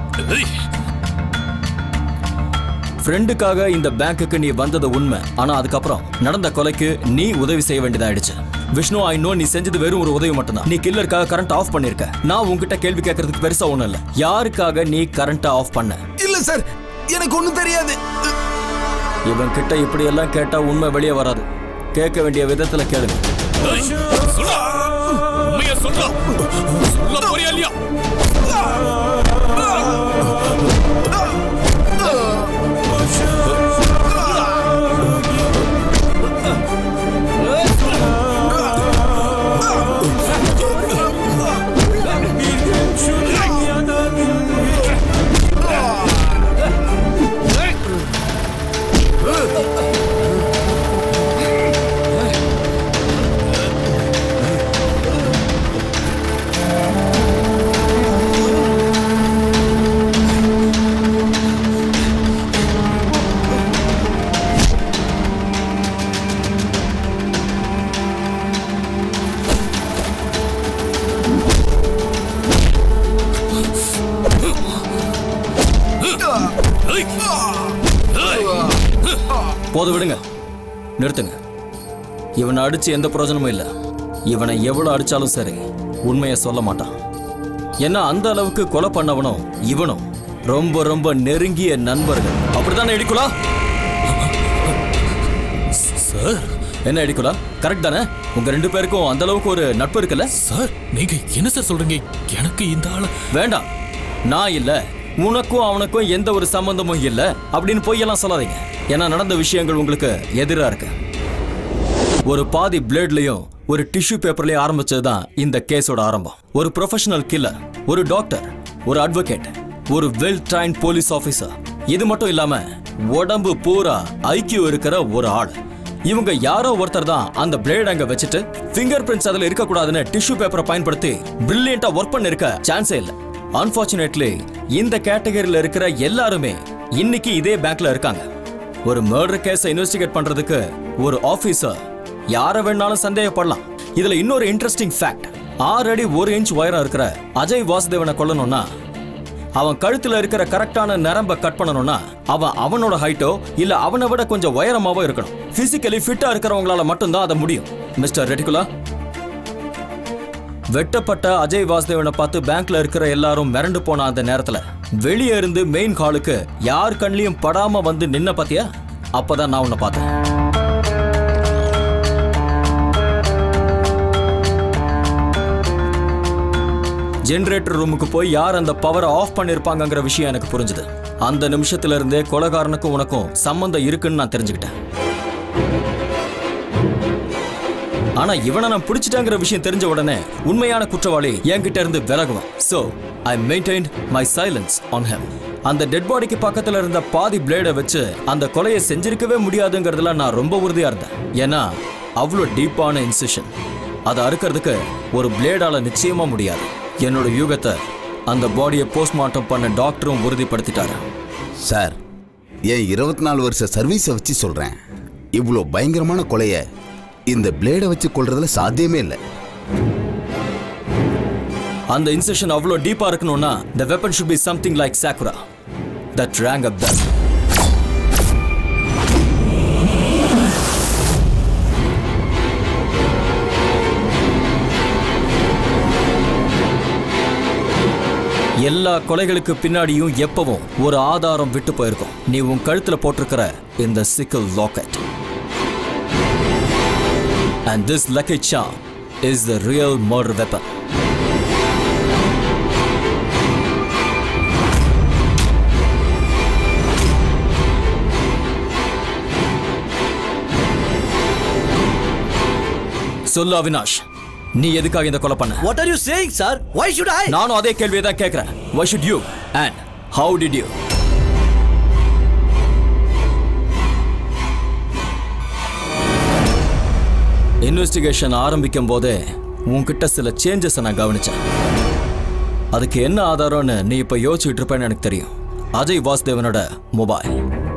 ஃப்ரெண்டுக்காக இந்த பேங்க்குக்கு நீ வந்தது உண்மை ஆனா அதுக்கப்புறம் நடந்த கொலைக்கு நீ உதவி செய்ய வேண்டியதாயிடுச்சு விஷ்ணு ஐ நோ நீ செஞ்சது வெறும் ஒரு உதவி மட்டும்தான் நீ கில்லருக்காக கரண்ட் ஆஃப் பண்ணிருக்க நான் உன்கிட்ட கேள்வி கேட்கறதுக்கு பெருசா ஒண்ணும் இல்ல யாருக்காக நீ கரண்ட் ஆஃப் பண்ண இல்ல சார் எனக்கு ஒண்ணும் தெரியாது இவன் கிட்ட இப்படி எல்லாம் கேட்டா உண்மை வெளியே வராது கேட்க வேண்டிய விதத்துல கேளுங்க சொல்ல போறியா இல்லையா போது விடுங்க நிறுத்துங்க இவனை அடிச்சு எந்த பிரயோஜனமும் இல்லை இவனை எவ்வளவு அடிச்சாலும் சரி உண்மையை சொல்ல மாட்டான் ஏன்னா அந்த அளவுக்கு கொலை பண்ணவனும் இவனும் ரொம்ப ரொம்ப நெருங்கிய நண்பர்கள் அப்படித்தானே இடிக்குலா சார் என்ன இடிக்குலா கரெக்ட் தானே உங்க ரெண்டு பேருக்கும் அந்த அளவுக்கு ஒரு நட்பு இருக்குல்ல சார் நீங்க என்ன சார் சொல்றீங்க எனக்கு இந்த ஆள வேண்டாம் நான் இல்ல உனக்கும் அவனுக்கும் எந்த ஒரு சம்பந்தமும் இல்ல அப்படின்னு பொய்யெல்லாம் சொல்லாதீங்க ஏன்னா நடந்த விஷயங்கள் உங்களுக்கு எதிரா இருக்கு ஒரு பாதி பிளேட்லயும் ஒரு டிஷ்யூ பேப்பர்லயும் ஆரம்பிச்சது தான் இந்த கேஸோட ஆரம்பம் ஒரு ப்ரொஃபஷனல் கில்லர் ஒரு டாக்டர் ஒரு அட்வொகேட் ஒரு வெல் ட்ரைன் போலீஸ் ஆபீசர் இது மட்டும் இல்லாம உடம்பு பூரா ஐக்கியம் இருக்கிற ஒரு ஆள் இவங்க யாரோ ஒருத்தர் தான் அந்த பிளேட் அங்க வச்சுட்டு ஃபிங்கர் பிரிண்ட்ஸ் அதுல இருக்க கூடாதுன்னு டிஷ்யூ பேப்பரை பயன்படுத்தி பிரில்லியண்டா ஒர்க் பண்ணிருக்க சான்ஸே இல்ல அன்பார்ச்சுனேட்லி இந்த கேட்டகரியில இருக்கிற எல்லாருமே இன்னைக்கு இதே பேங்க்ல இருக்காங்க ஒரு மர்டர் கேஸை இன்வெஸ்டிகேட் பண்றதுக்கு ஒரு ஆபீசர் யாரை வேணாலும் சந்தேகப்படலாம் இதுல இன்னொரு இன்ட்ரெஸ்டிங் ஃபேக்ட் ஆறு அடி ஒரு இன்ச் உயரம் இருக்கிற அஜய் வாசுதேவனை கொல்லணும்னா அவன் கழுத்துல இருக்கிற கரெக்டான நரம்ப கட் பண்ணணும்னா அவன் அவனோட ஹைட்டோ இல்ல அவனை விட கொஞ்சம் உயரமாவோ இருக்கணும் பிசிக்கலி ஃபிட்டா இருக்கிறவங்களால மட்டும்தான் அதை முடியும் மிஸ்டர் ரெட்டிகுலா வெட்டப்பட்ட அஜய் வாசுதேவனை பார்த்து பேங்க்ல இருக்கிற எல்லாரும் மிரண்டு போன அந்த நேரத்துல வெளியே இருந்து மெயின் ஹாலுக்கு யார் கண்ணிலையும் படாம வந்து நின்ன பாத்தியா அப்பதான் நான் உன்னை பார்த்தேன் ஜெனரேட்டர் ரூமுக்கு போய் யார் அந்த பவரை ஆஃப் பண்ணிருப்பாங்கங்கிற விஷயம் எனக்கு புரிஞ்சுது அந்த நிமிஷத்துல இருந்தே கொலகாரனுக்கும் உனக்கும் சம்பந்தம் இருக்குன்னு நான் தெரிஞ்சுக்கிட்டேன் ஆனா இவனை நான் பிடிச்சிட்டாங்கிற விஷயம் தெரிஞ்ச உடனே உண்மையான குற்றவாளி என்கிட்ட இருந்து விலகுவான் so I maintained my silence on him அந்த டெட் பாடிக்கு பக்கத்துல இருந்த பாதி பிளேடை வச்சு அந்த கொலையை செஞ்சிருக்கவே முடியாதுங்கிறதுல நான் ரொம்ப உறுதியா இருந்தேன் ஏன்னா அவ்வளோ டீப்பான இன்சிஷன் அதை அறுக்கிறதுக்கு ஒரு பிளேடால நிச்சயமா முடியாது என்னோட யூகத்தை அந்த பாடியை போஸ்ட்மார்ட்டம் பண்ண டாக்டரும் உறுதிப்படுத்திட்டாரு சார் என் இருபத்தி நாலு வருஷ சர்வீஸை வச்சு சொல்றேன் இவ்வளோ பயங்கரமான கொலையை இந்த பிளேடை வச்சு கொள்றதுல சாத்தியமே இல்லை அந்த இன்செஷன் அவ்வளோ டீப்பா இருக்கணும்னா the weapon should be something like sakura that rang a bell எல்லா கொலைகளுக்கு பின்னாடியும் எப்பவும் ஒரு ஆதாரம் விட்டு போயிருக்கும் நீ உன் கழுத்துல போட்டிருக்கிற இந்த சிக்கல் locket and this lucky charm is the real murder weapon சொல்லு அவினாஷ் நீ எதுக்காக இந்த கொலை பண்ண what are you saying sir why should I நானும் அதே கேள்வியை தான் கேட்கிறேன் why should you and how did you investigation ஆரம்பிக்கும் போதே உன்கிட்ட சில சேஞ்சஸ் நான் கவனிச்சேன் அதுக்கு என்ன ஆதாரம்னு நீ இப்ப யோசிச்சுட்டு இருப்பேன்னு எனக்கு தெரியும் அஜய் வாசுதேவனோட மொபைல்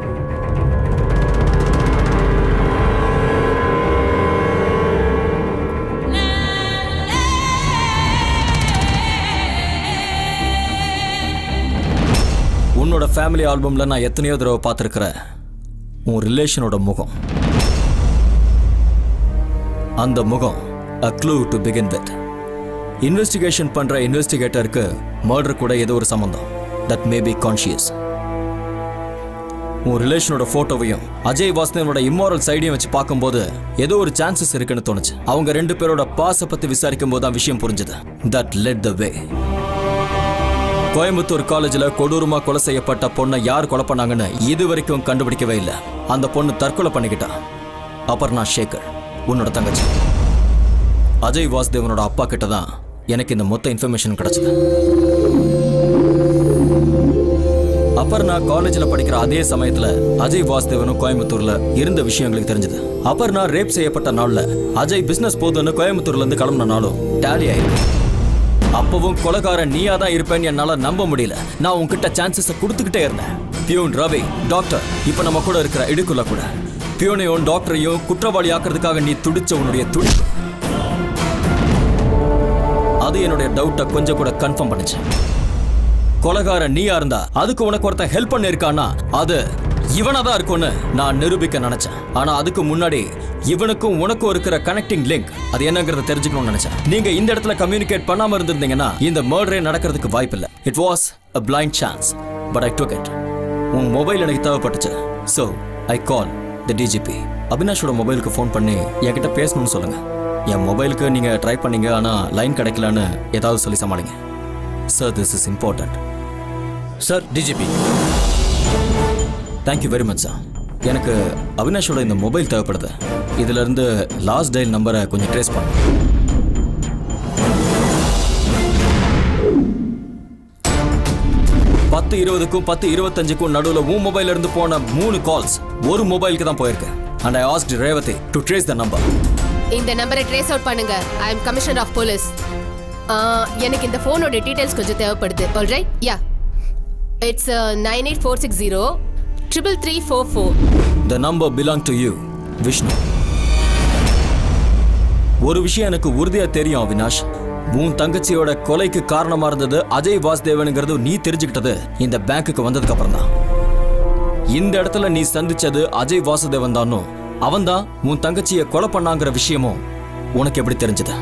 உன்னோட ஃபேமிலி ஆல்பம்ல நான் எத்தனையோ தடவை பார்த்துருக்கிறேன் உன் ரிலேஷனோட முகம் அந்த முகம் a clue to begin with investigation பண்ற இன்வெஸ்டிகேட்டருக்கு மர்டர் கூட ஏதோ ஒரு சம்பந்தம் தட் மே பி கான்ஷியஸ் உன் ரிலேஷனோட போட்டோவையும் அஜய் வாசுதேவனோட இம்மாரல் சைடையும் வச்சு பார்க்கும்போது ஏதோ ஒரு சான்சஸ் இருக்குன்னு தோணுச்சு அவங்க ரெண்டு பேரோட பாச பத்தி விசாரிக்கும் போது தான் விஷயம் புரிஞ்சது that led the way Coimbatore காலேஜ்ல கொடூரமா கொலை செய்யப்பட்ட பொண்ணை யார் கொலை பண்ணாங்கன்னு இது வரைக்கும் கண்டுபிடிக்கவே இல்லை அந்த பொண்ணு தற்கொலை பண்ணிக்கிட்டா அபர்ணா சேகர் உன்னோட தங்கச்சி அஜய் வாசுதேவனோட அப்பா கிட்ட தான் எனக்கு இந்த மொத்த இன்ஃபர்மேஷன் கிடைச்சது அபர்ணா காலேஜ்ல படிக்கிற அதே சமயத்துல அஜய் வாசுதேவனும் கோயம்புத்தூர்ல இருந்த விஷயம் எங்களுக்கு தெரிஞ்சது அபர்ணா ரேப் செய்யப்பட்ட நாள்ல அஜய் பிசினஸ் போதுன்னு கோயம்புத்தூர்ல இருந்து கிளம்பின நாளும் டேலி ஆயிருக்கு அப்பவும் கொலைகாரன் நீயா தான் இருப்பேன்னு என்னால நம்ப முடியல நான் உன்கிட்ட சான்சஸ கொடுத்துக்கிட்டே இருந்தேன் பியூன் ரவி டாக்டர் இப்ப நம்ம கூட இருக்கிற இடுக்குள்ள கூட பியூனையும் டாக்டரையும் குற்றவாளி ஆக்குறதுக்காக நீ துடிச்ச உன்னுடைய துடிப்பு அது என்னுடைய டவுட்டை கொஞ்சம் கூட கன்ஃபார்ம் பண்ணுச்சு கொலைகாரன் நீயா இருந்தா அதுக்கு உனக்கு ஒருத்தன் ஹெல்ப் பண்ணிருக்கானா அது இவனா தான் இருக்கும்னு நான் நிரூபிக்க நினைச்சேன் ஆனா அதுக்கு முன்னாடி இவனுக்கும் உனக்கும் இருக்கிற கனெக்டிங் லிங்க் அது என்னங்கறத தெரிஞ்சுக்கணும்னு நினைச்சேன் நீங்க இந்த இடத்துல கம்யூனிகேட் பண்ணாம இருந்திருந்தீங்கன்னா இந்த மர்டரே நடக்கிறதுக்கு வாய்ப்பில்லை it was a blind chance but I took it உன் மொபைல் எனக்கு தேவைப்பட்டுச்சு so I call the DGP அபினாஷோட மொபைலுக்கு ஃபோன் பண்ணி என்கிட்ட பேசணும்னு சொல்லுங்க என் மொபைலுக்கு நீங்க ட்ரை பண்ணீங்க ஆனா லைன் கிடைக்கலன்னு ஏதாவது சொல்லி சமாளிங்க sir this is important sir DGP thank you very much sir எனக்கு அவினாஷோட இந்த மொபைல் தேவைப்படுது இதுல இருந்து லாஸ்ட் டைல் நம்பரை கொஞ்சம் ட்ரேஸ் பண்ணு பத்து இருபதுக்கும் பத்து இருபத்தஞ்சுக்கும் நடுவில் உன் மொபைல்ல இருந்து போன மூணு கால்ஸ் ஒரு மொபைலுக்கு தான் போயிருக்கு and I asked Revathi to trace the number இந்த நம்பரை ட்ரேஸ் அவுட் பண்ணுங்க I am commissioner of police எனக்கு இந்த ஃபோனோட டீடைல்ஸ் கொஞ்சம் தேவைப்படுது alright yeah it's nine eight four six zero triple three four four the number belong to you Vishnu ஒரு விஷயம் எனக்கு உறுதியா தெரியும் அவினாஷ் உன் தங்கச்சியோட கொலைக்கு காரணமா இருந்தது அஜய் வாசுதேவனுங்கிறது நீ தெரிஞ்சுக்கிட்டது இந்த பேங்க்குக்கு வந்ததுக்கு அப்புறம் தான் இந்த இடத்துல நீ சந்திச்சது அஜய் வாசுதேவன் தானும் அவன் தான் உன் தங்கச்சியை கொலை பண்ணாங்கிற விஷயமும் உனக்கு எப்படி தெரிஞ்சது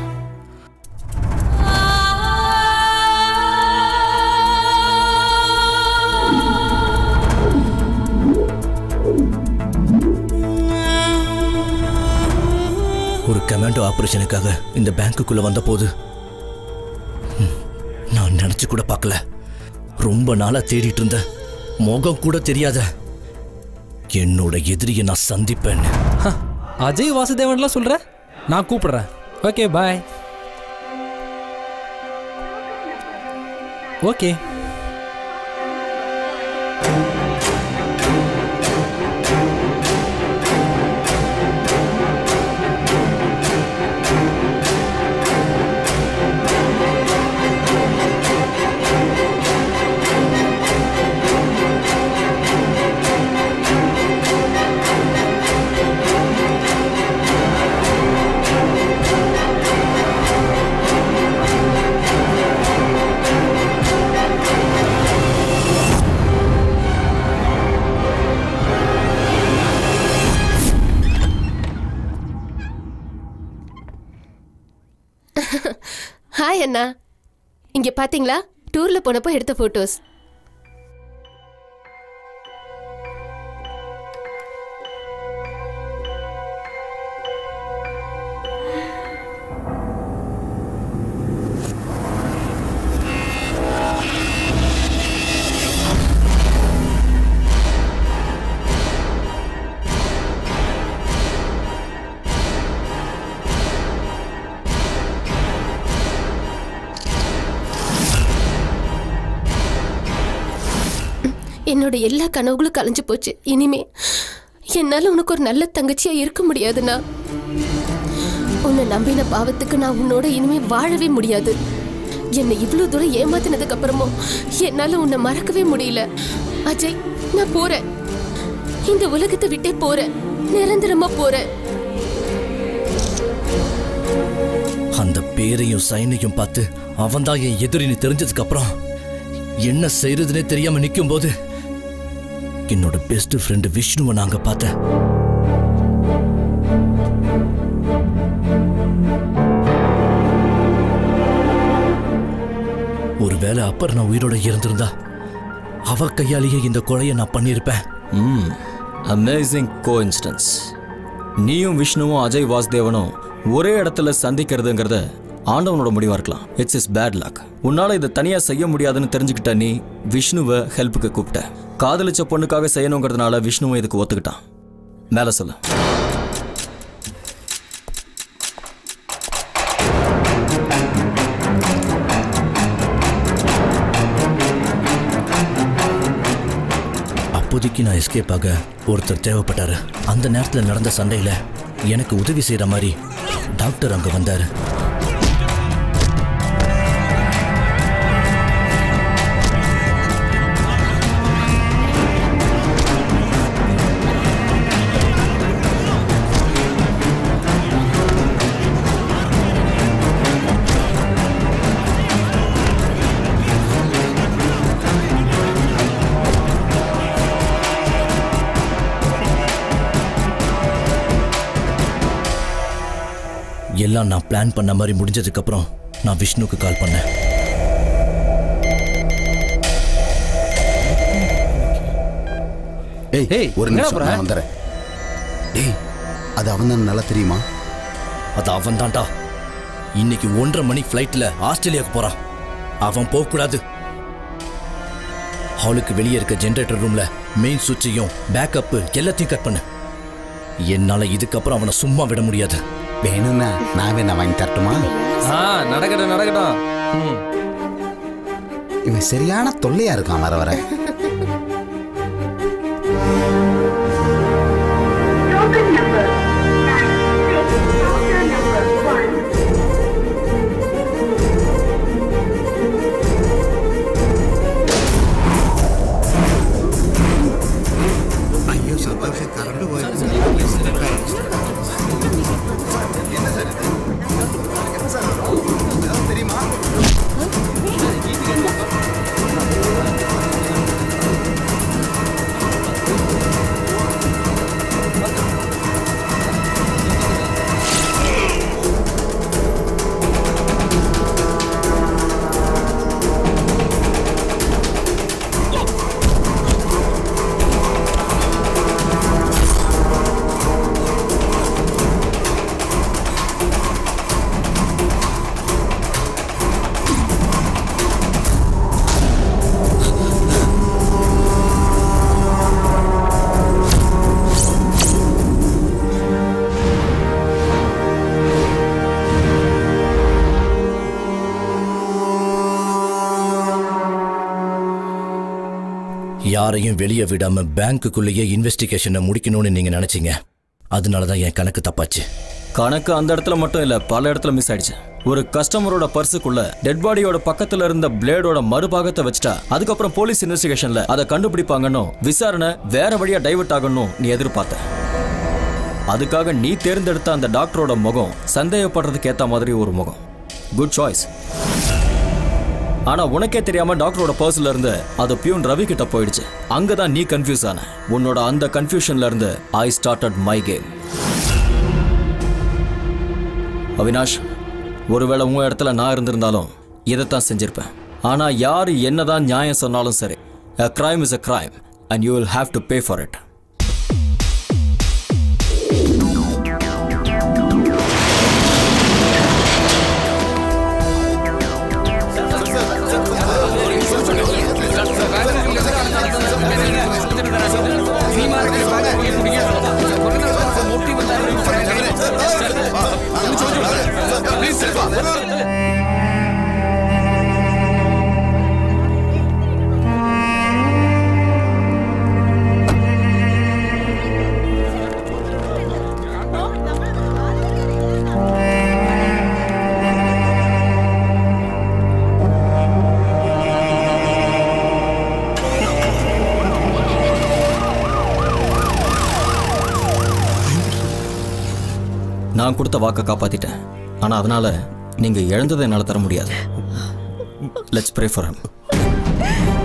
ஒரு கமாண்டோ ஆபரேஷனுக்காக இந்த பேங்க்குக்குள்ள வந்த போது ம், நான் நினைச்சு கூட பார்க்கல ரொம்ப நாளா தேடிட்டு இருந்த முகம் கூட தெரியாத என்னோட எதிரியை நான் சந்திப்பேன்னு அஜய் வாசுதேவன்லாம் சொல்ற நான் கூப்பிடுறேன் ஓகே பாய் ஓகே ஹாய் அண்ணா இங்க பாத்தீங்களா டூர்ல போனப்போ எடுத்த போட்டோஸ் என்னோட எல்லா கனவுகளும் கலைஞ்சு போச்சு இனிமே என்னால உனக்கு ஒரு நல்ல தங்கச்சியா இருக்க முடியாதுண்ணா உன்னை நம்பின பாவத்துக்கு நான் உன்னோட இனிமே வாழவே முடியாது என்னை இவ்வளவு தூரம் ஏமாத்தினதுக்கு அப்புறமும் என்னால உன்னை மறக்கவே முடியல அஜய் நான் போறேன் இந்த உலகத்தை விட்டே போறேன் நிரந்தரமா போறேன் அந்த பேரையும் சைனையும் பார்த்து அவன்தான் என் எதிரின்னு தெரிஞ்சதுக்கு அப்புறம் என்ன செய்யறதுனே தெரியாம நிற்கும் போது என்னோட பெஸ்ட் ஃப்ரெண்டு விஷ்ணுவை நாங்க பார்த்தேன் ஒருவேளை அப்பர் நான் உயிரோட இருந்திருந்தா அவ கையாலேயே இந்த கொலையை நான் பண்ணியிருப்பேன் ம் அமேசிங் கோஇன்சிடன்ஸ் நீயும் விஷ்ணுவும் அஜய் வாசுதேவனும் ஒரே இடத்துல சந்திக்கிறதுங்கிறத ஆண்டவனோட முடிவா இருக்கலாம் இட்ஸ் இஸ் பேட் லக் உன்னால இதை தனியா செய்ய முடியாதுன்னு தெரிஞ்சுக்கிட்ட நீ விஷ்ணுவை ஹெல்ப்புக்கு கூப்பிட்ட காதலிச்ச பொண்ணுக்காக செய்யணுங்கிறதுனால விஷ்ணுவும் இதுக்கு ஒத்துக்கிட்டான் மேல சொல்லு அப்போதைக்கு நான் எஸ்கேப் ஆக ஒருத்தர் தேவைப்பட்டாரு அந்த நேரத்தில் நடந்த சண்டையில் எனக்கு உதவி செய்கிற மாதிரி டாக்டர் அங்கே வந்தார் எல்லாம் நான் பிளான் பண்ண மாதிரி முடிஞ்சதுக்கப்புறம் நான் விஷ்ணுக்கு கால் பண்ணேன் ஏய் ஒரு நிமிஷம் நான் வந்துடுறேன் டேய் அது அவன் தான் நல்லா தெரியுமா அது அவன் தான்டா இன்னைக்கு ஒன்றரை மணி ஃப்ளைட்டில் ஆஸ்திரேலியாவுக்கு போகிறான் அவன் போகக்கூடாது ஹாலுக்கு வெளியே இருக்க ஜென்ரேட்டர் ரூம்ல மெயின் சுவிட்சையும் பேக்கப்பு எல்லாத்தையும் கட் பண்ணு என்னால் இதுக்கப்புறம் அவனை சும்மா விட முடியாது வேணும்னா நான் வேணா வாங்கி தரட்டுமா ஆ நடக்கட்டும் நடக்கட்டும் ம் இவன் சரியான தொல்லையா இருக்கான் வர வர Token number nine six counter number one. ஐயோ சந்தோஷம் கரண்டு தெரியுமா யாரையும் வெளியே விடாம பேங்க்குள்ளேயே இன்வெஸ்டிகேஷனை முடிக்கணும்னு நீங்க நினைச்சீங்க அதனால தான் என் கணக்கு தப்பாச்சு கணக்கு அந்த இடத்துல மட்டும் இல்ல பல இடத்துல மிஸ் ஆயிடுச்சு ஒரு கஸ்டமரோட பர்சுக்குள்ள டெட் பாடியோட பக்கத்துல இருந்த பிளேடோட மறுபாகத்தை வச்சுட்டா அதுக்கப்புறம் போலீஸ் இன்வெஸ்டிகேஷன்ல அதை கண்டுபிடிப்பாங்கன்னு விசாரணை வேற வழியா டைவர்ட் ஆகணும் நீ எதிர்பார்த்த அதுக்காக நீ தேர்ந்தெடுத்த அந்த டாக்டரோட முகம் சந்தேகப்படுறதுக்கு ஏத்த மாதிரி ஒரு முகம் குட் சாய்ஸ் ஆனா உனக்கே தெரியாம டாக்டரோட பர்ஸ்ல இருந்து அது பியூன் ரவி கிட்ட போயிடுச்சு அங்கதான் நீ கன்ஃபியூஸ் ஆன உன்னோட அந்த கன்ஃபியூஷன்ல இருந்து I started my game Avinash ஒருவேளை உங்க இடத்துல நான் இருந்திருந்தாலும் இதைத்தான் செஞ்சிருப்பேன் ஆனா யாரு என்னதான் நியாயம் சொன்னாலும் சரி a crime is a crime and you will have to pay for it நான் கொடுத்த வாக்கை காப்பாத்திட்டேன் ஆனா அதனால நீங்க இழந்ததை என்னால் தர முடியாது லெட்ஸ் ப்ரே ஃபார் ஹம்